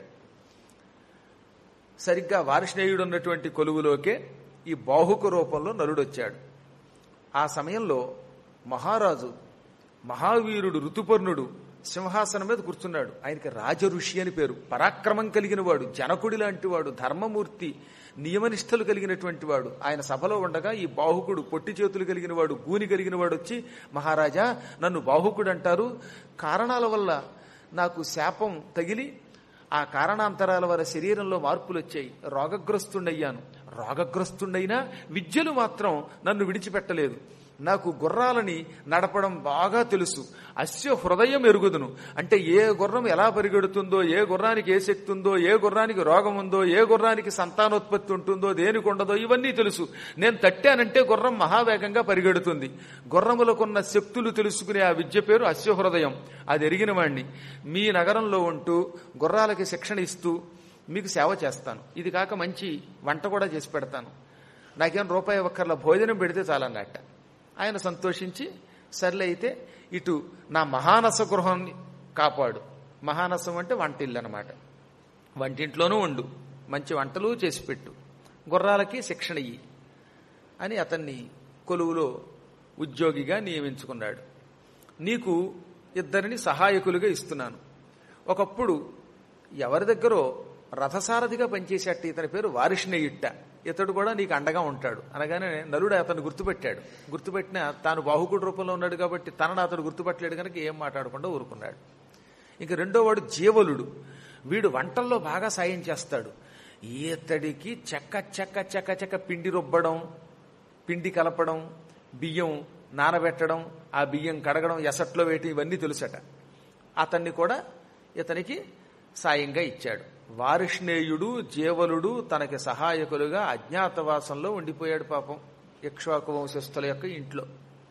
సరిగ్గా వారిష్ణేయుడు ఉన్నటువంటి కొలువులోకే ఈ బాహుక రూపంలో నలుడొచ్చాడు ఆ సమయంలో మహారాజు మహావీరుడు ఋతుపర్ణుడు సింహాసనం మీద కూర్చున్నాడు ఆయనకి రాజఋషి అని పేరు పరాక్రమం కలిగిన వాడు జనకుడి లాంటి వాడు ధర్మమూర్తి నియమనిష్టలు కలిగినటువంటి వాడు ఆయన సభలో ఉండగా ఈ బాహుకుడు పొట్టి చేతులు కలిగిన వాడు గూని కలిగిన వాడు వచ్చి మహారాజా నన్ను బాహుకుడు అంటారు కారణాల వల్ల నాకు శాపం తగిలి ఆ కారణాంతరాల వల్ల శరీరంలో మార్పులు వచ్చాయి రోగగ్రస్తుడయ్యాను రోగగ్రస్తుడైనా విద్యలు మాత్రం నన్ను విడిచిపెట్టలేదు నాకు గుర్రాలని నడపడం బాగా తెలుసు అస్య హృదయం ఎరుగుదును అంటే ఏ గుర్రం ఎలా పరిగెడుతుందో ఏ గుర్రానికి ఏ శక్తి ఉందో ఏ గుర్రానికి రోగం ఉందో ఏ గుర్రానికి సంతానోత్పత్తి ఉంటుందో దేనికి ఉండదో ఇవన్నీ తెలుసు నేను తట్టానంటే గుర్రం మహావేగంగా పరిగెడుతుంది గుర్రములకున్న శక్తులు తెలుసుకునే ఆ విద్య పేరు అస్య హృదయం అది ఎరిగిన వాణ్ణి మీ నగరంలో ఉంటూ గుర్రాలకి శిక్షణ ఇస్తూ మీకు సేవ చేస్తాను ఇది కాక మంచి వంట కూడా చేసి పెడతాను నాకేం రూపాయి ఒక్కర్ల భోజనం పెడితే చాలన్నట్ట ఆయన సంతోషించి సర్లే అయితే ఇటు నా మహానస గృహాన్ని కాపాడు మహానసం అంటే వంటిల్లు అనమాట వంటింట్లోనూ ఉండు మంచి వంటలు చేసి పెట్టు గుర్రాలకి శిక్షణ ఇయ్యి అని అతన్ని కొలువులో ఉద్యోగిగా నియమించుకున్నాడు నీకు ఇద్దరిని సహాయకులుగా ఇస్తున్నాను ఒకప్పుడు ఎవరి దగ్గరో రథసారథిగా పనిచేసేట ఇతని పేరు వారిష్ణయుట్ట ఇతడు కూడా నీకు అండగా ఉంటాడు అనగానే నలుడు అతను గుర్తుపెట్టాడు గుర్తుపెట్టిన తాను బాహుకుడి రూపంలో ఉన్నాడు కాబట్టి తనను అతను గుర్తుపట్టలేడు కనుక ఏం మాట్లాడకుండా ఊరుకున్నాడు ఇంక రెండో వాడు జీవలుడు వీడు వంటల్లో బాగా సాయం చేస్తాడు ఈతడికి చెక్క చెక్క చెక్క చెక్క పిండి రుబ్బడం పిండి కలపడం బియ్యం నానబెట్టడం ఆ బియ్యం కడగడం ఎసట్లో వేయటం ఇవన్నీ తెలుసట అతన్ని కూడా ఇతనికి సాయంగా ఇచ్చాడు వారిష్ణేయుడు జీవలుడు తనకి సహాయకులుగా అజ్ఞాతవాసంలో ఉండిపోయాడు పాపం ఇక్ష్వాకు వంశస్థుల యొక్క ఇంట్లో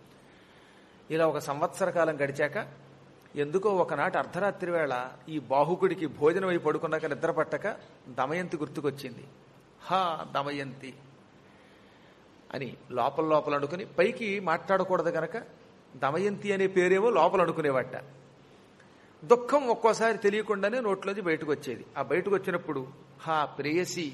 ఇలా ఒక సంవత్సర కాలం గడిచాక ఎందుకో ఒకనాటి అర్ధరాత్రి వేళ ఈ బాహుకుడికి భోజనం అయి పడుకున్నాక నిద్ర పట్టక దమయంతి గుర్తుకొచ్చింది హా దమయంతి అని లోపల లోపల అనుకుని పైకి మాట్లాడకూడదు గనక దమయంతి అనే పేరేమో లోపల అనుకునేవట దుఃఖం ఒక్కోసారి తెలియకుండానే నోట్లోంచి బయటకు వచ్చేది ఆ బయటకు వచ్చినప్పుడు హా ప్రేయసి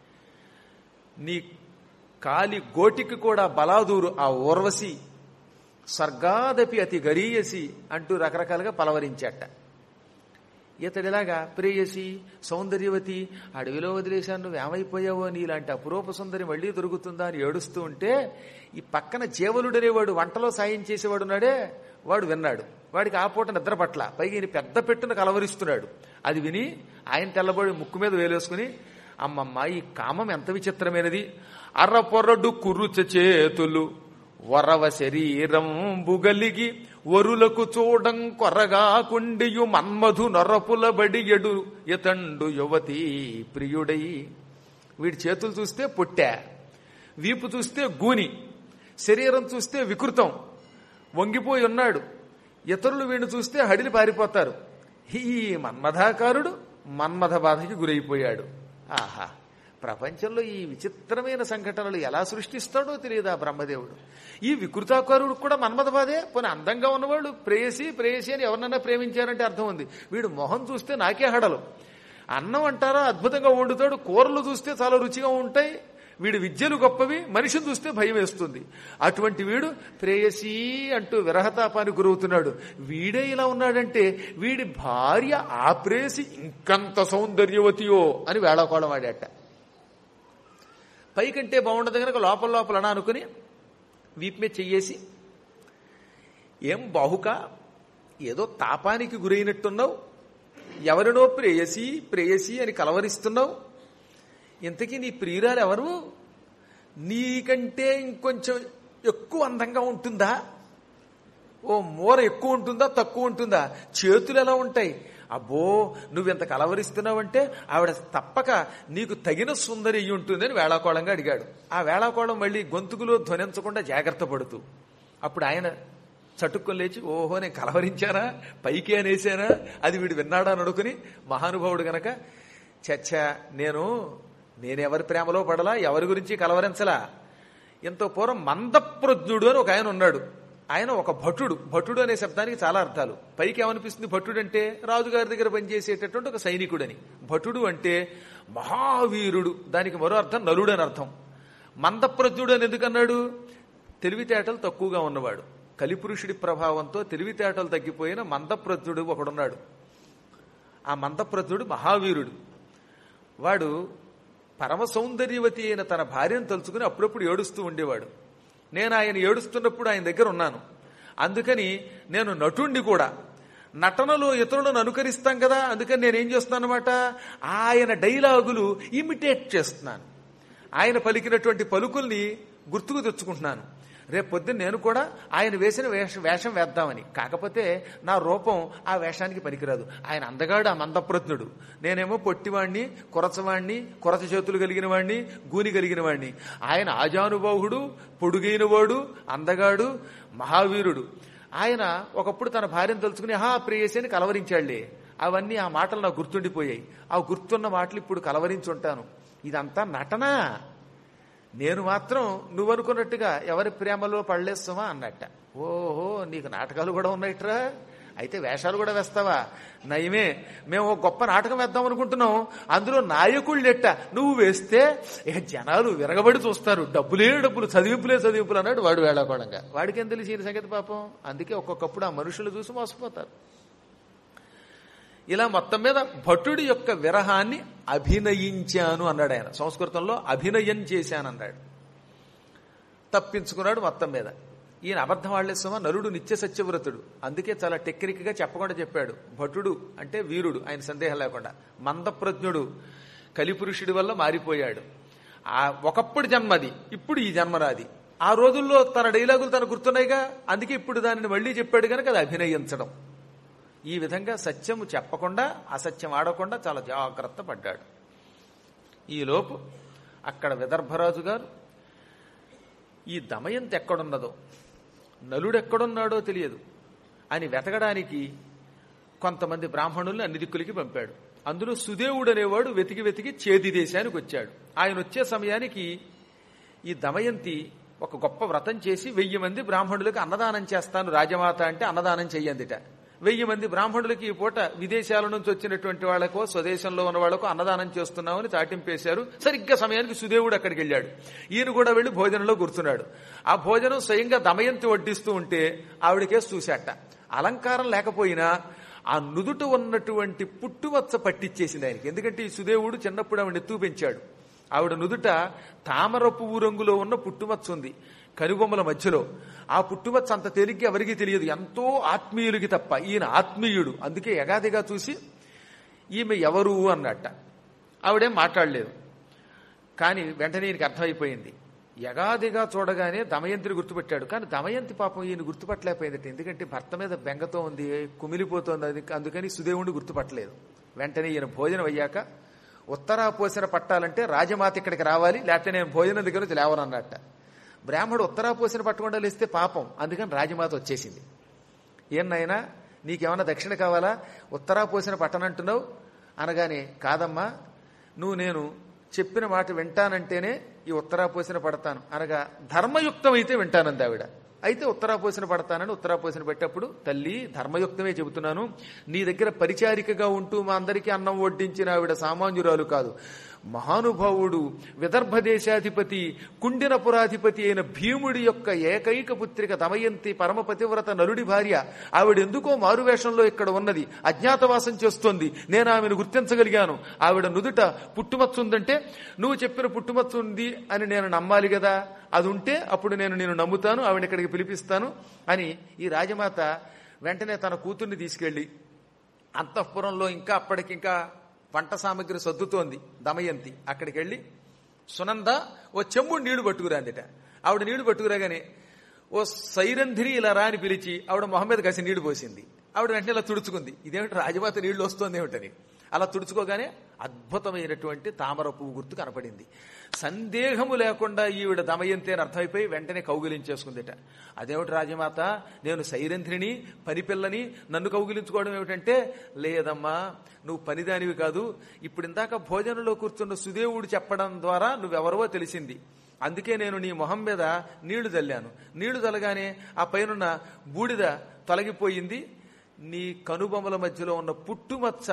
నీ కాలి గోటికి కూడా బలాదూరు ఆ ఊర్వశి స్వర్గాదపి అతి గరీయసి అంటూ రకరకాలుగా పలవరించాట ఇతడిలాగా ప్రేయసి సౌందర్యవతి అడవిలో వదిలేశాను నువ్వు ఏమైపోయావో నీలాంటి అపురూప సుందరి మళ్ళీ దొరుకుతుందా అని ఏడుస్తూ ఉంటే ఈ పక్కన చేవలుడనేవాడు వంటలో సాయం చేసేవాడు ఉన్నాడే వాడు విన్నాడు వాడికి ఆ పూట నిద్ర పట్ల పైగా ఈయన పెద్ద పెట్టున కలవరిస్తున్నాడు అది విని ఆయన తెల్లబడి ముక్కు మీద వేలేసుకుని అమ్మమ్మ ఈ కామం ఎంత విచిత్రమైనది అర్ర పొర్రడు కుర్రుచ చేతులు వరవ శరీరం బుగలిగి వరులకు చూడం కొరగా కుండియు మన్మధు నొరపుల బడియడు ఇతండు యువతి ప్రియుడై వీడి చేతులు చూస్తే పొట్టా వీపు చూస్తే గూని శరీరం చూస్తే వికృతం వంగిపోయి ఉన్నాడు ఇతరులు వీడిని చూస్తే హడిలి పారిపోతారు ఈ మన్మథాకారుడు మన్మథ బాధకి గురైపోయాడు ఆహా ప్రపంచంలో ఈ విచిత్రమైన సంఘటనలు ఎలా సృష్టిస్తాడో తెలియదు ఆ బ్రహ్మదేవుడు ఈ వికృతాకారుడు కూడా మన్మథ బాధే పోనీ అందంగా ఉన్నవాళ్ళు ప్రేయసి ప్రేయసి అని ఎవరినన్నా ప్రేమించారంటే అర్థం ఉంది వీడు మొహం చూస్తే నాకే హడలు అన్నం అంటారా అద్భుతంగా వండుతాడు కూరలు చూస్తే చాలా రుచిగా ఉంటాయి వీడి విద్యలు గొప్పవి మనిషిని చూస్తే భయం వేస్తుంది అటువంటి వీడు ప్రేయసి అంటూ విరహతాపానికి గురవుతున్నాడు వీడే ఇలా ఉన్నాడంటే వీడి భార్య ఆ ప్రేయసి ఇంకంత సౌందర్యవతియో అని వేళాకోళం ఆడాట పైకంటే బాగుండదు కనుక లోపల లోపల అనా అనుకుని వీపు మీద చెయ్యేసి ఏం బాహుక ఏదో తాపానికి గురైనట్టున్నావు ఎవరినో ప్రేయసి ప్రేయసి అని కలవరిస్తున్నావు ఇంతకీ నీ ప్రియురాలు ఎవరు నీకంటే ఇంకొంచెం ఎక్కువ అందంగా ఉంటుందా ఓ మూర ఎక్కువ ఉంటుందా తక్కువ ఉంటుందా చేతులు ఎలా ఉంటాయి అబ్బో నువ్వెంత కలవరిస్తున్నావంటే ఆవిడ తప్పక నీకు తగిన సుందరి అయ్యి ఉంటుందని వేళాకోళంగా అడిగాడు ఆ వేళాకోళం మళ్ళీ గొంతుకులో ధ్వనించకుండా జాగ్రత్త పడుతూ అప్పుడు ఆయన చటుక్కుని లేచి ఓహో నేను కలవరించానా పైకి అనేసానా అది వీడు విన్నాడా అని అనుకుని మహానుభావుడు గనక చచ్చా నేను నేనెవరి ప్రేమలో పడలా ఎవరి గురించి కలవరించలా ఇంత పూర్వం మందప్రజ్ఞుడు అని ఒక ఆయన ఉన్నాడు ఆయన ఒక భటుడు భటుడు అనే శబ్దానికి చాలా అర్థాలు పైకి ఏమనిపిస్తుంది భటుడు అంటే రాజుగారి దగ్గర పనిచేసేటటువంటి ఒక సైనికుడని భటుడు అంటే మహావీరుడు దానికి మరో అర్థం నలుడు అని అర్థం మందప్రజ్ఞుడు అని ఎందుకన్నాడు తెలివితేటలు తక్కువగా ఉన్నవాడు కలిపురుషుడి ప్రభావంతో తెలివితేటలు తగ్గిపోయిన మందప్రజ్ఞుడు ఒకడున్నాడు ఆ మందప్రజ్ఞుడు మహావీరుడు వాడు పరమ సౌందర్యవతి అయిన తన భార్యను తలుచుకుని అప్పుడప్పుడు ఏడుస్తూ ఉండేవాడు నేను ఆయన ఏడుస్తున్నప్పుడు ఆయన దగ్గర ఉన్నాను అందుకని నేను నటుణ్ణి కూడా నటనలో ఇతరులను అనుకరిస్తాం కదా అందుకని నేనేం చేస్తున్నాను అనమాట ఆయన డైలాగులు ఇమిటేట్ చేస్తున్నాను ఆయన పలికినటువంటి పలుకుల్ని గుర్తుకు తెచ్చుకుంటున్నాను రేపు పొద్దున్న నేను కూడా ఆయన వేసిన వేష వేషం వేద్దామని కాకపోతే నా రూపం ఆ వేషానికి పనికిరాదు ఆయన అందగాడు ఆ మందప్రజ్ఞుడు నేనేమో పొట్టివాణ్ణి కొరచవాణ్ణి కొరచ చేతులు కలిగిన వాణ్ణి గూని కలిగిన వాణ్ణి ఆయన ఆజానుబాహుడు పొడుగైనవాడు అందగాడు మహావీరుడు ఆయన ఒకప్పుడు తన భార్యను తలుచుకుని హా ప్రేయసి అని కలవరించాళ్లే అవన్నీ ఆ మాటలు నాకు గుర్తుండిపోయాయి ఆ గుర్తున్న మాటలు ఇప్పుడు కలవరించుంటాను ఇదంతా నటనా నేను మాత్రం నువ్వు అనుకున్నట్టుగా ఎవరి ప్రేమలో పడలేస్తావా అన్నట్ట ఓహో నీకు నాటకాలు కూడా ఉన్నాయిట్రా అయితే వేషాలు కూడా వేస్తావా నయమే మేము ఒక గొప్ప నాటకం వేద్దాం అనుకుంటున్నాం అందులో నాయకుళ్ళెట్ట నువ్వు వేస్తే ఇక జనాలు విరగబడి చూస్తారు డబ్బులే డబ్బులు చదివింపులే చదివింపులు అన్నాడు వాడు వేళాకోళంగా వాడికేం తెలిసి ఈ సంగతి పాపం అందుకే ఒక్కొక్కప్పుడు ఆ మనుషులు చూసి మోసపోతారు ఇలా మొత్తం మీద భటుడి యొక్క విరహాన్ని అభినయించాను అన్నాడు ఆయన సంస్కృతంలో అభినయం చేశాను అన్నాడు తప్పించుకున్నాడు మొత్తం మీద ఈయన అబద్ధం వాళ్లేస్తామా నలుడు నిత్య సత్యవ్రతుడు అందుకే చాలా టెక్నిక్ గా చెప్పకుండా చెప్పాడు భటుడు అంటే వీరుడు ఆయన సందేహం లేకుండా మందప్రజ్ఞుడు కలిపురుషుడి వల్ల మారిపోయాడు ఆ ఒకప్పుడు జన్మది ఇప్పుడు ఈ జన్మరాది ఆ రోజుల్లో తన డైలాగులు తన గుర్తున్నాయిగా అందుకే ఇప్పుడు దానిని మళ్ళీ చెప్పాడు కనుక అది అభినయించడం ఈ విధంగా సత్యము చెప్పకుండా అసత్యం ఆడకుండా చాలా జాగ్రత్త పడ్డాడు ఈలోపు అక్కడ విదర్భరాజు గారు ఈ దమయంతి ఎక్కడున్నదో నలుడెక్కడున్నాడో తెలియదు అని వెతకడానికి కొంతమంది బ్రాహ్మణుల్ని అన్ని దిక్కులకి పంపాడు అందులో సుదేవుడు అనేవాడు వెతికి వెతికి చేది దేశానికి వచ్చాడు ఆయన వచ్చే సమయానికి ఈ దమయంతి ఒక గొప్ప వ్రతం చేసి వెయ్యి మంది బ్రాహ్మణులకు అన్నదానం చేస్తాను రాజమాత అంటే అన్నదానం చెయ్యందిట వెయ్యి మంది బ్రాహ్మణులకి ఈ పూట విదేశాల నుంచి వచ్చినటువంటి వాళ్ళకో స్వదేశంలో ఉన్న వాళ్ళకో అన్నదానం చేస్తున్నామని చాటింపేశారు సరిగ్గా సమయానికి సుదేవుడు అక్కడికి వెళ్ళాడు ఈయన కూడా వెళ్లి భోజనంలో కూర్చున్నాడు ఆ భోజనం స్వయంగా దమయంతి వడ్డిస్తూ ఉంటే ఆవిడకే చూశాట అలంకారం లేకపోయినా ఆ నుదుట ఉన్నటువంటి పుట్టుమచ్చ పట్టించేసింది ఆయనకి ఎందుకంటే ఈ సుదేవుడు చిన్నప్పుడు ఆవిడ ఎత్తు పెంచాడు ఆవిడ నుదుట తామర పువ్వు రంగులో ఉన్న పుట్టుమచ్చ ఉంది కనుబొమ్మల మధ్యలో ఆ పుట్టుమచ్చ అంత తేలిగ్గా ఎవరికీ తెలియదు ఎంతో ఆత్మీయులకి తప్ప ఈయన ఆత్మీయుడు అందుకే ఎగాదిగా చూసి ఈమె ఎవరు అన్నట్ట ఆవిడేం మాట్లాడలేదు కానీ వెంటనే ఈయనకి అర్థమైపోయింది యగాదిగా చూడగానే దమయంతిని గుర్తుపెట్టాడు కానీ దమయంతి పాపం ఈయన గుర్తుపట్టలేకపోయిందట ఎందుకంటే భర్త మీద బెంగతో ఉంది కుమిలిపోతోంది అది అందుకని సుదేవుడిని గుర్తుపట్టలేదు వెంటనే ఈయన భోజనం అయ్యాక ఉత్తరా పోసిన పట్టాలంటే రాజమాత ఇక్కడికి రావాలి లేకపోతే నేను భోజనం దగ్గర నుంచి లేవనన్నట్ట బ్రాహ్మడు ఉత్తరా పోసిన పట్టకుండా లేస్తే పాపం అందుకని రాజమాత వచ్చేసింది ఏం నాయనా నీకేమన్నా దక్షిణ కావాలా ఉత్తరా పోసిన పట్టనంటున్నావు అనగానే కాదమ్మా నువ్వు నేను చెప్పిన మాట వింటానంటేనే ఈ ఉత్తరా పోసిన పడతాను అనగా ధర్మయుక్తం అయితే వింటానంది ఆవిడ అయితే ఉత్తరా పోసిన పడతానని ఉత్తరా పోసిన పెట్టేప్పుడు తల్లి ధర్మయుక్తమే చెబుతున్నాను నీ దగ్గర పరిచారికగా ఉంటూ మా అందరికీ అన్నం వడ్డించిన ఆవిడ సామాన్యురాలు కాదు మహానుభావుడు విదర్భ దేశాధిపతి కుండినపురాధిపతి అయిన భీముడి యొక్క ఏకైక పుత్రిక దమయంతి పరమ పతివ్రత నలుడి భార్య ఆవిడ ఎందుకో మారువేషంలో ఇక్కడ ఉన్నది అజ్ఞాతవాసం చేస్తోంది నేను ఆమెను గుర్తించగలిగాను ఆవిడ నుదుట పుట్టుమచ్చ ఉందంటే నువ్వు చెప్పిన పుట్టుమచ్చ ఉంది అని నేను నమ్మాలి కదా అది ఉంటే అప్పుడు నేను నేను నమ్ముతాను ఆవిడ ఇక్కడికి పిలిపిస్తాను అని ఈ రాజమాత వెంటనే తన కూతుర్ని తీసుకెళ్లి అంతఃపురంలో ఇంకా అప్పటికింకా వంట సామాగ్రి సర్దుతోంది దమయంతి అక్కడికి వెళ్ళి సునంద ఓ చెంబుడు నీళ్లు పట్టుకురాందిట ఆవిడ నీళ్లు పట్టుకురాగానే ఓ సైరంధ్రి ఇలా రా అని పిలిచి ఆవిడ మొహం మీద కసి నీళ్లు పోసింది ఆవిడ వెంటనే ఇలా తుడుచుకుంది ఇదేమిటి రాజమాత నీళ్లు వస్తుంది ఏమిటని అలా తుడుచుకోగానే అద్భుతమైనటువంటి తామర పువ్వు గుర్తు కనపడింది సందేహము లేకుండా ఈవిడ దమయంతి అని అర్థమైపోయి వెంటనే కౌగిలించేసుకుందిట అదేమిటి రాజమాత నేను సైరంధ్రిని పనిపిల్లని నన్ను కౌగిలించుకోవడం ఏమిటంటే లేదమ్మా నువ్వు పనిదానివి కాదు ఇప్పుడు ఇందాక భోజనంలో కూర్చున్న సుదేవుడు చెప్పడం ద్వారా నువ్వెవరవో తెలిసింది అందుకే నేను నీ మొహం మీద నీళ్లు చల్లాను నీళ్లు చల్లగానే ఆ పైనున్న బూడిద తొలగిపోయింది నీ కనుబొమ్మల మధ్యలో ఉన్న పుట్టుమచ్చ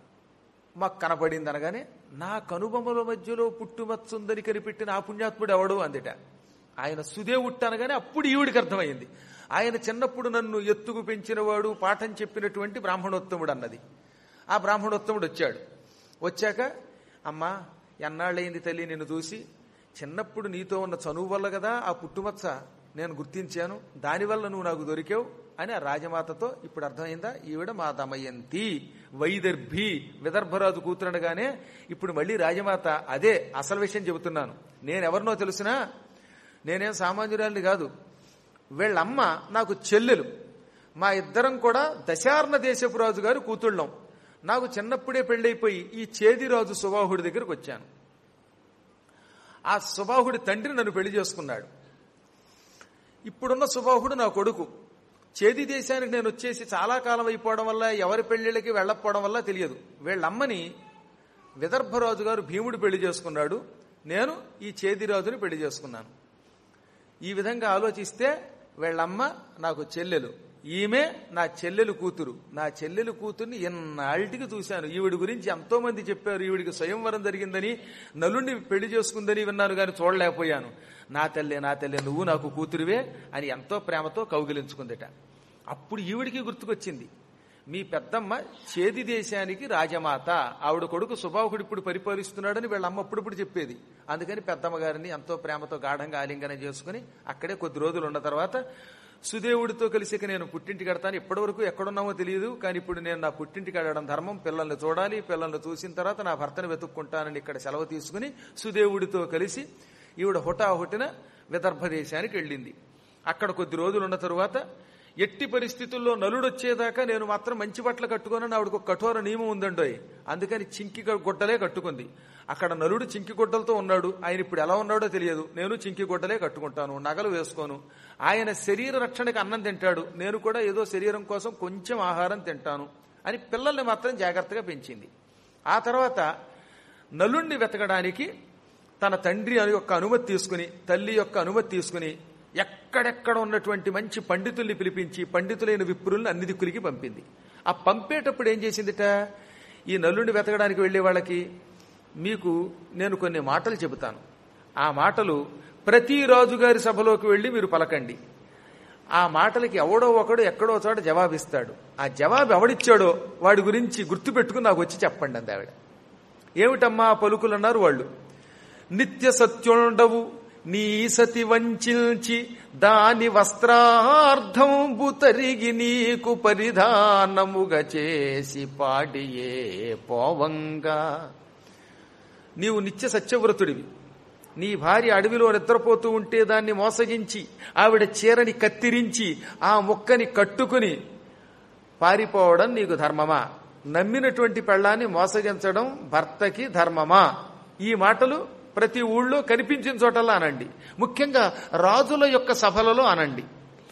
మాకు కనపడింది అనగానే నా కనుబొమ్మల మధ్యలో పుట్టుమచ్చ ఉందని కనిపెట్టిన ఆ పుణ్యాత్ముడు ఎవడు అందిట ఆయన సుదేవుట్టు అనగానే అప్పుడు ఈవిడికి అర్థమైంది ఆయన చిన్నప్పుడు నన్ను ఎత్తుకు పెంచినవాడు పాఠం చెప్పినటువంటి బ్రాహ్మణోత్తముడు అన్నది ఆ బ్రాహ్మణోత్తముడు వచ్చాడు వచ్చాక అమ్మా ఎన్నాళ్ళయింది తల్లి నిన్ను చూసి చిన్నప్పుడు నీతో ఉన్న చనువు వల్ల కదా ఆ పుట్టుమచ్చ నేను గుర్తించాను దానివల్ల నువ్వు నాకు దొరికావు అని ఆ రాజమాతతో ఇప్పుడు అర్థమైందా ఈవిడ మా దమయంతి వైదర్భి విదర్భరాజు కూతురనగానే ఇప్పుడు మళ్ళీ రాజమాత అదే అసలు విషయం చెబుతున్నాను నేనెవరినో తెలుసునా నేనేం సామాన్యురాలిని కాదు వీళ్ళమ్మ నాకు చెల్లెలు మా ఇద్దరం కూడా దశార్ణ దేశపు రాజు గారు కూతుళ్ళం నాకు చిన్నప్పుడే పెళ్ళైపోయి ఈ చేదిరాజు సుబాహుడి దగ్గరకు వచ్చాను ఆ సుబాహుడి తండ్రి నన్ను పెళ్లి చేసుకున్నాడు ఇప్పుడున్న సుబాహుడు నా కొడుకు చేది దేశానికి నేను వచ్చేసి చాలా కాలం అయిపోవడం వల్ల ఎవరి పెళ్లిళ్ళకి వెళ్ళకపోవడం వల్ల తెలియదు వీళ్ళమ్మని విదర్భరాజు గారు భీముడు పెళ్లి చేసుకున్నాడు నేను ఈ చేదిరాజుని పెళ్లి చేసుకున్నాను ఈ విధంగా ఆలోచిస్తే వీళ్ళమ్మ నాకు చెల్లెలు ఈమె నా చెల్లెలు కూతురు నా చెల్లెలు కూతుర్ని ఎన్నాళ్ళకి చూశాను ఈవిడి గురించి ఎంతో మంది చెప్పారు ఈవిడికి స్వయంవరం జరిగిందని నలుణ్ణి పెళ్లి చేసుకుందని విన్నాను కానీ చూడలేకపోయాను నా తల్లే నా తల్లే నువ్వు నాకు కూతురువే అని ఎంతో ప్రేమతో కౌగిలించుకుందిట అప్పుడు ఈవిడికి గుర్తుకొచ్చింది మీ పెద్దమ్మ చేది దేశానికి రాజమాత ఆవిడ కొడుకు సుబాహుడు ఇప్పుడు పరిపాలిస్తున్నాడని వీళ్ళ అమ్మ అప్పుడప్పుడు చెప్పేది అందుకని పెద్దమ్మ గారిని ఎంతో ప్రేమతో గాఢంగా ఆలింగనం చేసుకుని అక్కడే కొద్ది రోజులు ఉన్న తర్వాత సుదేవుడితో కలిసి ఇక నేను పుట్టింటికి కడతాను ఇప్పటివరకు ఎక్కడున్నామో తెలియదు కానీ ఇప్పుడు నేను నా పుట్టింటికి వెళ్ళడం ధర్మం పిల్లల్ని చూడాలి పిల్లల్ని చూసిన తర్వాత నా భర్తను వెతుక్కుంటానని ఇక్కడ సెలవు తీసుకుని సుదేవుడితో కలిసి ఈవిడ హుటాహుటిన విదర్భ దేశానికి వెళ్ళింది అక్కడ కొద్ది రోజులు ఉన్న తరువాత ఎట్టి పరిస్థితుల్లో నలుడు వచ్చేదాకా నేను మాత్రం మంచి బట్టలు కట్టుకోనని ఆవిడకు ఒక కఠోర నియమం ఉందండోయ్ అందుకని చింకి గుడ్డలే కట్టుకుంది అక్కడ నలుడు చింకి గుడ్డలతో ఉన్నాడు ఆయన ఇప్పుడు ఎలా ఉన్నాడో తెలియదు నేను చింకి గుడ్డలే కట్టుకుంటాను నగలు వేసుకోను ఆయన శరీర రక్షణకి అన్నం తింటాడు నేను కూడా ఏదో శరీరం కోసం కొంచెం ఆహారం తింటాను అని పిల్లల్ని మాత్రం జాగ్రత్తగా పెంచింది ఆ తర్వాత నలుణ్ణి వెతకడానికి తన తండ్రి యొక్క అనుమతి తీసుకుని తల్లి యొక్క అనుమతి తీసుకుని ఎక్కడెక్కడ ఉన్నటువంటి మంచి పండితుల్ని పిలిపించి పండితులైన విప్రుల్ని అన్ని దిక్కులకి పంపింది ఆ పంపేటప్పుడు ఏం చేసిందిట ఈ నల్లుని వెతకడానికి వెళ్లే వాళ్ళకి మీకు నేను కొన్ని మాటలు చెబుతాను ఆ మాటలు ప్రతి రాజుగారి సభలోకి వెళ్ళి మీరు పలకండి ఆ మాటలకి ఎవడో ఒకడు ఎక్కడో చోట జవాబిస్తాడు ఆ జవాబు ఎవడిచ్చాడో వాడి గురించి గుర్తుపెట్టుకుని నాకు వచ్చి చెప్పండి అంది ఆవిడ ఏమిటమ్మా ఆ పలుకులు అన్నారు వాళ్ళు నిత్య సత్యుండవు నీ సతి వంచిల్చి దాని వస్త్రార్థంబు తరిగి నీకు పరిధానముగా చేసి పాడియే పోవంగా నీవు నిత్య సత్యవ్రతుడివి నీ భార్య అడవిలో నిద్రపోతూ ఉంటే దాన్ని మోసగించి ఆవిడ చీరని కత్తిరించి ఆ ముక్కని కట్టుకుని పారిపోవడం నీకు ధర్మమా నమ్మినటువంటి పెళ్ళాన్ని మోసగించడం భర్తకి ధర్మమా ఈ మాటలు ప్రతి ఊళ్ళో కనిపించిన చోటల్లా అనండి ముఖ్యంగా రాజుల యొక్క సభలలో అనండి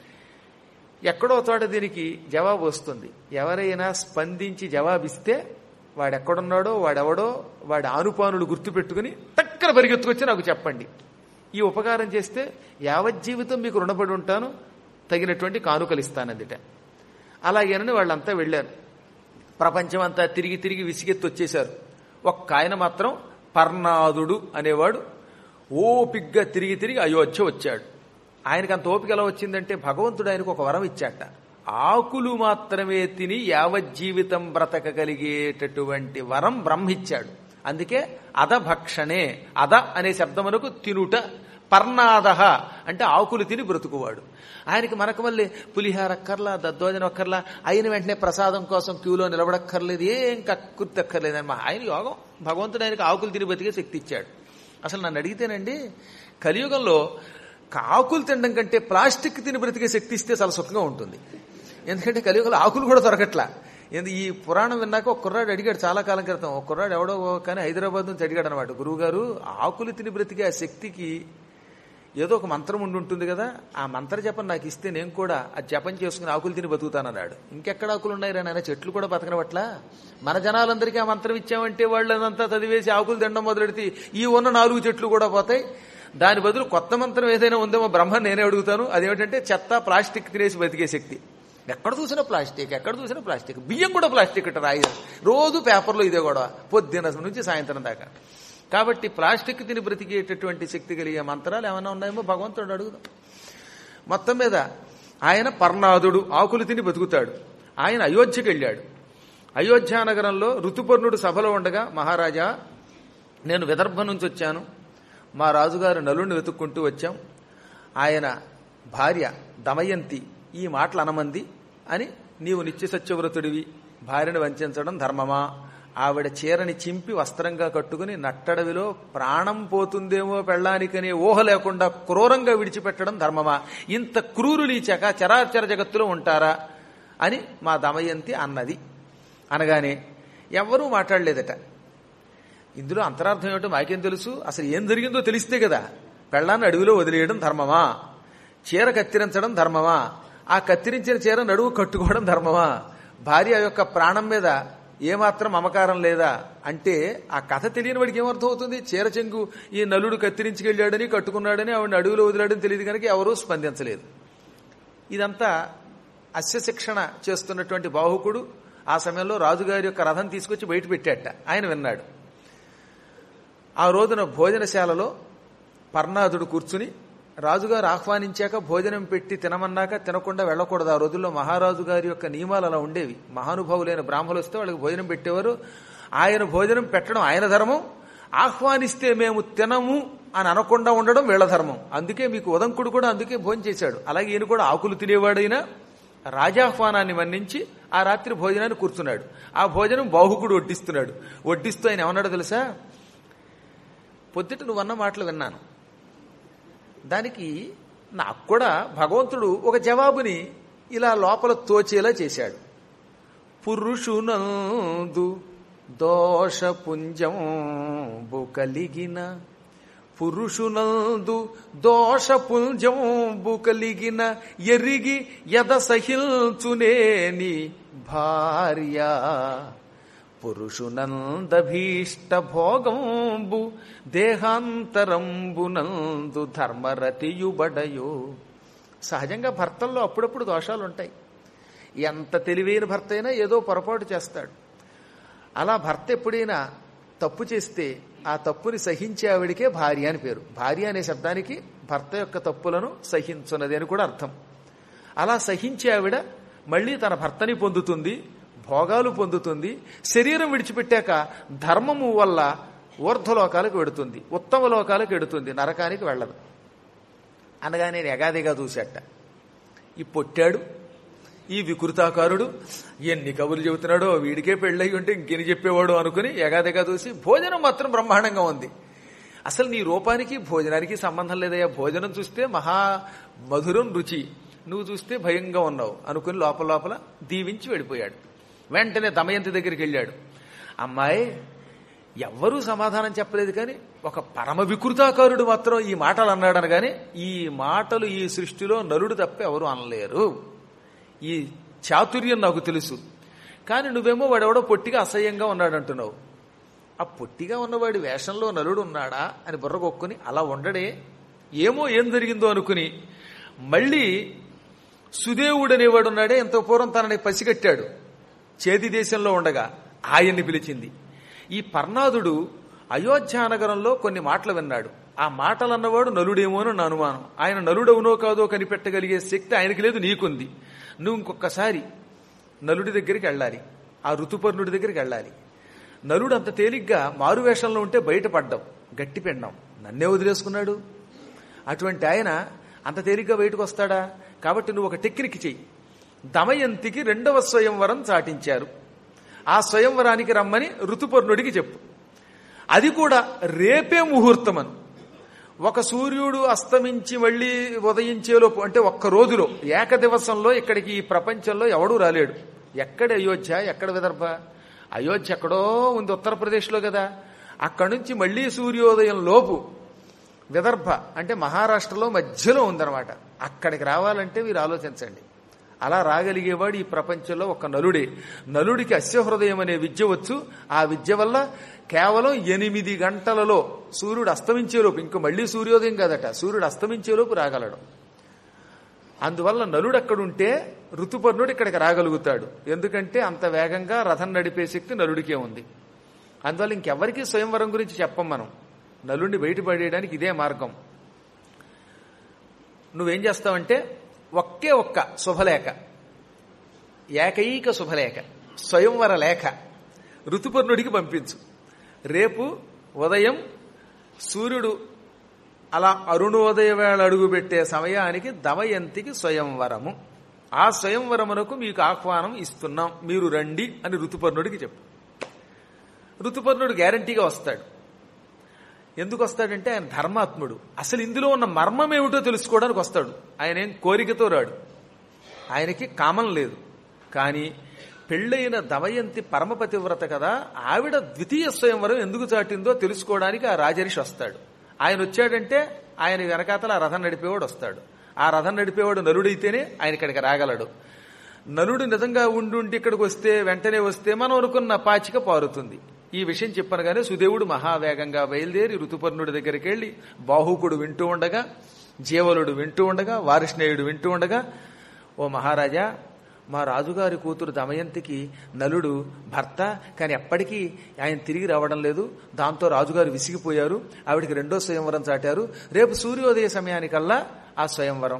ఎక్కడో చోట దీనికి జవాబు వస్తుంది ఎవరైనా స్పందించి జవాబిస్తే వాడెక్కడున్నాడో వాడెవడో వాడి ఆనుపానులు గుర్తుపెట్టుకుని టక్కన పరిగెత్తుకొచ్చి నాకు చెప్పండి ఈ ఉపకారం చేస్తే యావజ్జీవితం మీకు రుణపడి ఉంటాను తగినటువంటి కానుకలు ఇస్తానందిట అలాగేనని వాళ్ళంతా వెళ్ళారు ప్రపంచం అంతా తిరిగి తిరిగి విసిగెత్తి వచ్చేశారు ఒక్క ఆయన మాత్రం పర్ణాదుడు అనేవాడు ఓపిగ్గా తిరిగి తిరిగి అయోధ్య వచ్చాడు ఆయనకు అంత ఓపిక ఎలా వచ్చిందంటే భగవంతుడు ఆయనకు ఒక వరం ఇచ్చాట ఆకులు మాత్రమే తిని యావజ్జీవితం బ్రతకగలిగేటటువంటి వరం బ్రహ్మిచ్చాడు అందుకే అదభక్షణే అద అనే శబ్దమునకు తినుట పర్ణాదహ అంటే ఆకులు తిని బ్రతుకువాడు ఆయనకి మనకు మళ్ళీ పులిహార అక్కర్లా దద్దోజనం అక్కర్లా అయిన వెంటనే ప్రసాదం కోసం క్యూలో నిలబడక్కర్లేదు ఏం కక్కుర్తి అక్కర్లేదమ్మా ఆయన యోగం భగవంతుడు ఆయనకి ఆకులు తిని బతికే శక్తి ఇచ్చాడు అసలు నన్ను అడిగితేనండి కలియుగంలో ఆకులు తినడం కంటే ప్లాస్టిక్ తిని బ్రతికే శక్తి ఇస్తే చాలా సుఖంగా ఉంటుంది ఎందుకంటే కలియుగంలో ఆకులు కూడా దొరకట్లా ఎందు ఈ పురాణం విన్నాక ఒక కుర్రాడు అడిగాడు చాలా కాలం క్రితం ఒక కుర్రాడు ఎవడో కానీ హైదరాబాద్ నుంచి అడిగాడు అనమాట గురువు గారు ఆకులు తిని బ్రతికే ఆ శక్తికి ఏదో ఒక మంత్రం ఉండి ఉంటుంది కదా ఆ మంత్ర జపం నాకు ఇస్తే నేను కూడా ఆ జపం చేసుకుని ఆకులు తిని బతుకుతానన్నాడు ఇంకెక్కడ ఆకులు ఉన్నాయి రా నాయన చెట్లు కూడా బతకనవట్లా మన జనాలందరికీ ఆ మంత్రం ఇచ్చామంటే వాళ్ళనంతా చదివేసి ఆకులు తినడం మొదలెడితే ఈ ఉన్న నాలుగు చెట్లు కూడా పోతాయి దాని బదులు కొత్త మంత్రం ఏదైనా ఉందేమో బ్రహ్మ నేనే అడుగుతాను అదేమిటంటే చెత్త ప్లాస్టిక్ తినేసి బతికే శక్తి ఎక్కడ చూసినా ప్లాస్టిక్ ఎక్కడ చూసినా ప్లాస్టిక్ బియ్యం కూడా ప్లాస్టిక్ ఇట్ట రాయి రోజు పేపర్లో ఇదే కూడా పొద్దున్న నుంచి సాయంత్రం దాకా కాబట్టి ప్లాస్టిక్ తిని బ్రతికేటటువంటి శక్తి కలిగే మంత్రాలు ఏమైనా ఉన్నాయేమో భగవంతుడు అడుగుదాం మొత్తం మీద ఆయన పర్ణాదుడు ఆకులు తిని బతుకుతాడు ఆయన అయోధ్యకి వెళ్ళాడు అయోధ్య నగరంలో ఋతుపర్ణుడు సభలో ఉండగా మహారాజా నేను విదర్భ నుంచి వచ్చాను మా రాజుగారు నలుడిని వెతుక్కుంటూ వచ్చాం ఆయన భార్య దమయంతి ఈ మాటలు అనమంది అని నీవు నిత్య సత్యవ్రతుడివి భార్యను వంచడం ధర్మమా ఆవిడ చీరని చింపి వస్త్రంగా కట్టుకుని నట్టడవిలో ప్రాణం పోతుందేమో పెళ్ళానికనే ఊహ లేకుండా క్రూరంగా విడిచిపెట్టడం ధర్మమా ఇంత క్రూరులు ఈ చక చరాచర జగత్తులో ఉంటారా అని మా దమయంతి అన్నది అనగానే ఎవ్వరూ మాట్లాడలేదట ఇందులో అంతరార్థం ఏమిటో మాకేం తెలుసు అసలు ఏం జరిగిందో తెలిస్తే కదా పెళ్ళాన్ని అడవిలో వదిలేయడం ధర్మమా చీర కత్తిరించడం ధర్మమా ఆ కత్తిరించిన చీర నడువు కట్టుకోవడం ధర్మమా భార్య యొక్క ప్రాణం మీద ఏమాత్రం మమకారం లేదా అంటే ఆ కథ తెలియని వాడికి ఏమర్థం అవుతుంది చీర చెంగు ఈ నలుడు కత్తిరించుకెళ్ళాడని కట్టుకున్నాడని ఆవిడ అడవిలో వదిలాడని తెలియదు కనుక ఎవరూ స్పందించలేదు ఇదంతా అస్య శిక్షణ చేస్తున్నటువంటి బాహుకుడు ఆ సమయంలో రాజుగారి యొక్క రథం తీసుకొచ్చి బయట పెట్టాట ఆయన విన్నాడు ఆ రోజున భోజనశాలలో పర్ణాదుడు కూర్చుని రాజుగారు ఆహ్వానించాక భోజనం పెట్టి తినమన్నాక తినకుండా వెళ్ళకూడదు ఆ రోజుల్లో మహారాజు గారి యొక్క నియమాలు అలా ఉండేవి మహానుభావులైన బ్రాహ్మలు వస్తే వాళ్ళకి భోజనం పెట్టేవారు ఆయన భోజనం పెట్టడం ఆయన ధర్మం ఆహ్వానిస్తే మేము తినము అని అనకుండా ఉండడం వీళ్ళ ధర్మం అందుకే మీకు ఉదంకుడు కూడా అందుకే భోజనం చేశాడు అలాగే ఈయన కూడా ఆకులు తినేవాడైనా రాజాహ్వానాన్ని మన్నించి ఆ రాత్రి భోజనాన్ని కూర్చున్నాడు ఆ భోజనం బాహుకుడు వడ్డిస్తున్నాడు వడ్డిస్తూ ఆయన ఏమన్నాడో తెలుసా పొద్దుట నువ్వన్న మాటలు విన్నాను దానికి నాకు కూడా భగవంతుడు ఒక జవాబుని ఇలా లోపల తోచేలా చేశాడు పురుషునందు దోషపుంజంబు కలిగిన పురుషునందు దోషపుంజంబు కలిగిన ఎరిగి యద సహిల్చునేని భార్య పురుషునందభీష్ట భోగంబు దేహాంతరంబునందు ధర్మరతియుబడయో సహజంగా భర్తల్లో అప్పుడప్పుడు దోషాలు ఉంటాయి ఎంత తెలివైన భర్త అయినా ఏదో పొరపాటు చేస్తాడు అలా భర్త ఎప్పుడైనా తప్పు చేస్తే ఆ తప్పుని సహించే ఆవిడికే భార్య అని పేరు భార్య అనే శబ్దానికి భర్త యొక్క తప్పులను సహించున్నది అని కూడా అర్థం అలా సహించి ఆవిడ మళ్ళీ తన భర్తని పొందుతుంది భోగాలు పొందుతుంది శరీరం విడిచిపెట్టాక ధర్మము వల్ల ఊర్ధ్వలోకాలకు వెడుతుంది ఉత్తమ లోకాలకు వెడుతుంది నరకానికి వెళ్ళదు అనగా నేను ఎగాదిగా చూశాట ఈ పొట్టాడు ఈ వికృతాకారుడు ఎన్ని కబుర్లు చెబుతున్నాడో వీడికే పెళ్ళయి ఉంటే ఇంకెన్ని చెప్పేవాడు అనుకుని ఎగాదిగా చూసి భోజనం మాత్రం బ్రహ్మాండంగా ఉంది అసలు నీ రూపానికి భోజనానికి సంబంధం లేదయ్యా భోజనం చూస్తే మహా మధురం రుచి నువ్వు చూస్తే భయంగా ఉన్నావు అనుకుని లోపల లోపల దీవించి వెళ్ళిపోయాడు వెంటనే దమయంతి దగ్గరికి వెళ్ళాడు అమ్మాయి ఎవ్వరూ సమాధానం చెప్పలేదు కానీ ఒక పరమ వికృతాకారుడు మాత్రం ఈ మాటలు అన్నాడు అనగానే ఈ మాటలు ఈ సృష్టిలో నలుడు తప్ప ఎవరు అనలేరు ఈ చాతుర్యం నాకు తెలుసు కానీ నువ్వేమో వాడెవడో పొట్టిగా అసహ్యంగా ఉన్నాడు అంటున్నావు ఆ పొట్టిగా ఉన్నవాడి వేషంలో నలుడు ఉన్నాడా అని బుర్ర కొక్కుని అలా ఉండడే ఏమో ఏం జరిగిందో అనుకుని మళ్ళీ సుదేవుడు అనేవాడు ఉన్నాడే ఎంతో పూర్వం తనని పసిగట్టాడు చేతి దేశంలో ఉండగా ఆయన్ని పిలిచింది ఈ పర్ణాదుడు అయోధ్యానగరంలో కొన్ని మాటలు విన్నాడు ఆ మాటలు అన్నవాడు నలుడేమో అని నా అనుమానం ఆయన నలుడవునో కాదో కనిపెట్టగలిగే శక్తి ఆయనకి లేదు నీకుంది నువ్వు ఇంకొకసారి నలుడి దగ్గరికి వెళ్ళాలి ఆ ఋతుపర్ణుడి దగ్గరికి వెళ్ళాలి నలుడు అంత తేలిగ్గా మారువేషంలో ఉంటే బయటపడ్డాం గట్టి పెండాం నన్నే వదిలేసుకున్నాడు అటువంటి ఆయన అంత తేలిగ్గా బయటకు వస్తాడా కాబట్టి నువ్వు ఒక టెక్నిక్ చెయ్యి దమయంతికి రెండవ స్వయంవరం చాటించారు ఆ స్వయంవరానికి రమ్మని ఋతుపర్ణుడికి చెప్పు అది కూడా రేపే ముహూర్తమను ఒక సూర్యుడు అస్తమించి మళ్ళీ ఉదయించేలోపు అంటే ఒక్క రోజులో ఏక దివసంలో ఇక్కడికి ఈ ప్రపంచంలో ఎవడూ రాలేడు ఎక్కడ అయోధ్య ఎక్కడ విదర్భ అయోధ్య ఎక్కడో ఉంది ఉత్తరప్రదేశ్లో కదా అక్కడి నుంచి మళ్ళీ సూర్యోదయం లోపు విదర్భ అంటే మహారాష్ట్రలో మధ్యలో ఉందన్నమాట అక్కడికి రావాలంటే మీరు ఆలోచించండి అలా రాగలిగేవాడు ఈ ప్రపంచంలో ఒక నలుడే నలుడికి అస్యహృదయం అనే విద్య వచ్చు ఆ విద్య వల్ల కేవలం ఎనిమిది గంటలలో సూర్యుడు అస్తమించేలోపు ఇంక మళ్ళీ సూర్యోదయం కాదట సూర్యుడు అస్తమించేలోపు రాగలడు అందువల్ల నలుడు అక్కడుంటే ఋతుపర్ణుడు ఇక్కడికి రాగలుగుతాడు ఎందుకంటే అంత వేగంగా రథం నడిపే శక్తి నలుడికే ఉంది అందువల్ల ఇంకెవరికీ స్వయంవరం గురించి చెప్పం మనం నలుడిని బయటపడేయడానికి ఇదే మార్గం నువ్వేం చేస్తావంటే ఒకే ఒక్క శుభలేఖ ఏకైక శుభలేఖ స్వయంవర లేఖ ఋతుపర్ణుడికి పంపించు రేపు ఉదయం సూర్యుడు అలా అరుణోదయ వేళ అడుగు పెట్టే సమయానికి దమయంతికి స్వయంవరము ఆ స్వయంవరమునకు మీకు ఆహ్వానం ఇస్తున్నాం మీరు రండి అని ఋతుపర్ణుడికి చెప్పు ఋతుపర్ణుడు గ్యారంటీగా వస్తాడు ఎందుకు వస్తాడంటే ఆయన ధర్మాత్ముడు అసలు ఇందులో ఉన్న మర్మం ఏమిటో తెలుసుకోవడానికి వస్తాడు ఆయన ఏం కోరికతో రాడు ఆయనకి కామం లేదు కానీ పెళ్ళైన దమయంతి పరమపతివ్రత కదా ఆవిడ ద్వితీయ స్వయంవరం ఎందుకు చాటిందో తెలుసుకోవడానికి ఆ రాజరిషి వస్తాడు ఆయన వచ్చాడంటే ఆయన వెనకాతల ఆ రథం నడిపేవాడు వస్తాడు ఆ రథం నడిపేవాడు నలుడైతేనే ఆయన ఇక్కడికి రాగలడు నలుడు నిజంగా ఉండుండి ఇక్కడికి వస్తే వెంటనే వస్తే మనం అనుకున్న పాచిక పారుతుంది ఈ విషయం చెప్పనగానే సుదేవుడు మహావేగంగా బయలుదేరి ఋతుపర్ణుడి దగ్గరికి వెళ్లి బాహుకుడు వింటూ ఉండగా జీవలుడు వింటూ ఉండగా వారిష్ణేయుడు వింటూ ఉండగా ఓ మహారాజా మా రాజుగారి కూతురు దమయంతికి నలుడు భర్త కానీ ఎప్పటికీ ఆయన తిరిగి రావడం లేదు దాంతో రాజుగారు విసిగిపోయారు ఆవిడికి రెండో స్వయంవరం చాటారు రేపు సూర్యోదయ సమయానికల్లా ఆ స్వయంవరం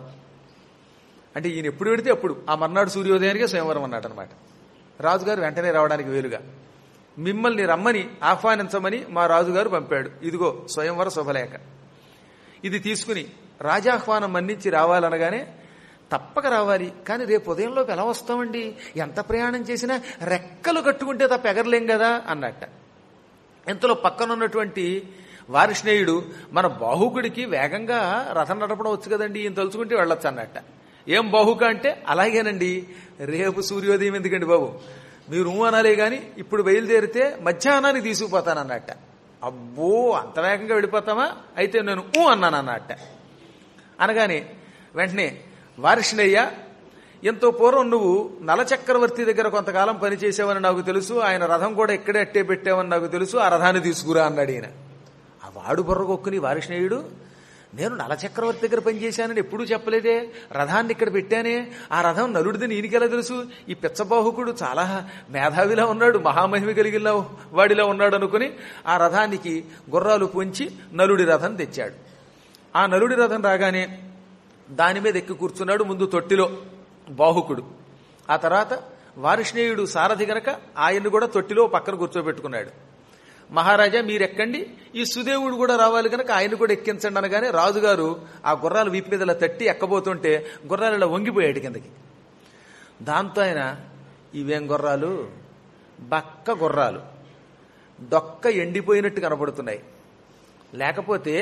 అంటే ఈయన ఎప్పుడు పెడితే అప్పుడు ఆ మర్నాడు సూర్యోదయానికే స్వయంవరం అన్నాడు అనమాట రాజుగారు వెంటనే రావడానికి వీలుగా మిమ్మల్ని రమ్మని ఆహ్వానించమని మా రాజుగారు పంపాడు ఇదిగో స్వయంవర శుభలేఖ ఇది తీసుకుని రాజాహ్వానం మన్నించి రావాలనగానే తప్పక రావాలి కానీ రేపు ఉదయంలోకి ఎలా వస్తామండి ఎంత ప్రయాణం చేసినా రెక్కలు కట్టుకుంటే తప్ప ఎగరలేం కదా అన్నట్ట ఇంతలో పక్కనున్నటువంటి వారిష్ణేయుడు మన బాహుకుడికి వేగంగా రథం నడపడం వచ్చు కదండి ఈయన తలుచుకుంటే వెళ్ళొచ్చు అన్నట్ట ఏం బాహుక అంటే అలాగేనండి రేపు సూర్యోదయం ఎందుకండి బాబు మీరు ఊ అనాలే గాని ఇప్పుడు బయలుదేరితే మధ్యాహ్నానికి తీసుకుపోతానన్నట్ట అబ్బో అంత వేగంగా వెళ్ళిపోతామా అయితే నేను ఊ అన్నాను అన్నట్ట అనగానే వెంటనే వారిష్ణయ్య ఎంతో పూర్వం నువ్వు నలచక్రవర్తి దగ్గర కొంతకాలం పనిచేసావని నాకు తెలుసు ఆయన రథం కూడా ఇక్కడే అట్టే పెట్టావని నాకు తెలుసు ఆ రథాన్ని తీసుకురా అన్నాడు ఈయన ఆ వాడు బుర్రగొక్కుని వారిష్ణేయుడు నేను నలచక్రవర్తి దగ్గర పనిచేశానని ఎప్పుడూ చెప్పలేదే రథాన్ని ఇక్కడ పెట్టానే ఆ రథం నలుడిదని ఈయనకెలా తెలుసు ఈ పిచ్చబాహుకుడు చాలా మేధావిలా ఉన్నాడు మహామహిమ కలిగిన వాడిలా ఉన్నాడు అనుకుని ఆ రథానికి గుర్రాలు పొంచి నలుడి రథం తెచ్చాడు ఆ నలుడి రథం రాగానే దాని మీద ఎక్కి కూర్చున్నాడు ముందు తొట్టిలో బాహుకుడు ఆ తర్వాత వారిష్ణేయుడు సారథి గనక ఆయన్ని కూడా తొట్టిలో పక్కన కూర్చోబెట్టుకున్నాడు మహారాజా మీరెక్కండి ఈ సుదేవుడు కూడా రావాలి కనుక ఆయన కూడా ఎక్కించండి అనగానే రాజుగారు ఆ గుర్రాలు వీపు మీద ఇలా తట్టి ఎక్కబోతుంటే గుర్రాలు ఇలా వంగిపోయాడు కిందకి దాంతో ఆయన ఇవేం గుర్రాలు బక్క గుర్రాలు డొక్క ఎండిపోయినట్టు కనపడుతున్నాయి లేకపోతే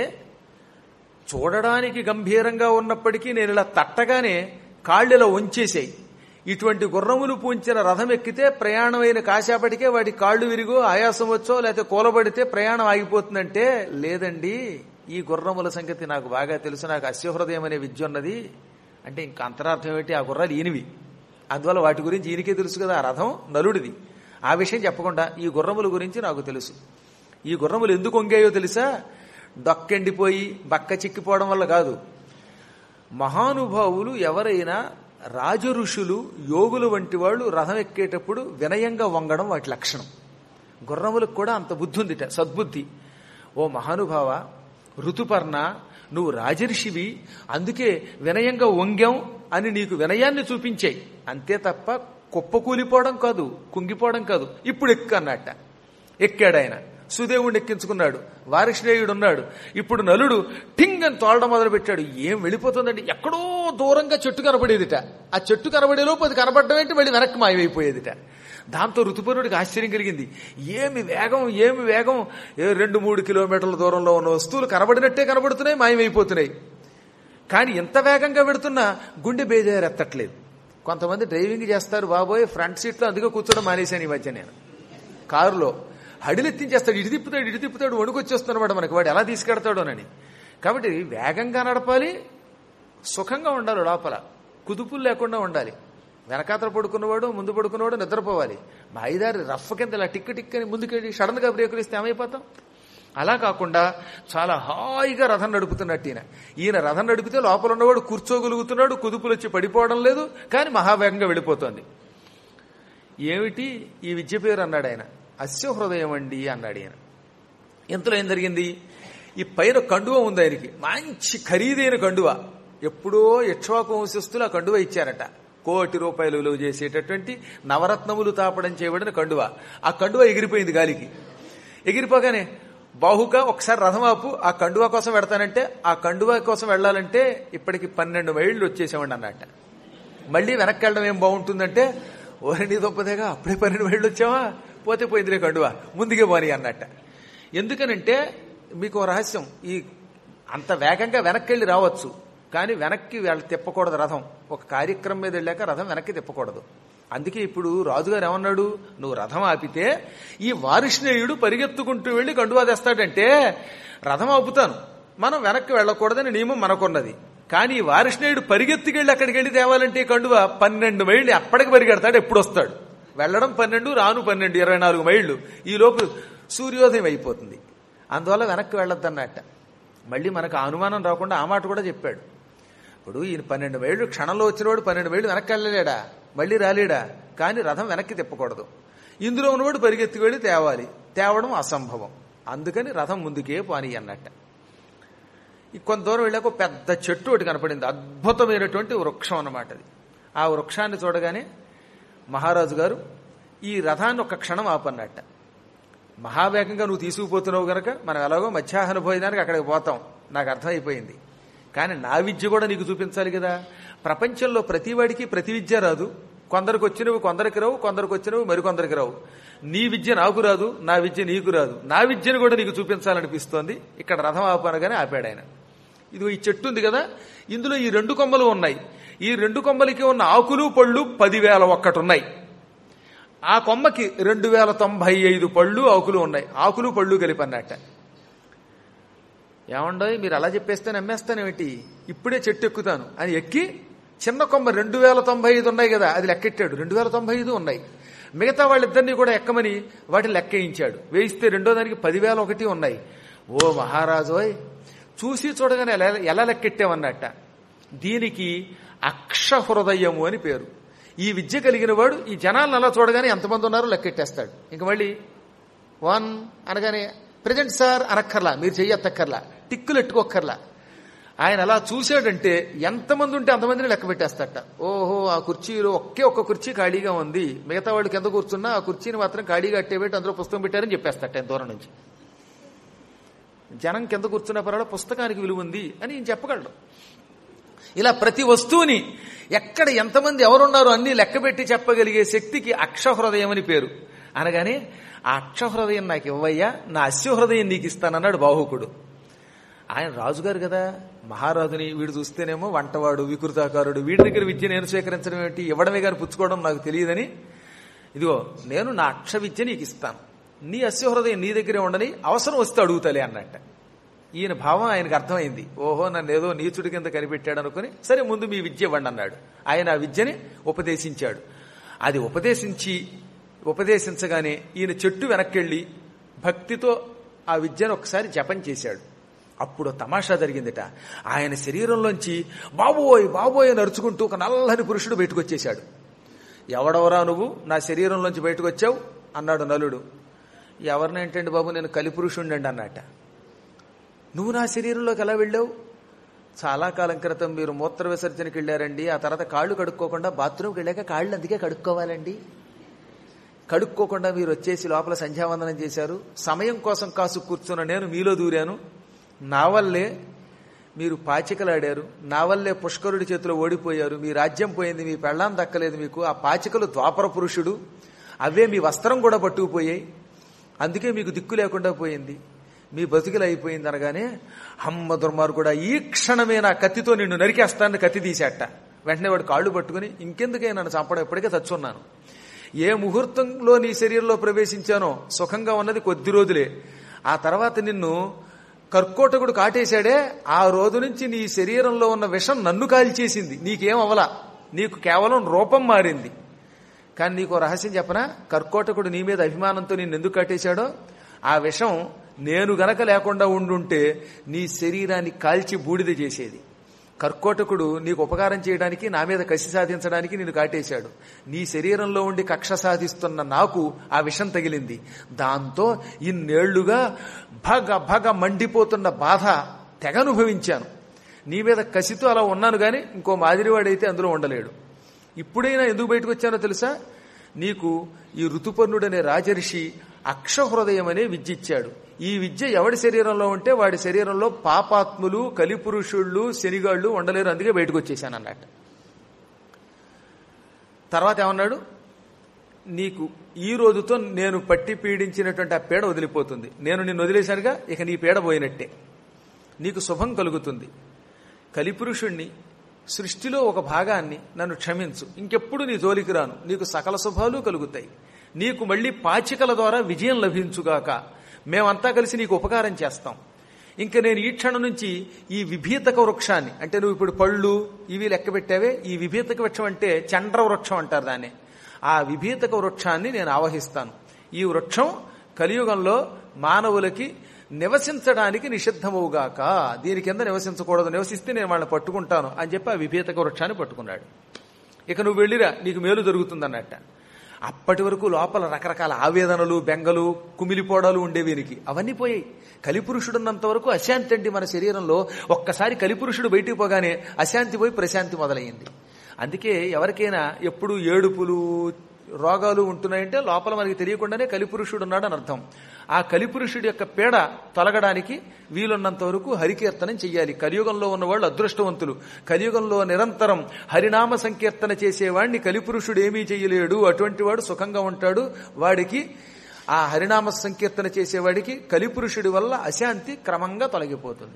చూడడానికి గంభీరంగా ఉన్నప్పటికీ నేను ఇలా తట్టగానే కాళ్ళు ఇలా వంచేసాయి ఇటువంటి గుర్రములు పూంచిన రథం ఎక్కితే ప్రయాణమైన కాసేపటికే వాటి కాళ్ళు విరిగో ఆయాసం వచ్చో లేకపోతే కూలబడితే ప్రయాణం ఆగిపోతుందంటే లేదండి ఈ గుర్రముల సంగతి నాకు బాగా తెలుసు నాకు అశ్వహృదయం అనే విద్య ఉన్నది అంటే ఇంకా అంతరార్థం ఏంటి ఆ గుర్రాలు ఈనివి అందువల్ల వాటి గురించి ఈయనకే తెలుసు కదా ఆ రథం నలుడిది ఆ విషయం చెప్పకుండా ఈ గుర్రముల గురించి నాకు తెలుసు ఈ గుర్రములు ఎందుకు వంగాయో తెలుసా డొక్కెండిపోయి బక్క చిక్కిపోవడం వల్ల కాదు మహానుభావులు ఎవరైనా రాజఋషులు యోగులు వంటి వాళ్ళు రథం ఎక్కేటప్పుడు వినయంగా వంగడం వాటి లక్షణం గుర్రములకు కూడా అంత బుద్ధి ఉందిట సద్బుద్ధి ఓ మహానుభావ ఋతుపర్ణ నువ్వు రాజర్షివి అందుకే వినయంగా వంగాం అని నీకు వినయాన్ని చూపించాయి అంతే తప్ప కుప్పకూలిపోవడం కాదు కుంగిపోవడం కాదు ఇప్పుడు ఎక్కు అన్నట్ట ఎక్కాడు ఆయన సుదేవుడిని ఎక్కించుకున్నాడు వారిష్ణేయుడు ఉన్నాడు ఇప్పుడు నలుడు టింగ్ అని తోలడం మొదలు పెట్టాడు ఏం వెళ్ళిపోతుందండి ఎక్కడో దూరంగా చెట్టు కనబడేదిట ఆ చెట్టు కనబడే లోపు అది కనబడడం ఏంటి మళ్ళీ వెనక్కి మాయమైపోయేదిట దాంతో ఋతుపరుడికి ఆశ్చర్యం కలిగింది ఏమి వేగం ఏమి వేగం ఏ రెండు మూడు కిలోమీటర్ల దూరంలో ఉన్న వస్తువులు కనబడినట్టే కనబడుతున్నాయి మాయమైపోతున్నాయి కానీ ఎంత వేగంగా పెడుతున్నా గుండె బేజారు ఎత్తట్లేదు కొంతమంది డ్రైవింగ్ చేస్తారు బాబోయ్ ఫ్రంట్ సీట్లో అందుకే కూర్చోవడం మానేశాను ఈ మధ్య నేను కారులో హడిలెత్తించేస్తాడు ఇటు తిప్పుతాడు ఇటు తిప్పుతాడు వణుకొచ్చేస్తున్నమాట మనకి వాడు ఎలా తీసుకెడతాడోనని కాబట్టి వేగంగా నడపాలి సుఖంగా ఉండాలి లోపల కుదుపులు లేకుండా ఉండాలి వెనకాతల పడుకున్నవాడు ముందు పడుకున్నవాడు నిద్రపోవాలి మా ఐదారు రఫ్ కింద ఇలా టిక్కు టిక్కని ముందుకెళ్ళి సడన్ గా బ్రేకులు ఇస్తే ఏమైపోతాం అలా కాకుండా చాలా హాయిగా రథం నడుపుతున్నట్టు ఈయన ఈయన రథం నడిపితే లోపల ఉన్నవాడు కూర్చోగలుగుతున్నాడు కుదుపులు వచ్చి పడిపోవడం లేదు కానీ మహావేగంగా వెళ్ళిపోతోంది ఏమిటి ఈ విద్య పేరు అన్నాడు ఆయన అశ్వహృదయం అండి అన్నాడు ఆయన ఇంతలో ఏం జరిగింది ఈ పైన కండువ ఉంది ఆయనకి మంచి ఖరీదైన కండువ ఎప్పుడో యక్ష్వాకు వంశస్థులు ఆ కండువ ఇచ్చారట కోటి రూపాయలు విలువ చేసేటటువంటి నవరత్నములు తాపడం చేయబడిన కండువ ఆ కండువ ఎగిరిపోయింది గాలికి ఎగిరిపోగానే బాహుగా ఒకసారి రథం ఆపు ఆ కండువా కోసం పెడతానంటే ఆ కండువా కోసం వెళ్ళాలంటే ఇప్పటికి పన్నెండు మైళ్ళు వచ్చేసామండి అన్నట్ట మళ్ళీ వెనక్కి వెళ్ళడం ఏం బాగుంటుందంటే ఓరణి దొప్పదేగా అప్పుడే పన్నెండు మైళ్ళు వచ్చావా పోతే పోయిందిలే కండువా ముందుకే పోని అన్నట్ట ఎందుకనంటే మీకు ఓ రహస్యం ఈ అంత వేగంగా వెనక్కి వెళ్ళి రావచ్చు కానీ వెనక్కి వెళ్ళ తిప్పకూడదు రథం ఒక కార్యక్రమం మీద వెళ్ళాక రథం వెనక్కి తిప్పకూడదు అందుకే ఇప్పుడు రాజుగారు ఏమన్నాడు నువ్వు రథం ఆపితే ఈ వారిష్ణేయుడు పరిగెత్తుకుంటూ వెళ్ళి కండువా తెస్తాడంటే రథం ఆపుతాను మనం వెనక్కి వెళ్ళకూడదని నియమం మనకున్నది కానీ ఈ వారిష్ణేయుడు పరిగెత్తుకెళ్ళి అక్కడికి వెళ్ళి తేవాలంటే ఈ కండువ పన్నెండు మైళ్ళు అప్పటికి పరిగెడతాడు ఎప్పుడు వస్తాడు వెళ్ళడం పన్నెండు రాను పన్నెండు ఇరవై నాలుగు మైళ్ళు ఈ లోపు సూర్యోదయం అయిపోతుంది అందువల్ల వెనక్కి వెళ్ళొద్దన్నట్ట మళ్ళీ మనకు ఆ అనుమానం రాకుండా ఆ మాట కూడా చెప్పాడు ఇప్పుడు ఈయన పన్నెండు మైళ్ళు క్షణంలో వచ్చినవాడు పన్నెండు మైళ్ళు వెనక్కి వెళ్ళలేడా మళ్ళీ రాలేడా కానీ రథం వెనక్కి తిప్పకూడదు ఇందులో ఉన్నవాడు పరిగెత్తుకు వెళ్ళి తేవాలి తేవడం అసంభవం అందుకని రథం ముందుకే పాని అన్నట్ట ఈ కొంత దూరం వెళ్ళాక ఒక పెద్ద చెట్టు ఒకటి కనపడింది అద్భుతమైనటువంటి వృక్షం అన్నమాట అది ఆ వృక్షాన్ని చూడగానే మహారాజు గారు ఈ రథాన్ని ఒక క్షణం ఆపన్నట్ట మహావేగంగా నువ్వు తీసుకుపోతున్నావు గనక మనం ఎలాగో మధ్యాహ్న భోజనానికి అక్కడికి పోతాం నాకు అర్థమైపోయింది కానీ నా విద్య కూడా నీకు చూపించాలి కదా ప్రపంచంలో ప్రతి వాడికి ప్రతి విద్య రాదు కొందరికి వచ్చినవి కొందరికి రావు కొందరికి వచ్చినవి మరికొందరికి రావు నీ విద్య నాకు రాదు నా విద్య నీకు రాదు నా విద్యను కూడా నీకు చూపించాలనిపిస్తోంది ఇక్కడ రథం ఆపనగానే ఆపాడు ఆయన ఇది ఈ చెట్టు ఉంది కదా ఇందులో ఈ రెండు కొమ్మలు ఉన్నాయి ఈ రెండు కొమ్మలకి ఉన్న ఆకులు పళ్ళు పదివేల ఒక్కటి ఉన్నాయి ఆ కొమ్మకి రెండు వేల తొంభై ఐదు పళ్ళు ఆకులు ఉన్నాయి ఆకులు పళ్ళు కలిపి అన్నట్ట ఏమండో మీరు అలా చెప్పేస్తే నమ్మేస్తానేమిటి ఇప్పుడే చెట్టు ఎక్కుతాను అని ఎక్కి చిన్న కొమ్మ రెండు వేల తొంభై ఐదు ఉన్నాయి కదా అది లెక్కెట్టాడు రెండు వేల తొంభై ఐదు ఉన్నాయి మిగతా వాళ్ళిద్దరినీ కూడా ఎక్కమని వాటిని లెక్కేయించాడు వేయిస్తే రెండో దానికి పదివేల ఒకటి ఉన్నాయి ఓ మహారాజోయ్ చూసి చూడగానే ఎలా ఎలా లెక్కెట్టామన్నట్ట దీనికి అక్షహృదయము అని పేరు ఈ విద్య కలిగిన వాడు ఈ జనాలను అలా చూడగానే ఎంతమంది ఉన్నారో లెక్కెట్టేస్తాడు ఇంక మళ్ళీ వన్ అనగానే ప్రజెంట్ సార్ అనక్కర్లా మీరు చెయ్యత్తక్కర్లా టిక్కులు ఎట్టుకోక్కర్లా ఆయన అలా చూశాడంటే ఎంతమంది ఉంటే అంతమందిని లెక్క పెట్టేస్తట ఓహో ఆ కుర్చీలో ఒకే ఒక్క కుర్చీ ఖాళీగా ఉంది మిగతా వాళ్ళు కింద కూర్చున్నా ఆ కుర్చీని మాత్రం ఖాళీగా అట్టేబెట్టి అందులో పుస్తకం పెట్టారని చెప్పేస్తట ఆయన దూరం నుంచి జనం కింద కూర్చున్న పర్వాలేదు పుస్తకానికి విలువ ఉంది అని ఈయన చెప్పగలడు ఇలా ప్రతి వస్తువుని ఎక్కడ ఎంతమంది ఎవరున్నారో అన్ని లెక్కబెట్టి చెప్పగలిగే శక్తికి అక్షహృదయం అని పేరు అనగానే ఆ అక్షహృదయం నాకు ఇవ్వయ్యా నా అశ్వహృదయం నీకు ఇస్తానన్నాడు బాహుకుడు ఆయన రాజుగారు కదా మహారాజుని వీడు చూస్తేనేమో వంటవాడు వికృతాకారుడు వీడి దగ్గర విద్య నేను స్వీకరించడం ఏమిటి ఇవ్వడమే కానీ పుచ్చుకోవడం నాకు తెలియదని ఇదిగో నేను నా అక్ష విద్య నీకు ఇస్తాను నీ అశ్వహృదయం నీ దగ్గరే ఉండని అవసరం వస్తే అడుగుతలే అన్నట్ట ఈయన భావం ఆయనకు అర్థమైంది ఓహో నన్ను ఏదో నీచుడి కింద కనిపెట్టాడు అనుకుని సరే ముందు మీ విద్య ఇవ్వండి అన్నాడు ఆయన ఆ విద్యని ఉపదేశించాడు అది ఉపదేశించి ఉపదేశించగానే ఈయన చెట్టు వెనక్కెళ్ళి భక్తితో ఆ విద్యను ఒకసారి జపం చేశాడు అప్పుడు తమాషా జరిగిందిట ఆయన శరీరంలోంచి బాబోయ్ బాబోయ్ అని అరుచుకుంటూ ఒక నల్లని పురుషుడు బయటకు వచ్చేశాడు ఎవడవరా నువ్వు నా శరీరంలోంచి బయటకు వచ్చావు అన్నాడు నలుడు ఎవరినేంటండి బాబు నేను కలిపురుషుండండి అన్నట్ట నువ్వు నా శరీరంలోకి ఎలా వెళ్ళావు చాలా కాలం క్రితం మీరు మూత్ర విసర్జనకి వెళ్ళారండి ఆ తర్వాత కాళ్ళు కడుక్కోకుండా బాత్రూమ్కి వెళ్ళాక కాళ్ళు అందుకే కడుక్కోవాలండి కడుక్కోకుండా మీరు వచ్చేసి లోపల సంధ్యావందనం చేశారు సమయం కోసం కాసు కూర్చున్న నేను మీలో దూరాను నా వల్లే మీరు పాచికలాడారు నా వల్లే పుష్కరుడి చేతిలో ఓడిపోయారు మీ రాజ్యం పోయింది మీ పెళ్ళాం దక్కలేదు మీకు ఆ పాచికలు ద్వాపర పురుషుడు అవే మీ వస్త్రం కూడా పట్టుకుపోయాయి అందుకే మీకు దిక్కు లేకుండా పోయింది మీ బతుకులు అయిపోయింది అనగానే అమ్మ దుర్మార్గుడా ఈ క్షణమే నా కత్తితో నిన్ను నరికేస్తానని కత్తి తీసేట వెంటనే వాడు కాళ్ళు పట్టుకుని ఇంకెందుకే నన్ను చంపడం ఇప్పటికే చచ్చున్నాను ఏ ముహూర్తంలో నీ శరీరంలో ప్రవేశించానో సుఖంగా ఉన్నది కొద్ది రోజులే ఆ తర్వాత నిన్ను కర్కోటకుడు కాటేశాడే ఆ రోజు నుంచి నీ శరీరంలో ఉన్న విషం నన్ను కాల్చేసింది నీకేం అవలా నీకు కేవలం రూపం మారింది కానీ నీకు ఓ రహస్యం చెప్పనా కర్కోటకుడు నీ మీద అభిమానంతో నిన్ను ఎందుకు కట్టేశాడో ఆ విషం నేను గనక లేకుండా ఉండుంటే నీ శరీరాన్ని కాల్చి బూడిద చేసేది కర్కోటకుడు నీకు ఉపకారం చేయడానికి నా మీద కసి సాధించడానికి నేను కాటేశాడు నీ శరీరంలో ఉండి కక్ష సాధిస్తున్న నాకు ఆ విషం తగిలింది దాంతో ఇన్నేళ్లుగా భగ భగ మండిపోతున్న బాధ తెగనుభవించాను నీ మీద కసితో అలా ఉన్నాను గాని ఇంకో మాదిరివాడైతే అందులో ఉండలేడు ఇప్పుడైనా ఎందుకు బయటకు వచ్చానో తెలుసా నీకు ఈ ఋతుపర్ణుడనే రాజర్షి అక్షహృదయం అనే విద్య ఇచ్చాడు ఈ విద్య ఎవడి శరీరంలో ఉంటే వాడి శరీరంలో పాపాత్ములు కలిపురుషుళ్ళు శనిగాళ్ళు ఉండలేరు అందుకే బయటకు వచ్చేసాను అన్నట్టు తర్వాత ఏమన్నాడు నీకు ఈ రోజుతో నేను పట్టి పీడించినటువంటి ఆ పీడ వదిలిపోతుంది నేను నిన్ను వదిలేశానుగా ఇక నీ పీడ పోయినట్టే నీకు శుభం కలుగుతుంది కలిపురుషుణ్ణి సృష్టిలో ఒక భాగాన్ని నన్ను క్షమించు ఇంకెప్పుడు నీ జోలికి రాను నీకు సకల శుభాలు కలుగుతాయి నీకు మళ్ళీ పాచికల ద్వారా విజయం లభించుగాక మేమంతా కలిసి నీకు ఉపకారం చేస్తాం ఇంకా నేను ఈ క్షణం నుంచి ఈ విభీతక వృక్షాన్ని అంటే నువ్వు ఇప్పుడు పళ్ళు ఇవి లెక్క పెట్టావే ఈ విభీతక వృక్షం అంటే చండ్ర వృక్షం అంటారు దాన్ని ఆ విభీతక వృక్షాన్ని నేను ఆవహిస్తాను ఈ వృక్షం కలియుగంలో మానవులకి నివసించడానికి నిషిద్ధమవుగాక దీని కింద నివసించకూడదు నివసిస్తే నేను వాళ్ళని పట్టుకుంటాను అని చెప్పి ఆ విభీతక వృక్షాన్ని పట్టుకున్నాడు ఇక నువ్వు వెళ్ళిరా నీకు మేలు జరుగుతుందన్నట్ట అప్పటి వరకు లోపల రకరకాల ఆవేదనలు బెంగలు కుమిలిపోవడాలు ఉండేవి వీనికి అవన్నీ పోయాయి కలిపురుషుడున్నంత వరకు అశాంతి అండి మన శరీరంలో ఒక్కసారి కలిపురుషుడు బయటికి పోగానే అశాంతి పోయి ప్రశాంతి మొదలయ్యింది అందుకే ఎవరికైనా ఎప్పుడు ఏడుపులు రోగాలు ఉంటున్నాయంటే లోపల మనకి తెలియకుండానే కలిపురుషుడు ఉన్నాడు అని అర్థం ఆ కలిపురుషుడి యొక్క పీడ తొలగడానికి వీలున్నంత వరకు హరికీర్తనం చెయ్యాలి కలియుగంలో ఉన్నవాళ్ళు అదృష్టవంతులు కలియుగంలో నిరంతరం హరినామ సంకీర్తన చేసేవాడిని కలిపురుషుడు ఏమీ చెయ్యలేడు అటువంటి వాడు సుఖంగా ఉంటాడు వాడికి ఆ హరినామ సంకీర్తన చేసేవాడికి కలిపురుషుడి వల్ల అశాంతి క్రమంగా తొలగిపోతుంది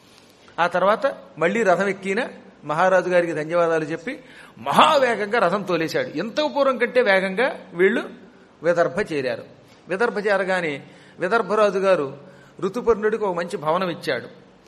ఆ తర్వాత మళ్లీ రథం ఎక్కిన మహారాజు గారికి ధన్యవాదాలు చెప్పి మహావేగంగా రథం తోలేశాడు ఎంతో పూర్వం కంటే వేగంగా వీళ్ళు విదర్భ చేరారు విదర్భ చేరగానే విదర్భరాజు గారు ఋతుపర్ణుడికి ఒక మంచి భవనం ఇచ్చాడు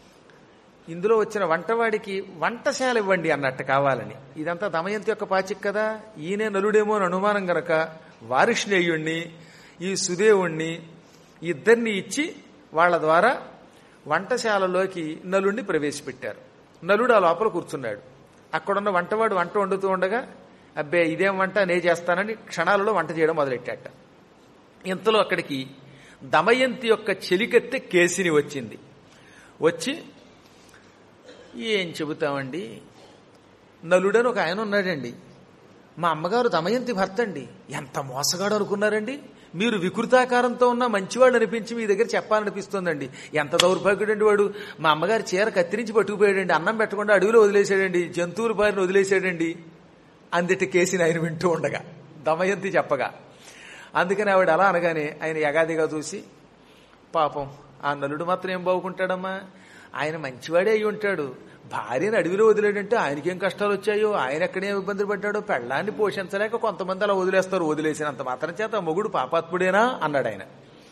ఇందులో వచ్చిన వంటవాడికి వంటశాల ఇవ్వండి అన్నట్టు కావాలని ఇదంతా దమయంతి యొక్క పాచిక్ కదా ఈయనే నలుడేమో అని అనుమానం గనక వారిష్ణేయుణ్ణి ఈ సుదేవుణ్ణి ఇద్దరిని ఇచ్చి వాళ్ళ ద్వారా వంటశాలలోకి నలుడిని ప్రవేశపెట్టారు నలుడు ఆ లోపల కూర్చున్నాడు అక్కడున్న వంటవాడు వంట వండుతూ ఉండగా అబ్బే ఇదేం వంట నే చేస్తానని క్షణాలలో వంట చేయడం మొదలెట్టాట ఇంతలో అక్కడికి దమయంతి యొక్క చెలికత్తె కేసిని వచ్చింది వచ్చి ఏం చెబుతామండి నలుడని ఒక ఆయన ఉన్నాడండి మా అమ్మగారు దమయంతి భర్త అండి ఎంత మోసగాడు అనుకున్నారండి మీరు వికృతాకారంతో ఉన్న మంచివాడు అనిపించి మీ దగ్గర చెప్పాలనిపిస్తుందండి ఎంత దౌర్భాగ్యుడండి వాడు మా అమ్మగారి చీర కత్తిరించి పట్టుకుపోయాడండి అన్నం పెట్టకుండా అడవిలో వదిలేశాడండి జంతువుల బారిన వదిలేశాడండి అందిటి కేసిని ఆయన వింటూ ఉండగా దమయంతి చెప్పగా అందుకని ఆవిడ అలా అనగానే ఆయన యగాదిగా చూసి పాపం ఆ నలుడు మాత్రం ఏం బాగుకుంటాడమ్మా ఆయన మంచివాడే అయి ఉంటాడు భార్యను అడవిలో వదిలేడంటే ఆయనకేం కష్టాలు వచ్చాయో ఆయన ఎక్కడేం ఇబ్బందులు పడ్డాడో పెళ్ళాన్ని పోషించలేక కొంతమంది అలా వదిలేస్తారు వదిలేసినంత మాత్రం చేత ఆ మొగుడు పాపాత్ముడేనా అన్నాడు ఆయన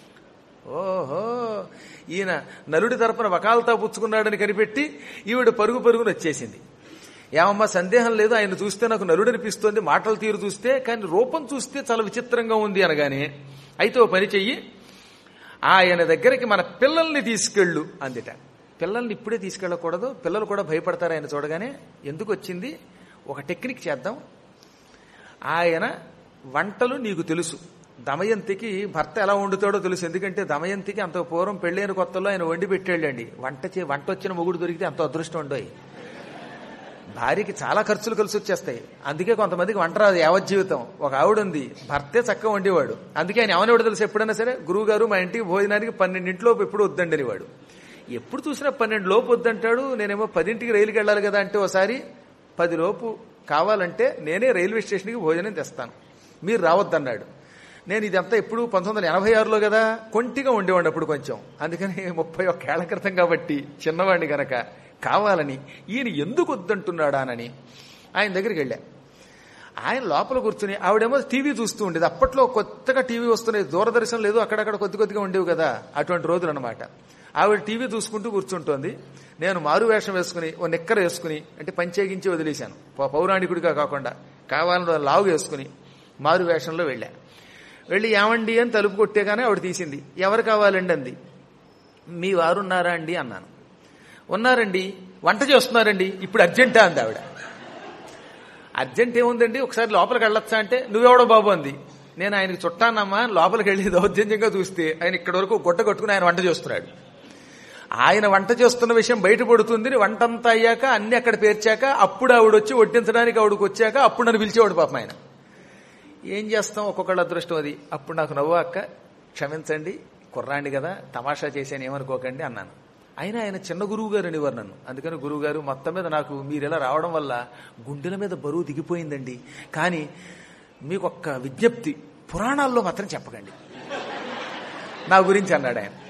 ఓహో ఈయన నలుడి తరపున వకాలతా పుచ్చుకున్నాడని కనిపెట్టి ఈవిడ పరుగు పరుగున వచ్చేసింది ఏమమ్మా సందేహం లేదు ఆయన చూస్తే నాకు నలుడు అనిపిస్తోంది మాటల తీరు చూస్తే కానీ రూపం చూస్తే చాలా విచిత్రంగా ఉంది అనగానే అయితే ఓ పని చెయ్యి ఆయన దగ్గరికి మన పిల్లల్ని తీసుకెళ్ళు అందిట పిల్లల్ని ఇప్పుడే తీసుకెళ్ళకూడదు పిల్లలు కూడా భయపడతారు ఆయన చూడగానే ఎందుకు వచ్చింది ఒక టెక్నిక్ చేద్దాం ఆయన వంటలు నీకు తెలుసు దమయంతికి భర్త ఎలా వండుతాడో తెలుసు ఎందుకంటే దమయంతికి అంత పూర్వం పెళ్ళైన కొత్తలో ఆయన వండి పెట్టాడండి వంట చే వంట వచ్చిన మొగుడు దొరికితే అంత అదృష్టం ఉండోయి భార్యకి చాలా ఖర్చులు కలిసి వచ్చేస్తాయి అందుకే కొంతమందికి వంట రాదు యావజ్జీవితం ఒక ఆవిడ ఉంది భర్తే చక్కగా వండేవాడు అందుకే ఆయన ఏమనేవాడు తెలుసు ఎప్పుడైనా సరే గురువు గారు మా ఇంటికి భోజనానికి పన్నెండింటిలోపు ఎప్పుడు వద్దండి వాడు ఎప్పుడు చూసినా పన్నెండు లోపు వద్దంటాడు నేనేమో పదింటికి రైలుకి వెళ్ళాలి కదా అంటే ఒకసారి పది లోపు కావాలంటే నేనే రైల్వే స్టేషన్కి భోజనం తెస్తాను మీరు రావద్దన్నాడు నేను ఇదంతా ఎప్పుడు పంతొమ్మిది వందల ఎనభై ఆరులో కదా కొంటిగా ఉండేవాడిని అప్పుడు కొంచెం అందుకని ముప్పై ఒక్క ఏళ్ల క్రితం కాబట్టి చిన్నవాడిని గనక కావాలని ఈయన ఎందుకు వద్దంటున్నాడానని ఆయన దగ్గరికి వెళ్ళా ఆయన లోపల కూర్చుని ఆవిడేమో టీవీ చూస్తూ ఉండేది అప్పట్లో కొత్తగా టీవీ వస్తున్నాయి దూరదర్శనం లేదు అక్కడక్కడ కొద్ది కొద్దిగా ఉండేవి కదా అటువంటి రోజులు అనమాట ఆవిడ టీవీ చూసుకుంటూ కూర్చుంటోంది నేను మారు వేషం వేసుకుని ఓ నిక్కర వేసుకుని అంటే పంచేగించి వదిలేశాను పౌ- పౌరాణికుడిగా కాకుండా కావాలని లావు వేసుకుని మారు వేషంలో వెళ్ళా వెళ్ళి ఏమండి అని తలుపు కొట్టేగానే ఆవిడ తీసింది ఎవరు కావాలండి అంది మీ వారు ఉన్నారా అండి అన్నాను ఉన్నారండి వంట చేస్తున్నారండి ఇప్పుడు అర్జెంటా అంది ఆవిడ అర్జెంట్ ఏముందండి ఒకసారి లోపలికి వెళ్ళొచ్చా అంటే నువ్వెవడో బాబు అంది నేను ఆయనకి చుట్టానమ్మా లోపలికి వెళ్ళి దౌర్జన్యంగా చూస్తే ఆయన ఇక్కడ వరకు గుడ్డ కట్టుకుని ఆయన వంట చేస్తున్నాడు ఆయన వంట చేస్తున్న విషయం బయటపడుతుంది వంటంతా అయ్యాక అన్ని అక్కడ పేర్చాక అప్పుడు ఆవిడ వచ్చి వడ్డించడానికి ఆవిడకి వచ్చాక అప్పుడు నన్ను పిలిచేవాడు పాపం ఆయన ఏం చేస్తాం ఒక్కొక్కళ్ళ అదృష్టం అది అప్పుడు నాకు నవ్వు అక్క క్షమించండి కుర్రాండి కదా తమాషా చేశాను ఏమనుకోకండి అన్నాను అయినా ఆయన చిన్న గురువు గారు అనేవారు నన్ను అందుకని గురువు గారు మొత్తం మీద నాకు మీరు ఇలా రావడం వల్ల గుండెల మీద బరువు దిగిపోయిందండి కానీ మీకు ఒక్క విజ్ఞప్తి పురాణాల్లో మాత్రం చెప్పకండి నా గురించి అన్నాడు ఆయన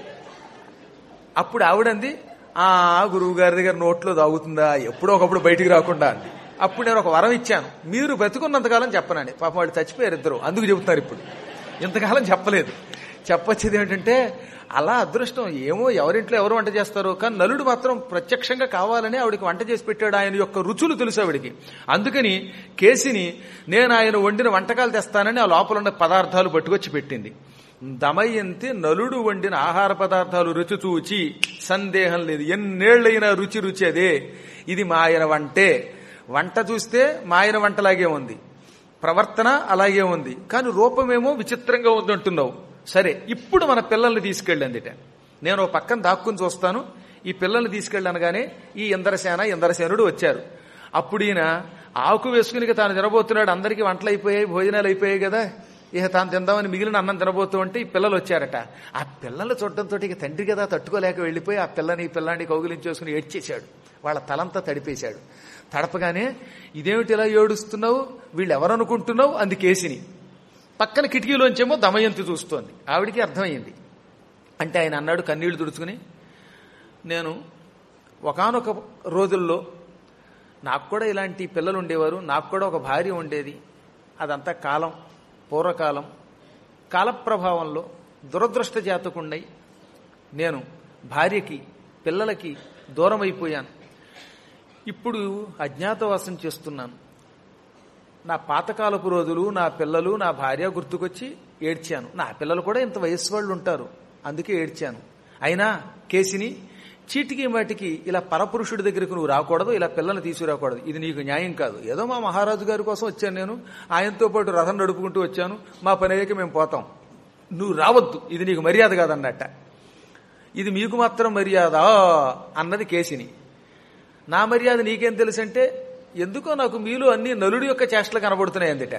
అప్పుడు ఆవిడంది ఆ గురువు గారి దగ్గర నోట్లో దాగుతుందా ఎప్పుడో ఒకప్పుడు బయటికి రాకుండా అంది అప్పుడు నేను ఒక వరం ఇచ్చాను మీరు బతుకున్నంతకాలం చెప్పనండి పాపం వాళ్ళు చచ్చిపోయారు ఇద్దరు అందుకు చెబుతున్నారు ఇప్పుడు ఇంతకాలం చెప్పలేదు చెప్పొచ్చేది ఏమిటంటే అలా అదృష్టం ఏమో ఎవరింట్లో ఎవరు వంట చేస్తారో కానీ నలుడు మాత్రం ప్రత్యక్షంగా కావాలని ఆవిడకి వంట చేసి పెట్టాడు ఆయన యొక్క రుచులు తెలుసు ఆవిడికి అందుకని కేసిని నేను ఆయన వండిన వంటకాలు తెస్తానని ఆ లోపల ఉన్న పదార్థాలు పట్టుకొచ్చి పెట్టింది దమయంతి నలుడు వండిన ఆహార పదార్థాలు రుచి చూచి సందేహం లేదు ఎన్నేళ్లైనా రుచి రుచి అదే ఇది మా ఆయన వంటే వంట చూస్తే మా ఆయన వంటలాగే ఉంది ప్రవర్తన అలాగే ఉంది కానీ రూపమేమో విచిత్రంగా ఉంది అంటున్నావు సరే ఇప్పుడు మన పిల్లల్ని తీసుకెళ్ళందిట నేను ఓ పక్కన దాక్కుని చూస్తాను ఈ పిల్లల్ని తీసుకెళ్ళనగానే ఈ ఇంద్రసేన ఇంద్రసేనుడు వచ్చారు అప్పుడు ఈయన ఆకు వేసుకుని ఇక తాను తినబోతున్నాడు అందరికీ వంటలు అయిపోయాయి భోజనాలు అయిపోయాయి కదా ఇక తాను తిందామని మిగిలిన అన్నం తినబోతూ ఉంటే ఈ పిల్లలు వచ్చారట ఆ పిల్లలు చూడటంతో ఇక తండ్రి కదా తట్టుకోలేక వెళ్ళిపోయి ఆ పిల్లని ఈ పిల్లాన్ని కౌగిలించేసుకుని ఏడ్చేశాడు వాళ్ళ తలంతా తడిపేశాడు తడపగానే ఇదేమిటి ఇలా ఏడుస్తున్నావు వీళ్ళు ఎవరనుకుంటున్నావు అంది కేసిని పక్కన కిటికీలోంచేమో దమయంతి చూస్తోంది ఆవిడికి అర్థమైంది అంటే ఆయన అన్నాడు కన్నీళ్లు తుడుచుకుని నేను ఒకానొక రోజుల్లో నాకు కూడా ఇలాంటి పిల్లలు ఉండేవారు నాకు కూడా ఒక భార్య ఉండేది అదంతా కాలం పూర్వకాలం కాలప్రభావంలో దురదృష్ట జాతకుండై నేను భార్యకి పిల్లలకి దూరం అయిపోయాను ఇప్పుడు అజ్ఞాతవాసం చేస్తున్నాను నా పాతకాలపు రోజులు నా పిల్లలు నా భార్య గుర్తుకొచ్చి ఏడ్చాను నా పిల్లలు కూడా ఇంత వయస్సు వాళ్ళు ఉంటారు అందుకే ఏడ్చాను అయినా కేసిని చీటికి మాటికి ఇలా పరపురుషుడి దగ్గరకు నువ్వు రాకూడదు ఇలా పిల్లల్ని తీసుకురాకూడదు ఇది నీకు న్యాయం కాదు ఏదో మా మహారాజు గారి కోసం వచ్చాను నేను ఆయనతో పాటు రథం నడుపుకుంటూ వచ్చాను మా పని అయ్యాక మేము పోతాం నువ్వు రావద్దు ఇది నీకు మర్యాద కాదన్నట్ట ఇది మీకు మాత్రం మర్యాద అన్నది కేసిని నా మర్యాద నీకేం తెలుసు అంటే ఎందుకో నాకు మీలో అన్ని నలుడి యొక్క చేష్టలు కనబడుతున్నాయి అందుట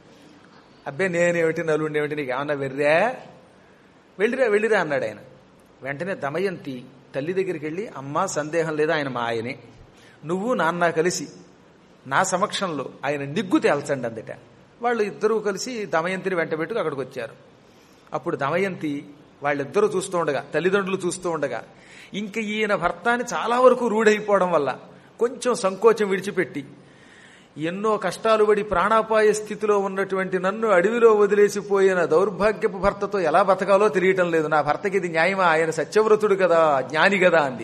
అబ్బే నేనేమిటి నలుడిని ఏమిటి నీకు ఏమన్నా వెర్రా వెళ్ళిరా వెళ్ళిరా అన్నాడు ఆయన వెంటనే దమయంతి తల్లి దగ్గరికి వెళ్ళి అమ్మా సందేహం లేదా ఆయన మా ఆయనే నువ్వు నాన్న కలిసి నా సమక్షంలో ఆయన నిగ్గు తేల్చండి అందుట వాళ్ళు ఇద్దరూ కలిసి దమయంతిని వెంటబెట్టుకు అక్కడికి వచ్చారు అప్పుడు దమయంతి వాళ్ళిద్దరూ చూస్తూ ఉండగా తల్లిదండ్రులు చూస్తూ ఉండగా ఇంక ఈయన భర్త అని చాలా వరకు రూఢైపోవడం వల్ల కొంచెం సంకోచం విడిచిపెట్టి ఎన్నో కష్టాలు పడి ప్రాణాపాయ స్థితిలో ఉన్నటువంటి నన్ను అడవిలో వదిలేసిపోయిన దౌర్భాగ్యపు భర్తతో ఎలా బతకాలో తెలియటం లేదు నా భర్తకి ఇది న్యాయమా ఆయన సత్యవ్రతుడు కదా జ్ఞాని కదా అంది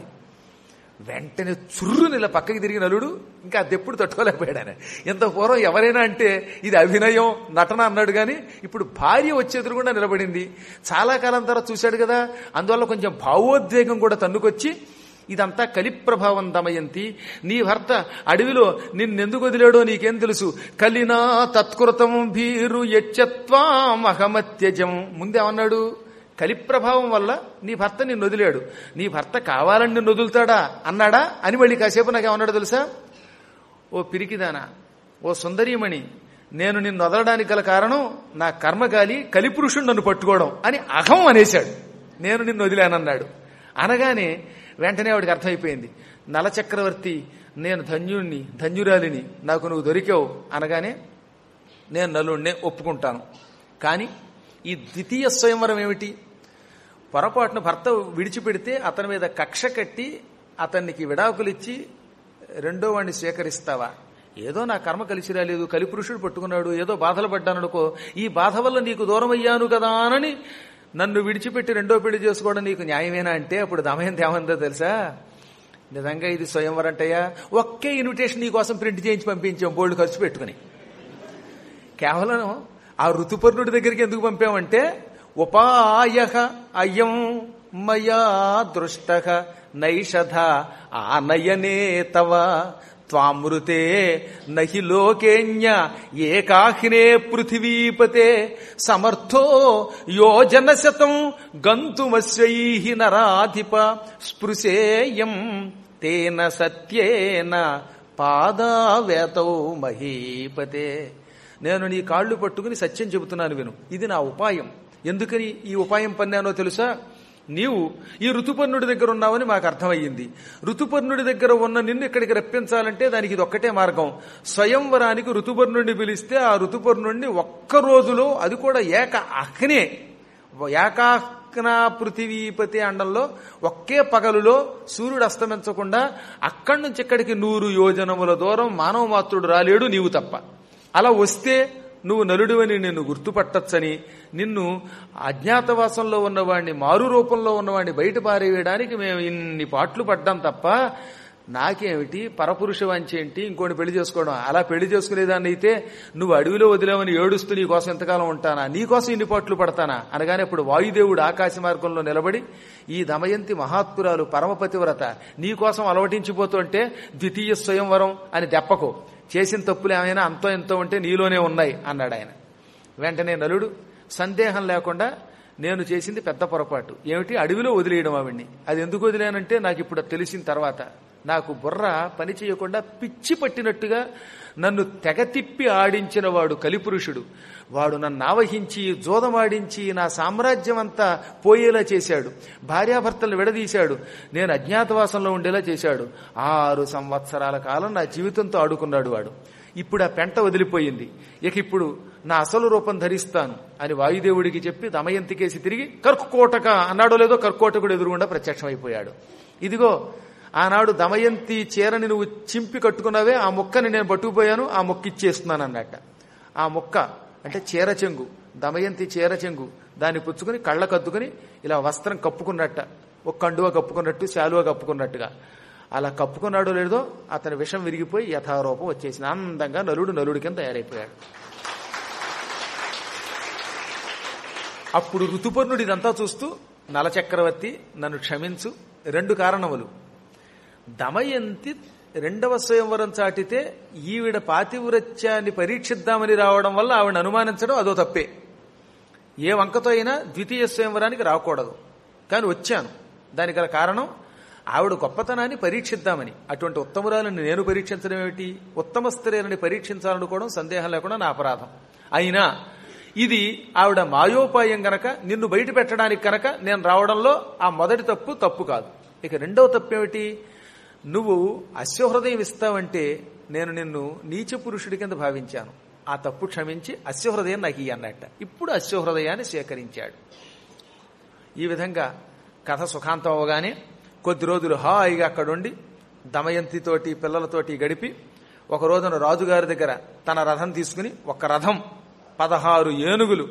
వెంటనే చుర్రుని ఇలా పక్కకి తిరిగి నలుడు ఇంకా అదెప్పుడు తట్టుకోలేకపోయాడు ఆయన ఇంత పూర్వం ఎవరైనా అంటే ఇది అభినయం నటన అన్నాడు కానీ ఇప్పుడు భార్య వచ్చి ఎదురుగుండా నిలబడింది చాలా కాలం తర్వాత చూశాడు కదా అందువల్ల కొంచెం భావోద్వేగం కూడా తన్నుకొచ్చి ఇదంతా కలి ప్రభావం దమయంతి నీ భర్త అడవిలో నిన్నెందుకు వదిలాడో నీకేం తెలుసు కలినా తత్కృతం భీరు యచ్చత్వామహమత్యజం ముందేమన్నాడు కలి ప్రభావం వల్ల నీ భర్త నిన్ను వదిలాడు నీ భర్త కావాలని నిన్ను వదులుతాడా అన్నాడా అని మళ్ళీ కాసేపు నాకు ఏమన్నాడు తెలుసా ఓ పిరికిదానా ఓ సుందరీమణి నేను నిన్ను వదలడానికి గల కారణం నా కర్మగాలి కలిపురుషుడు నన్ను పట్టుకోవడం అని అహం అనేశాడు నేను నిన్ను వదిలానన్నాడు అనగానే వెంటనే ఆవిడికి అర్థమైపోయింది నలచక్రవర్తి నేను ధన్యుణ్ణి ధన్యురాలిని నాకు నువ్వు దొరికావు అనగానే నేను నలుణ్ణే ఒప్పుకుంటాను కానీ ఈ ద్వితీయ స్వయంవరం ఏమిటి పొరపాటున భర్త విడిచిపెడితే అతని మీద కక్ష కట్టి అతనికి విడాకులిచ్చి రెండో వాడిని స్వీకరిస్తావా ఏదో నా కర్మ కలిసి రాలేదు కలిపురుషుడు పట్టుకున్నాడు ఏదో బాధలు పడ్డాననుకో ఈ బాధ వల్ల నీకు దూరం అయ్యాను కదా అని నన్ను విడిచిపెట్టి రెండో పెళ్లి చేసుకోవడం నీకు న్యాయమేనా అంటే అప్పుడు దమయంతి ఏమందో తెలుసా నిజంగా ఇది స్వయంవరం అంటయ్యా ఒకే ఇన్విటేషన్ నీ కోసం ప్రింట్ చేయించి పంపించాం బోల్డ్ ఖర్చు పెట్టుకుని కేవలం ఆ ఋతుపర్ణుడి దగ్గరికి ఎందుకు పంపామంటే ఉపాయ అయం మయా దృష్ట నైషధ ఆనయనే తవ త్వామృతే నహి లోకేణ్య ఏకాహినే పృథివీపతే సమర్థో యోజన శతం గంతుమస్యై నరాధిప స్పృశేయం తేన సత్యేన పాదావేతౌ మహీపతే నేను నీ కాళ్ళు పట్టుకుని సత్యం చెబుతున్నాను విను ఇది నా ఉపాయం ఎందుకని ఈ ఉపాయం పన్నానో తెలుసా నీవు ఈ ఋతుపర్ణుడి దగ్గర ఉన్నావని మాకు అర్థమయ్యింది ఋతుపర్ణుడి దగ్గర ఉన్న నిన్ను ఇక్కడికి రప్పించాలంటే దానికి ఇది ఒక్కటే మార్గం స్వయంవరానికి ఋతుపర్ణుడిని పిలిస్తే ఆ ఋతుపర్ణుడిని ఒక్క రోజులో అది కూడా ఏక అగ్నే ఏకాహ్న పృథివీపతి అండంలో ఒకే పగలులో సూర్యుడు అస్తమించకుండా అక్కడి నుంచి ఇక్కడికి నూరు యోజనముల దూరం మానవ మాత్రుడు రాలేడు నీవు తప్ప అలా వస్తే నువ్వు నలుడివని నిన్ను గుర్తుపట్టచ్చని నిన్ను అజ్ఞాతవాసంలో ఉన్నవాడిని మారు రూపంలో ఉన్నవాడిని బయట పారేయడానికి మేము ఇన్ని పాటలు పడ్డాం తప్ప నాకేమిటి పరపురుష వంచేంటి ఇంకోటి పెళ్లి చేసుకోవడం అలా పెళ్లి చేసుకునేదాన్ని అయితే నువ్వు అడవిలో వదిలేవని ఏడుస్తూ నీ కోసం ఎంతకాలం ఉంటానా నీ కోసం ఇన్ని పాటలు పడతానా అనగానే ఇప్పుడు వాయుదేవుడు ఆకాశ మార్గంలో నిలబడి ఈ దమయంతి మహాత్పురాలు పరమపతివ్రత నీ కోసం అలవటించిపోతుంటే ద్వితీయ స్వయంవరం అని దెప్పకు చేసిన తప్పులు ఏమైనా అంతో ఎంతో ఉంటే నీలోనే ఉన్నాయి అన్నాడు ఆయన వెంటనే నలుడు సందేహం లేకుండా నేను చేసింది పెద్ద పొరపాటు ఏమిటి అడవిలో వదిలేయడం ఆవిడ్ని అది ఎందుకు వదిలేనంటే నాకు ఇప్పుడు తెలిసిన తర్వాత నాకు బుర్ర పని చేయకుండా పిచ్చి పట్టినట్టుగా నన్ను తెగ తిప్పి ఆడించిన వాడు కలిపురుషుడు వాడు నన్ను ఆవహించి జోదమాడించి నా సామ్రాజ్యం అంతా పోయేలా చేశాడు భార్యాభర్తలు విడదీశాడు నేను అజ్ఞాతవాసంలో ఉండేలా చేశాడు ఆరు సంవత్సరాల కాలం నా జీవితంతో ఆడుకున్నాడు వాడు ఇప్పుడు ఆ పెంట వదిలిపోయింది ఇక ఇప్పుడు నా అసలు రూపం ధరిస్తాను అని వాయుదేవుడికి చెప్పి దమయంతికేసి తిరిగి కర్కోటక అన్నాడో లేదో కర్కోటకుడు ఎదురుగుండా ప్రత్యక్షమైపోయాడు ఇదిగో ఆనాడు దమయంతి చీరని నువ్వు చింపి కట్టుకున్నావే ఆ మొక్కని నేను పట్టుకుపోయాను ఆ మొక్క ఇచ్చేస్తున్నాను అన్నట్ట ఆ మొక్క అంటే చీర చెంగు దమయంతి చీర చెంగు దాన్ని పుచ్చుకుని కళ్ళకద్దుకుని ఇలా వస్త్రం కప్పుకున్నట్ట ఒక కండువ కప్పుకున్నట్టు శాలువ కప్పుకున్నట్టుగా అలా కప్పుకున్నాడో లేదో అతని విషం విరిగిపోయి యథారూపం వచ్చేసిన అందంగా నలుడు నలుడి కింద తయారైపోయాడు అప్పుడు ఋతుపర్ణుడు ఇదంతా చూస్తూ నలచక్రవర్తి నన్ను క్షమించు రెండు కారణములు దమయంతి రెండవ స్వయంవరం చాటితే ఈవిడ పాతివ్రత్యాన్ని పరీక్షిద్దామని రావడం వల్ల ఆవిడ అనుమానించడం అదో తప్పే ఏ వంకతో అయినా ద్వితీయ స్వయంవరానికి రాకూడదు కానీ వచ్చాను దానికి గల కారణం ఆవిడ గొప్పతనాన్ని పరీక్షిద్దామని అటువంటి ఉత్తమురాలను నేను పరీక్షించడం ఏమిటి ఉత్తమ స్త్రీలని పరీక్షించాలనుకోవడం సందేహం లేకుండా నా అపరాధం అయినా ఇది ఆవిడ మాయోపాయం గనక నిన్ను బయట పెట్టడానికి కనుక నేను రావడంలో ఆ మొదటి తప్పు తప్పు కాదు ఇక రెండవ తప్పు ఏమిటి నువ్వు అశ్వహృదయం ఇస్తావంటే నేను నిన్ను నీచ పురుషుడి కింద భావించాను ఆ తప్పు క్షమించి అశ్వహృదయం నాకు ఇయ్యి అన్నట్ట ఇప్పుడు అశ్వహృదయాన్ని స్వీకరించాడు ఈ విధంగా కథ సుఖాంతం అవగానే కొద్ది రోజులు హాయిగా అక్కడుండి దమయంతితోటి పిల్లలతోటి గడిపి ఒక రోజున రాజుగారి దగ్గర తన రథం తీసుకుని ఒక రథం పదహారు ఏనుగులు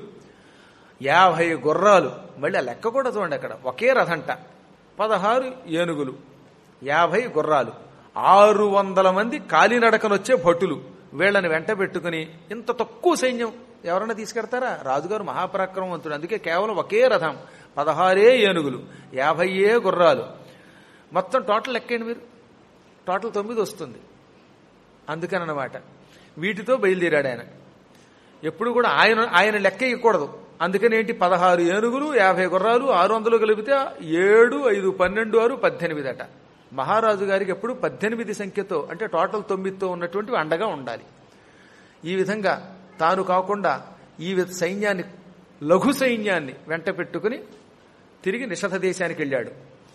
యాభై గుర్రాలు మళ్ళీ ఆ లెక్క కూడా చూడండి అక్కడ ఒకే రథంట పదహారు ఏనుగులు యాభై గుర్రాలు ఆరు వందల మంది కాలినడకనొచ్చే భటులు వీళ్ళని వెంట పెట్టుకుని ఇంత తక్కువ సైన్యం ఎవరన్నా తీసుకెడతారా రాజుగారు మహాపరాక్రమవంతుడు అందుకే కేవలం ఒకే రథం పదహారే ఏనుగులు యాభైయే గుర్రాలు మొత్తం టోటల్ లెక్కండి మీరు టోటల్ తొమ్మిది వస్తుంది అందుకనమాట వీటితో బయలుదేరాడు ఆయన ఎప్పుడు కూడా ఆయన ఆయన లెక్క ఇవ్వకూడదు అందుకని ఏంటి పదహారు ఏనుగులు యాభై గుర్రాలు ఆరు వందలు కలిపితే ఏడు ఐదు పన్నెండు ఆరు పద్దెనిమిది అట మహారాజు గారికి ఎప్పుడు పద్దెనిమిది సంఖ్యతో అంటే టోటల్ తొమ్మిదితో ఉన్నటువంటి అండగా ఉండాలి ఈ విధంగా తాను కాకుండా ఈ వి- సైన్యాన్ని లఘు సైన్యాన్ని వెంట పెట్టుకుని తిరిగి నిషధ దేశానికి వెళ్ళాడు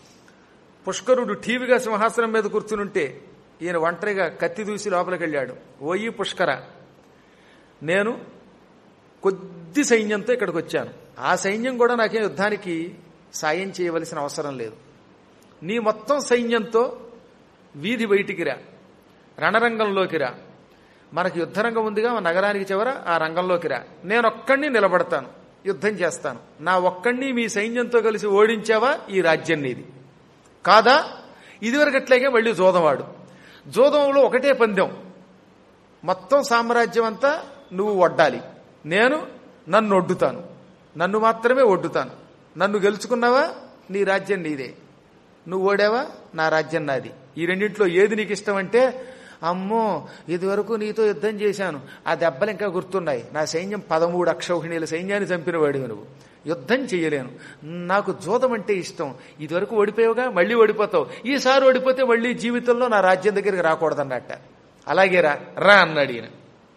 పుష్కరుడు ఠీవిగా సింహాసనం మీద కూర్చునుంటే ఈయన ఒంటరిగా కత్తి దూసి లోపలికి వెళ్ళాడు ఓయి పుష్కర నేను కొద్ది సైన్యంతో ఇక్కడికి వచ్చాను ఆ సైన్యం కూడా నాకేం యుద్ధానికి సాయం చేయవలసిన అవసరం లేదు నీ మొత్తం సైన్యంతో వీధి బయటికి రా రణరంగంలోకి రా మనకి యుద్ధరంగం ఉందిగా మన నగరానికి చివర ఆ రంగంలోకి రా నేను ఒక్కడిని నిలబడతాను యుద్ధం చేస్తాను నా ఒక్కడిని మీ సైన్యంతో కలిసి ఓడించావా ఈ రాజ్యం నీది కాదా ఇదివరకట్లాగే మళ్ళీ జోదవాడు జోదంలో ఒకటే పందెం మొత్తం సామ్రాజ్యం అంతా నువ్వు వడ్డాలి నేను నన్ను ఒడ్డుతాను నన్ను మాత్రమే ఒడ్డుతాను నన్ను గెలుచుకున్నావా నీ రాజ్యం నీదే నువ్వు ఓడావా నా రాజ్యం నాది ఈ రెండింటిలో ఏది నీకు ఇష్టం అంటే అమ్మో ఇదివరకు నీతో యుద్ధం చేశాను ఆ దెబ్బలు ఇంకా గుర్తున్నాయి నా సైన్యం పదమూడు అక్షౌహిణీల సైన్యాన్ని చంపిన వాడివి నువ్వు యుద్ధం చేయలేను నాకు జోదం అంటే ఇష్టం ఇదివరకు ఓడిపోయావుగా మళ్ళీ ఓడిపోతావు ఈసారి ఓడిపోతే మళ్ళీ జీవితంలో నా రాజ్యం దగ్గరికి రాకూడదన్నట్ట అలాగే రా రా అన్నాడు ఈయన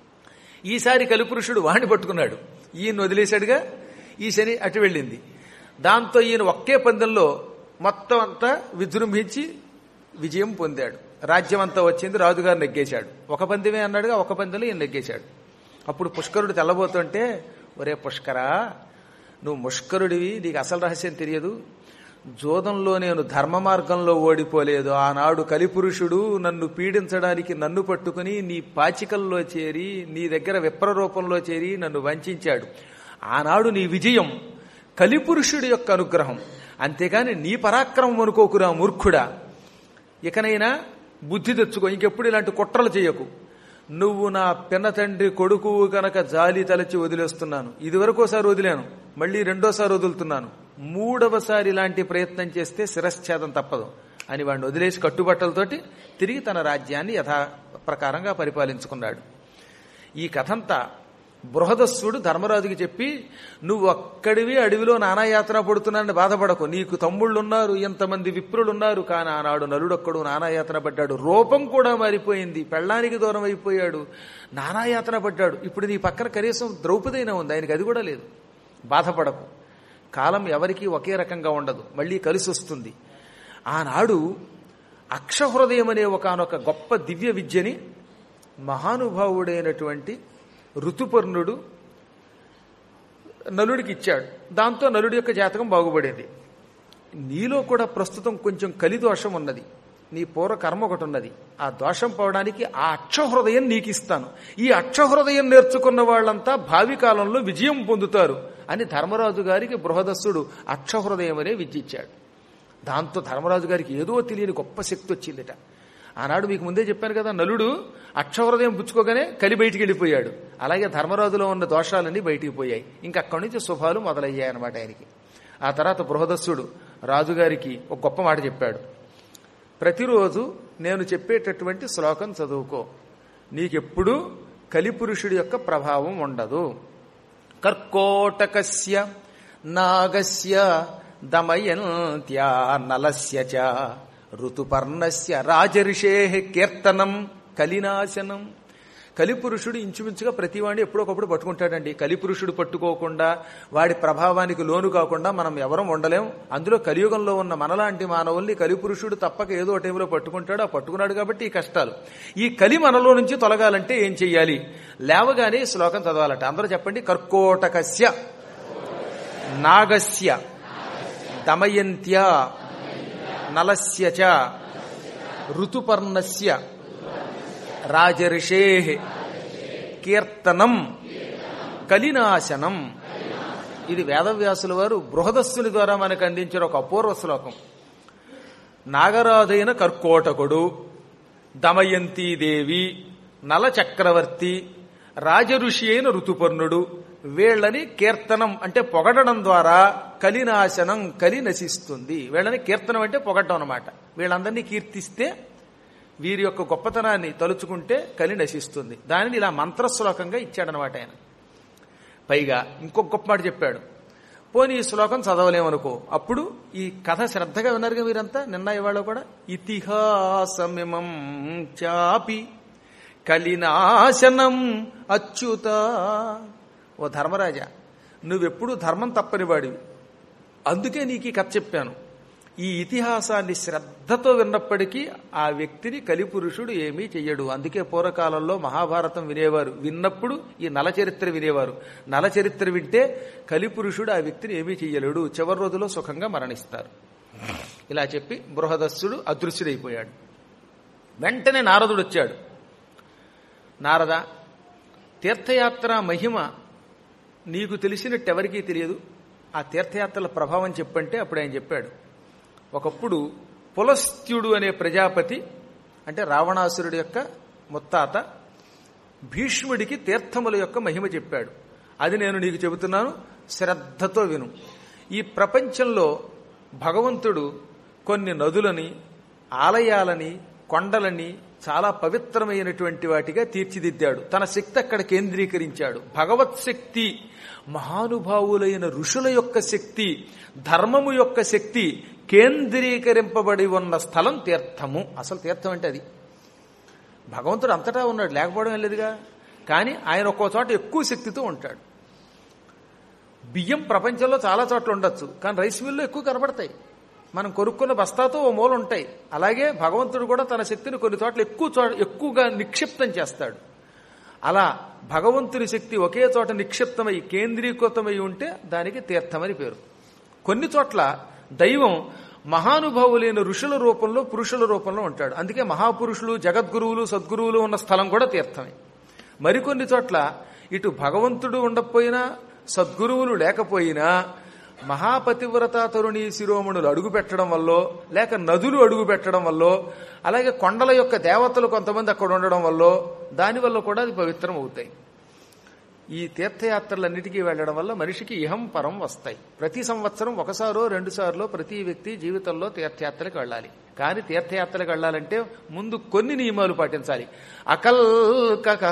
ఈసారి కలిపురుషుడు వాణ్ణి పట్టుకున్నాడు ఈయన వదిలేశాడుగా ఈ శని అటు వెళ్ళింది దాంతో ఈయన ఒకే పందెంలో మొత్తం అంతా విజృంభించి విజయం పొందాడు రాజ్యం అంతా వచ్చింది రాజుగారు నెగ్గేశాడు ఒక పందెమే అన్నాడుగా ఒక పందెంలో ఈయన నెగ్గేశాడు అప్పుడు పుష్కరుడు తెల్లబోతుంటే ఒరే పుష్కరా నువ్వు ముష్కరుడివి నీకు అసలు రహస్యం తెలియదు జోదంలో నేను ధర్మ మార్గంలో ఓడిపోలేదు ఆనాడు కలిపురుషుడు నన్ను పీడించడానికి నన్ను పట్టుకుని నీ పాచికల్లో చేరి నీ దగ్గర విప్ర రూపంలో చేరి నన్ను వంచాడు ఆనాడు నీ విజయం కలిపురుషుడి యొక్క అనుగ్రహం అంతేగాని నీ పరాక్రమం అనుకోకురా మూర్ఖుడా ఇకనైనా బుద్ధి తెచ్చుకో ఇంకెప్పుడు ఇలాంటి కుట్రలు చేయకు నువ్వు నా పిన్న తండ్రి కొడుకు గనక జాలి తలచి వదిలేస్తున్నాను ఇదివరకోసారి వదిలాను మళ్ళీ రెండోసారి వదులుతున్నాను మూడవసారి ఇలాంటి ప్రయత్నం చేస్తే శిరశ్ఛేదం తప్పదు అని వాడిని వదిలేసి కట్టుబట్టలతోటి తిరిగి తన రాజ్యాన్ని యథా ప్రకారంగా పరిపాలించుకున్నాడు ఈ కథంతా బృహదస్సుడు ధర్మరాజుకి చెప్పి నువ్వు ఒక్కడివి అడవిలో నానాయాతన పడుతున్నానని బాధపడకు నీకు తమ్ముళ్ళున్నారు ఎంతమంది విప్రులున్నారు కానీ ఆనాడు నలుడొక్కడు నానాయాతన పడ్డాడు రూపం కూడా మారిపోయింది పెళ్ళానికి దూరం అయిపోయాడు నానాయాతన పడ్డాడు ఇప్పుడు నీ పక్కన కనీసం ద్రౌపదైనా ఉంది ఆయనకి అది కూడా లేదు బాధపడకు కాలం ఎవరికీ ఒకే రకంగా ఉండదు మళ్ళీ కలిసి వస్తుంది ఆనాడు అక్షహృదయం అనే ఒకనొక గొప్ప దివ్య విద్యని మహానుభావుడైనటువంటి ఋతుపర్ణుడు నలుడికి ఇచ్చాడు దాంతో నలుడి యొక్క జాతకం బాగుపడేది నీలో కూడా ప్రస్తుతం కొంచెం కలిదోషం ఉన్నది నీ పూర్వ కర్మ ఒకటి ఉన్నది ఆ దోషం పోవడానికి ఆ అక్షహృదయం నీకు ఇస్తాను ఈ అక్షహృదయం నేర్చుకున్న వాళ్ళంతా భావి కాలంలో విజయం పొందుతారు అని ధర్మరాజు గారికి బృహదస్సుడు అక్షహృదయం అనే విద్య ఇచ్చాడు దాంతో ధర్మరాజు గారికి ఏదో తెలియని గొప్ప శక్తి వచ్చిందిట ఆనాడు మీకు ముందే చెప్పాను కదా నలుడు అక్షహృదయం పుచ్చుకోగానే కలి బయటికి వెళ్ళిపోయాడు అలాగే ధర్మరాజులో ఉన్న దోషాలన్నీ బయటికి పోయాయి ఇంకా అక్కడి నుంచి శుభాలు మొదలయ్యాయి అనమాట ఆయనకి ఆ తర్వాత బృహదస్సుడు రాజుగారికి ఒక గొప్ప మాట చెప్పాడు ప్రతిరోజు నేను చెప్పేటటువంటి శ్లోకం చదువుకో నీకెప్పుడూ కలిపురుషుడి యొక్క ప్రభావం ఉండదు కర్కోటకస్య నాగస్య దమయంత్యా నలస్య చ ఋతుపర్ణస్య రాజరిషే కీర్తనం కలినాశనం కలిపురుషుడు ఇంచుమించుగా ప్రతివాడిని ఎప్పుడొకప్పుడు పట్టుకుంటాడండి కలిపురుషుడు పట్టుకోకుండా వాడి ప్రభావానికి లోను కాకుండా మనం ఎవరం ఉండలేం అందులో కలియుగంలో ఉన్న మనలాంటి మానవుల్ని కలిపురుషుడు తప్పక ఏదో టైంలో పట్టుకుంటాడు ఆ పట్టుకున్నాడు కాబట్టి ఈ కష్టాలు ఈ కలి మనలో నుంచి తొలగాలంటే ఏం చెయ్యాలి లేవగానే ఈ శ్లోకం చదవాలట అందరూ చెప్పండి కర్కోటకస్య నాగస్య దమయంత్య నలస్య చ ఋతుపర్ణస్య రాజర్షే కీర్తనం కలినాశనం ఇది వేదవ్యాసుల వారు బృహదస్సుని ద్వారా మనకు అందించిన ఒక అపూర్వ శ్లోకం నాగరాజైన కర్కోటకుడు దమయంతీదేవి నల చక్రవర్తి రాజఋషి అయిన ఋతుపర్ణుడు వీళ్ళని కీర్తనం అంటే పొగడడం ద్వారా కలినాశనం కలి నశిస్తుంది వీళ్ళని కీర్తనం అంటే పొగడడం అనమాట వీళ్ళందరినీ కీర్తిస్తే వీరి యొక్క గొప్పతనాన్ని తలుచుకుంటే కలి నశిస్తుంది దానిని ఇలా మంత్రశ్లోకంగా ఇచ్చాడనమాట ఆయన పైగా ఇంకొక గొప్ప మాట చెప్పాడు పోనీ ఈ శ్లోకం చదవలేమనుకో అప్పుడు ఈ కథ శ్రద్ధగా విన్నారుగా మీరంతా నిన్న ఇవాళ కూడా ఇతిహాసమిమం చాపి కలినాశనం అచ్యుత ఓ ధర్మరాజా నువ్వెప్పుడు ధర్మం తప్పని వాడివి అందుకే నీకు ఈ కథ చెప్పాను ఈ ఇతిహాసాన్ని శ్రద్ధతో విన్నప్పటికీ ఆ వ్యక్తిని కలిపురుషుడు ఏమీ చెయ్యడు అందుకే పూర్వకాలంలో మహాభారతం వినేవారు విన్నప్పుడు ఈ నల చరిత్ర వినేవారు నల చరిత్ర వింటే కలిపురుషుడు ఆ వ్యక్తిని ఏమీ చెయ్యలేడు చివరి రోజులో సుఖంగా మరణిస్తారు ఇలా చెప్పి బృహదస్సుడు అదృశ్యుడైపోయాడు వెంటనే నారదుడు వచ్చాడు నారద తీర్థయాత్ర మహిమ నీకు తెలిసినట్టెవరికీ తెలియదు ఆ తీర్థయాత్రల ప్రభావం చెప్పంటే అప్పుడు ఆయన చెప్పాడు ఒకప్పుడు పులస్త్యుడు అనే ప్రజాపతి అంటే రావణాసురుడి యొక్క ముత్తాత భీష్ముడికి తీర్థముల యొక్క మహిమ చెప్పాడు అది నేను నీకు చెబుతున్నాను శ్రద్ధతో విను ఈ ప్రపంచంలో భగవంతుడు కొన్ని నదులని ఆలయాలని కొండలని చాలా పవిత్రమైనటువంటి వాటిగా తీర్చిదిద్దాడు తన శక్తి అక్కడ కేంద్రీకరించాడు భగవత్ శక్తి మహానుభావులైన ఋషుల యొక్క శక్తి ధర్మము యొక్క శక్తి కేంద్రీకరింపబడి ఉన్న స్థలం తీర్థము అసలు తీర్థం అంటే అది భగవంతుడు అంతటా ఉన్నాడు లేకపోవడం లేదుగా కానీ ఆయన ఒక్కో చోట ఎక్కువ శక్తితో ఉంటాడు బియ్యం ప్రపంచంలో చాలా చోట్ల ఉండొచ్చు కానీ రైస్ మిల్లు ఎక్కువ కనబడతాయి మనం కొనుక్కున్న బస్తాతో ఓ మూల ఉంటాయి అలాగే భగవంతుడు కూడా తన శక్తిని కొన్ని చోట్ల ఎక్కువ చోట ఎక్కువగా నిక్షిప్తం చేస్తాడు అలా భగవంతుని శక్తి ఒకే చోట నిక్షిప్తమై కేంద్రీకృతమై ఉంటే దానికి తీర్థమని పేరు కొన్ని చోట్ల దైవం మహానుభావులైన ఋషుల రూపంలో పురుషుల రూపంలో ఉంటాడు అందుకే మహాపురుషులు జగద్గురువులు సద్గురువులు ఉన్న స్థలం కూడా తీర్థమే మరికొన్ని చోట్ల ఇటు భగవంతుడు ఉండకపోయినా సద్గురువులు లేకపోయినా మహాపతివ్రత తరుణి శిరోమణులు అడుగు పెట్టడం వల్ల లేక నదులు అడుగు పెట్టడం వల్ల అలాగే కొండల యొక్క దేవతలు కొంతమంది అక్కడ ఉండడం వల్ల దానివల్ల కూడా అది పవిత్రం అవుతాయి ఈ తీర్థయాత్రలన్నిటికీ వెళ్ళడం వల్ల మనిషికి ఇహం పరం వస్తాయి ప్రతి సంవత్సరం ఒకసారో రెండు సార్లు ప్రతి వ్యక్తి జీవితంలో తీర్థయాత్రలకు వెళ్ళాలి కానీ తీర్థయాత్రలకు వెళ్ళాలంటే ముందు కొన్ని నియమాలు పాటించాలి అకల్కక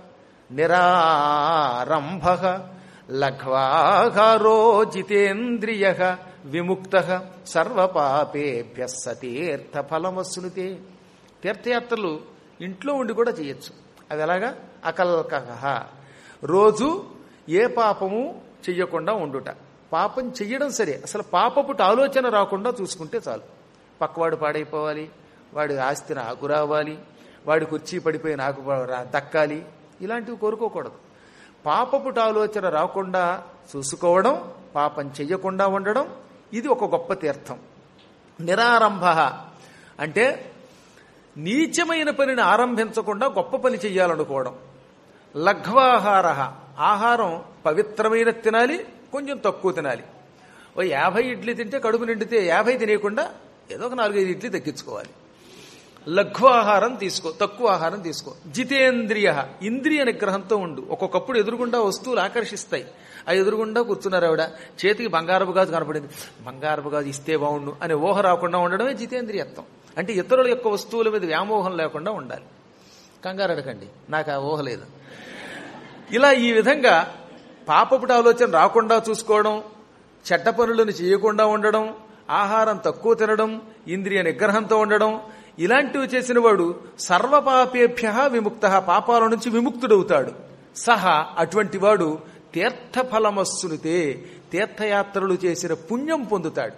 నిరారంభ లఘ్వాహారో జితేంద్రియ విముక్త సర్వపాపేభ్య సతీర్థ ఫలమస్నుతే తీర్థయాత్రలు ఇంట్లో ఉండి కూడా చేయొచ్చు అది ఎలాగా అకల్కహ రోజు ఏ పాపము చెయ్యకుండా ఉండుట పాపం చెయ్యడం సరే అసలు పాపపుట ఆలోచన రాకుండా చూసుకుంటే చాలు పక్కవాడు పాడైపోవాలి వాడి ఆస్తి నాకు రావాలి వాడి కుర్చీ పడిపోయి నాకు రా- దక్కాలి ఇలాంటివి కోరుకోకూడదు పాపపుట ఆలోచన రాకుండా చూసుకోవడం పాపం చెయ్యకుండా ఉండడం ఇది ఒక గొప్ప తీర్థం నిరారంభ అంటే నీచమైన పనిని ఆరంభించకుండా గొప్ప పని చెయ్యాలనుకోవడం లఘ్వాహార ఆహారం పవిత్రమైన తినాలి కొంచెం తక్కువ తినాలి ఓ యాభై ఇడ్లీ తింటే కడుపు నిండితే యాభై తినేయకుండా ఏదో ఒక నాలుగైదు ఇడ్లీ తగ్గించుకోవాలి లఘు ఆహారం తీసుకో తక్కువ ఆహారం తీసుకో జితేంద్రియ ఇంద్రియ నిగ్రహంతో ఉండు ఒక్కొక్కప్పుడు ఎదురుగుండా వస్తువులు ఆకర్షిస్తాయి ఆ ఎదురుగుండా కూర్చున్నారు ఆవిడ చేతికి బంగారపు గాజు కనపడింది బంగారపు గాజు ఇస్తే బాగుండు అనే ఊహ రాకుండా ఉండడమే జితేంద్రియత్వం అంటే ఇతరుల యొక్క వస్తువుల మీద వ్యామోహం లేకుండా ఉండాలి కంగారు అడగండి నాకు ఆ ఊహ లేదు ఇలా ఈ విధంగా పాపపుట ఆలోచన రాకుండా చూసుకోవడం చెడ్డ పనులను చేయకుండా ఉండడం ఆహారం తక్కువ తినడం ఇంద్రియ నిగ్రహంతో ఉండడం ఇలాంటివి చేసిన వాడు సర్వపాపేభ్య విముక్త పాపాల నుంచి విముక్తుడవుతాడు సహా అటువంటి వాడు తీర్థఫలమస్సునితే తీర్థయాత్రలు చేసిన పుణ్యం పొందుతాడు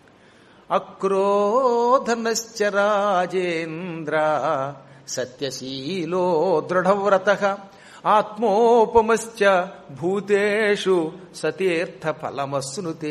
అక్రోధనశ్చ రాజేంద్ర సత్యశీలో దృఢవ్రత ఆత్మోపమశ్చ భూతేషు సతీర్థ ఫలమస్సునుతే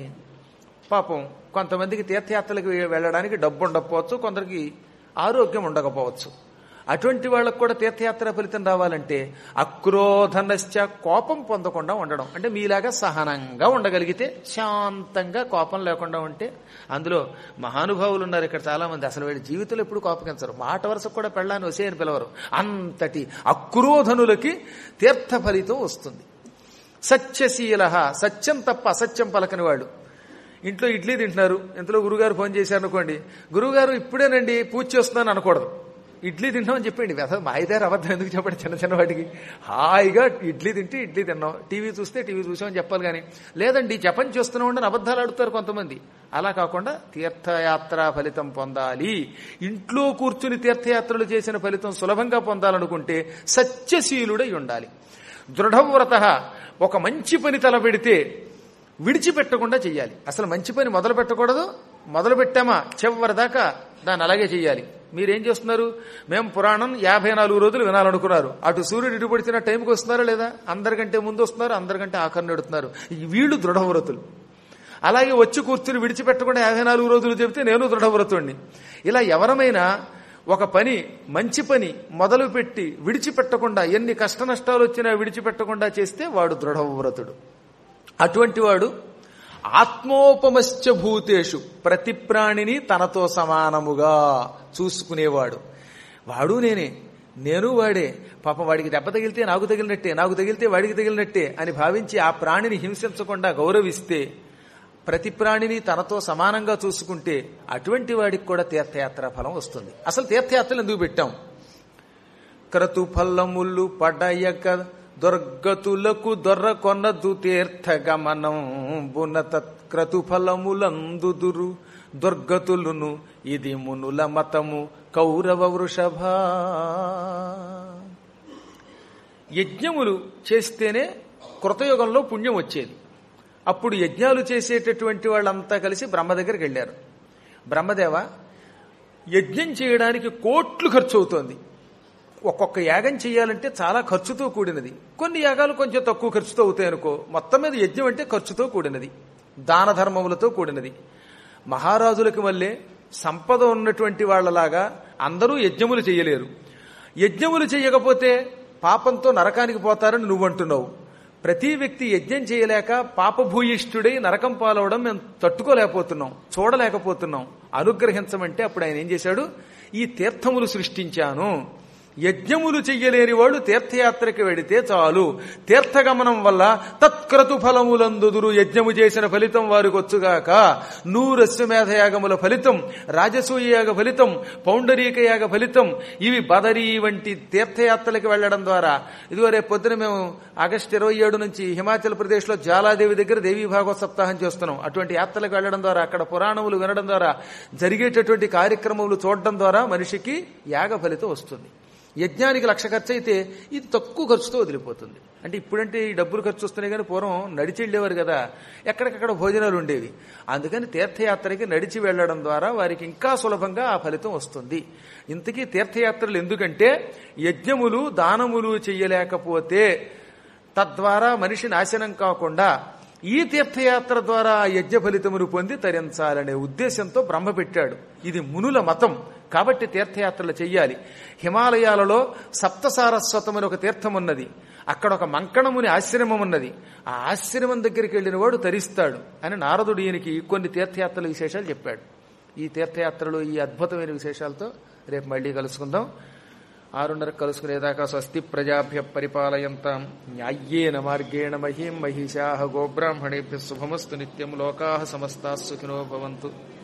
పాపం కొంతమందికి తీర్థయాత్రలకు వెళ్ళడానికి డబ్బు ఉండకపోవచ్చు కొందరికి ఆరోగ్యం ఉండకపోవచ్చు అటువంటి వాళ్ళకు కూడా తీర్థయాత్ర ఫలితం రావాలంటే అక్రోధనశ్చ కోపం పొందకుండా ఉండడం అంటే మీలాగా సహనంగా ఉండగలిగితే శాంతంగా కోపం లేకుండా ఉంటే అందులో మహానుభావులు ఉన్నారు ఇక్కడ చాలా మంది అసలు వీడి జీవితంలో ఎప్పుడు కోపగించరు మాట వరుసకు కూడా పెళ్ళాన్ని వసే అని పిలవరు అంతటి అక్రోధనులకి తీర్థ ఫలితం వస్తుంది సత్యశీల సత్యం తప్ప అసత్యం పలకని వాడు ఇంట్లో ఇడ్లీ తింటున్నారు ఇంతలో గురుగారు ఫోన్ చేశారు అనుకోండి గురుగారు ఇప్పుడేనండి పూజ చేస్తున్నాను అనకూడదు ఇడ్లీ తింటామని చెప్పండి వ్యధ మాయిదారు అబద్ధం ఎందుకు చెప్పండి చిన్న చిన్న వాటికి హాయిగా ఇడ్లీ తింటే ఇడ్లీ తిన్నాం టీవీ చూస్తే టీవీ చూసామని చెప్పాలి కానీ లేదండి జపం చేస్తున్నాం అబద్ధాలు ఆడుతారు కొంతమంది అలా కాకుండా తీర్థయాత్ర ఫలితం పొందాలి ఇంట్లో కూర్చుని తీర్థయాత్రలు చేసిన ఫలితం సులభంగా పొందాలనుకుంటే సత్యశీలుడై ఉండాలి దృఢవ్రత ఒక మంచి పని తలపెడితే విడిచిపెట్టకుండా చెయ్యాలి అసలు మంచి పని మొదలు పెట్టకూడదు మొదలు పెట్టామా చివరి దాకా దాన్ని అలాగే చెయ్యాలి మీరేం చేస్తున్నారు మేము పురాణం యాభై నాలుగు రోజులు వినాలనుకున్నారు అటు సూర్యుడు ఇటు పడిచిన టైంకి వస్తున్నారా లేదా అందరికంటే ముందు వస్తున్నారు అందరికంటే ఆఖరణ ఎడుతున్నారు ఈ వీళ్ళు దృఢవ్రతులు అలాగే వచ్చి కూర్చుని విడిచిపెట్టకుండా యాభై నాలుగు రోజులు చెబితే నేను దృఢవ్రతుణ్ణి ఇలా ఎవరమైనా ఒక పని మంచి పని మొదలుపెట్టి విడిచిపెట్టకుండా ఎన్ని కష్ట నష్టాలు వచ్చినా విడిచిపెట్టకుండా చేస్తే వాడు దృఢవ్రతుడు అటువంటి వాడు ఆత్మోపమశ్చ భూతేషు ప్రతి ప్రాణిని తనతో సమానముగా చూసుకునేవాడు వాడు నేనే నేను వాడే పాపం వాడికి దెబ్బ తగిలితే నాకు తగిలినట్టే నాకు తగిలితే వాడికి తగిలినట్టే అని భావించి ఆ ప్రాణిని హింసించకుండా గౌరవిస్తే ప్రతి ప్రాణిని తనతో సమానంగా చూసుకుంటే అటువంటి వాడికి కూడా తీర్థయాత్ర ఫలం వస్తుంది అసలు తీర్థయాత్రలు ఎందుకు పెట్టాం క్రతు ఫల్లములు పడయక దుర్గతులకు దొర్ర కొన్నదు తీర్థ గమనం బునత క్రతు ఫలములందుదురు దుర్గతులును ఇది మునుల మతము కౌరవ వృషభ యజ్ఞములు చేస్తేనే కృతయుగంలో పుణ్యం వచ్చేది అప్పుడు యజ్ఞాలు చేసేటటువంటి వాళ్ళంతా కలిసి బ్రహ్మ దగ్గరికి వెళ్ళారు బ్రహ్మదేవ యజ్ఞం చేయడానికి కోట్లు ఖర్చు అవుతోంది ఒక్కొక్క యాగం చేయాలంటే చాలా ఖర్చుతో కూడినది కొన్ని యాగాలు కొంచెం తక్కువ ఖర్చుతో అవుతాయి అనుకో మొత్తం మీద యజ్ఞం అంటే ఖర్చుతో కూడినది దాన ధర్మములతో కూడినది మహారాజులకి వల్లే సంపద ఉన్నటువంటి వాళ్ళలాగా అందరూ యజ్ఞములు చేయలేరు యజ్ఞములు చేయకపోతే పాపంతో నరకానికి పోతారని నువ్వంటున్నావు ప్రతి వ్యక్తి యజ్ఞం చేయలేక పాపభూయిష్ఠుడై నరకం పాలవడం మేము తట్టుకోలేకపోతున్నాం చూడలేకపోతున్నాం అనుగ్రహించమంటే అప్పుడు ఆయన ఏం చేశాడు ఈ తీర్థములు సృష్టించాను యజ్ఞములు చెయ్యలేని వాడు తీర్థయాత్రకి వెడితే చాలు తీర్థగమనం వల్ల తత్క్రతు ఫలములందుదురు యజ్ఞము చేసిన ఫలితం వారికి వచ్చుగాక నూరశ్వమేధ యాగముల ఫలితం రాజసూయ యాగ ఫలితం పౌండరీక యాగ ఫలితం ఇవి బదరీ వంటి తీర్థయాత్రలకు వెళ్లడం ద్వారా ఇదిగో రేపు పొద్దున మేము ఆగస్టు ఇరవై ఏడు నుంచి హిమాచల్ ప్రదేశ్ లో జాలాదేవి దగ్గర దేవీ భాగవత సప్తాహం చేస్తున్నాం అటువంటి యాత్రలకు వెళ్లడం ద్వారా అక్కడ పురాణములు వినడం ద్వారా జరిగేటటువంటి కార్యక్రమములు చూడడం ద్వారా మనిషికి యాగ ఫలితం వస్తుంది యజ్ఞానికి లక్ష ఖర్చు అయితే ఇది తక్కువ ఖర్చుతో వదిలిపోతుంది అంటే ఇప్పుడంటే ఈ డబ్బులు ఖర్చు వస్తున్నాయి కానీ పూర్వం నడిచి వెళ్ళేవారు కదా ఎక్కడికక్కడ భోజనాలు ఉండేవి అందుకని తీర్థయాత్రకి నడిచి వెళ్లడం ద్వారా వారికి ఇంకా సులభంగా ఆ ఫలితం వస్తుంది ఇంతకీ తీర్థయాత్రలు ఎందుకంటే యజ్ఞములు దానములు చెయ్యలేకపోతే తద్వారా మనిషి నాశనం కాకుండా ఈ తీర్థయాత్ర ద్వారా యజ్ఞ ఫలితములు పొంది తరించాలనే ఉద్దేశంతో బ్రహ్మ పెట్టాడు ఇది మునుల మతం కాబట్టి తీర్థయాత్రలు చెయ్యాలి హిమాలయాలలో సప్తసారస్వతమని ఒక తీర్థం ఉన్నది అక్కడ ఒక మంకణముని ఆశ్రమం ఉన్నది ఆ ఆశ్రమం దగ్గరికి వెళ్ళిన వాడు తరిస్తాడు అని నారదుడు ఈయనకి కొన్ని తీర్థయాత్రల విశేషాలు చెప్పాడు ఈ తీర్థయాత్రలు ఈ అద్భుతమైన విశేషాలతో రేపు మళ్ళీ కలుసుకుందాం ఆరున్నర కలుసుకునేదాకా స్వస్తి ప్రజాభ్య పరిపాలయంతాం న్యాయ్యేన మార్గేణ మహీం మహిషా గోబ్రాహ్మణేభ్య శుభమస్తు నిత్యం లోకా సమస్తా సుఖినో భవంతు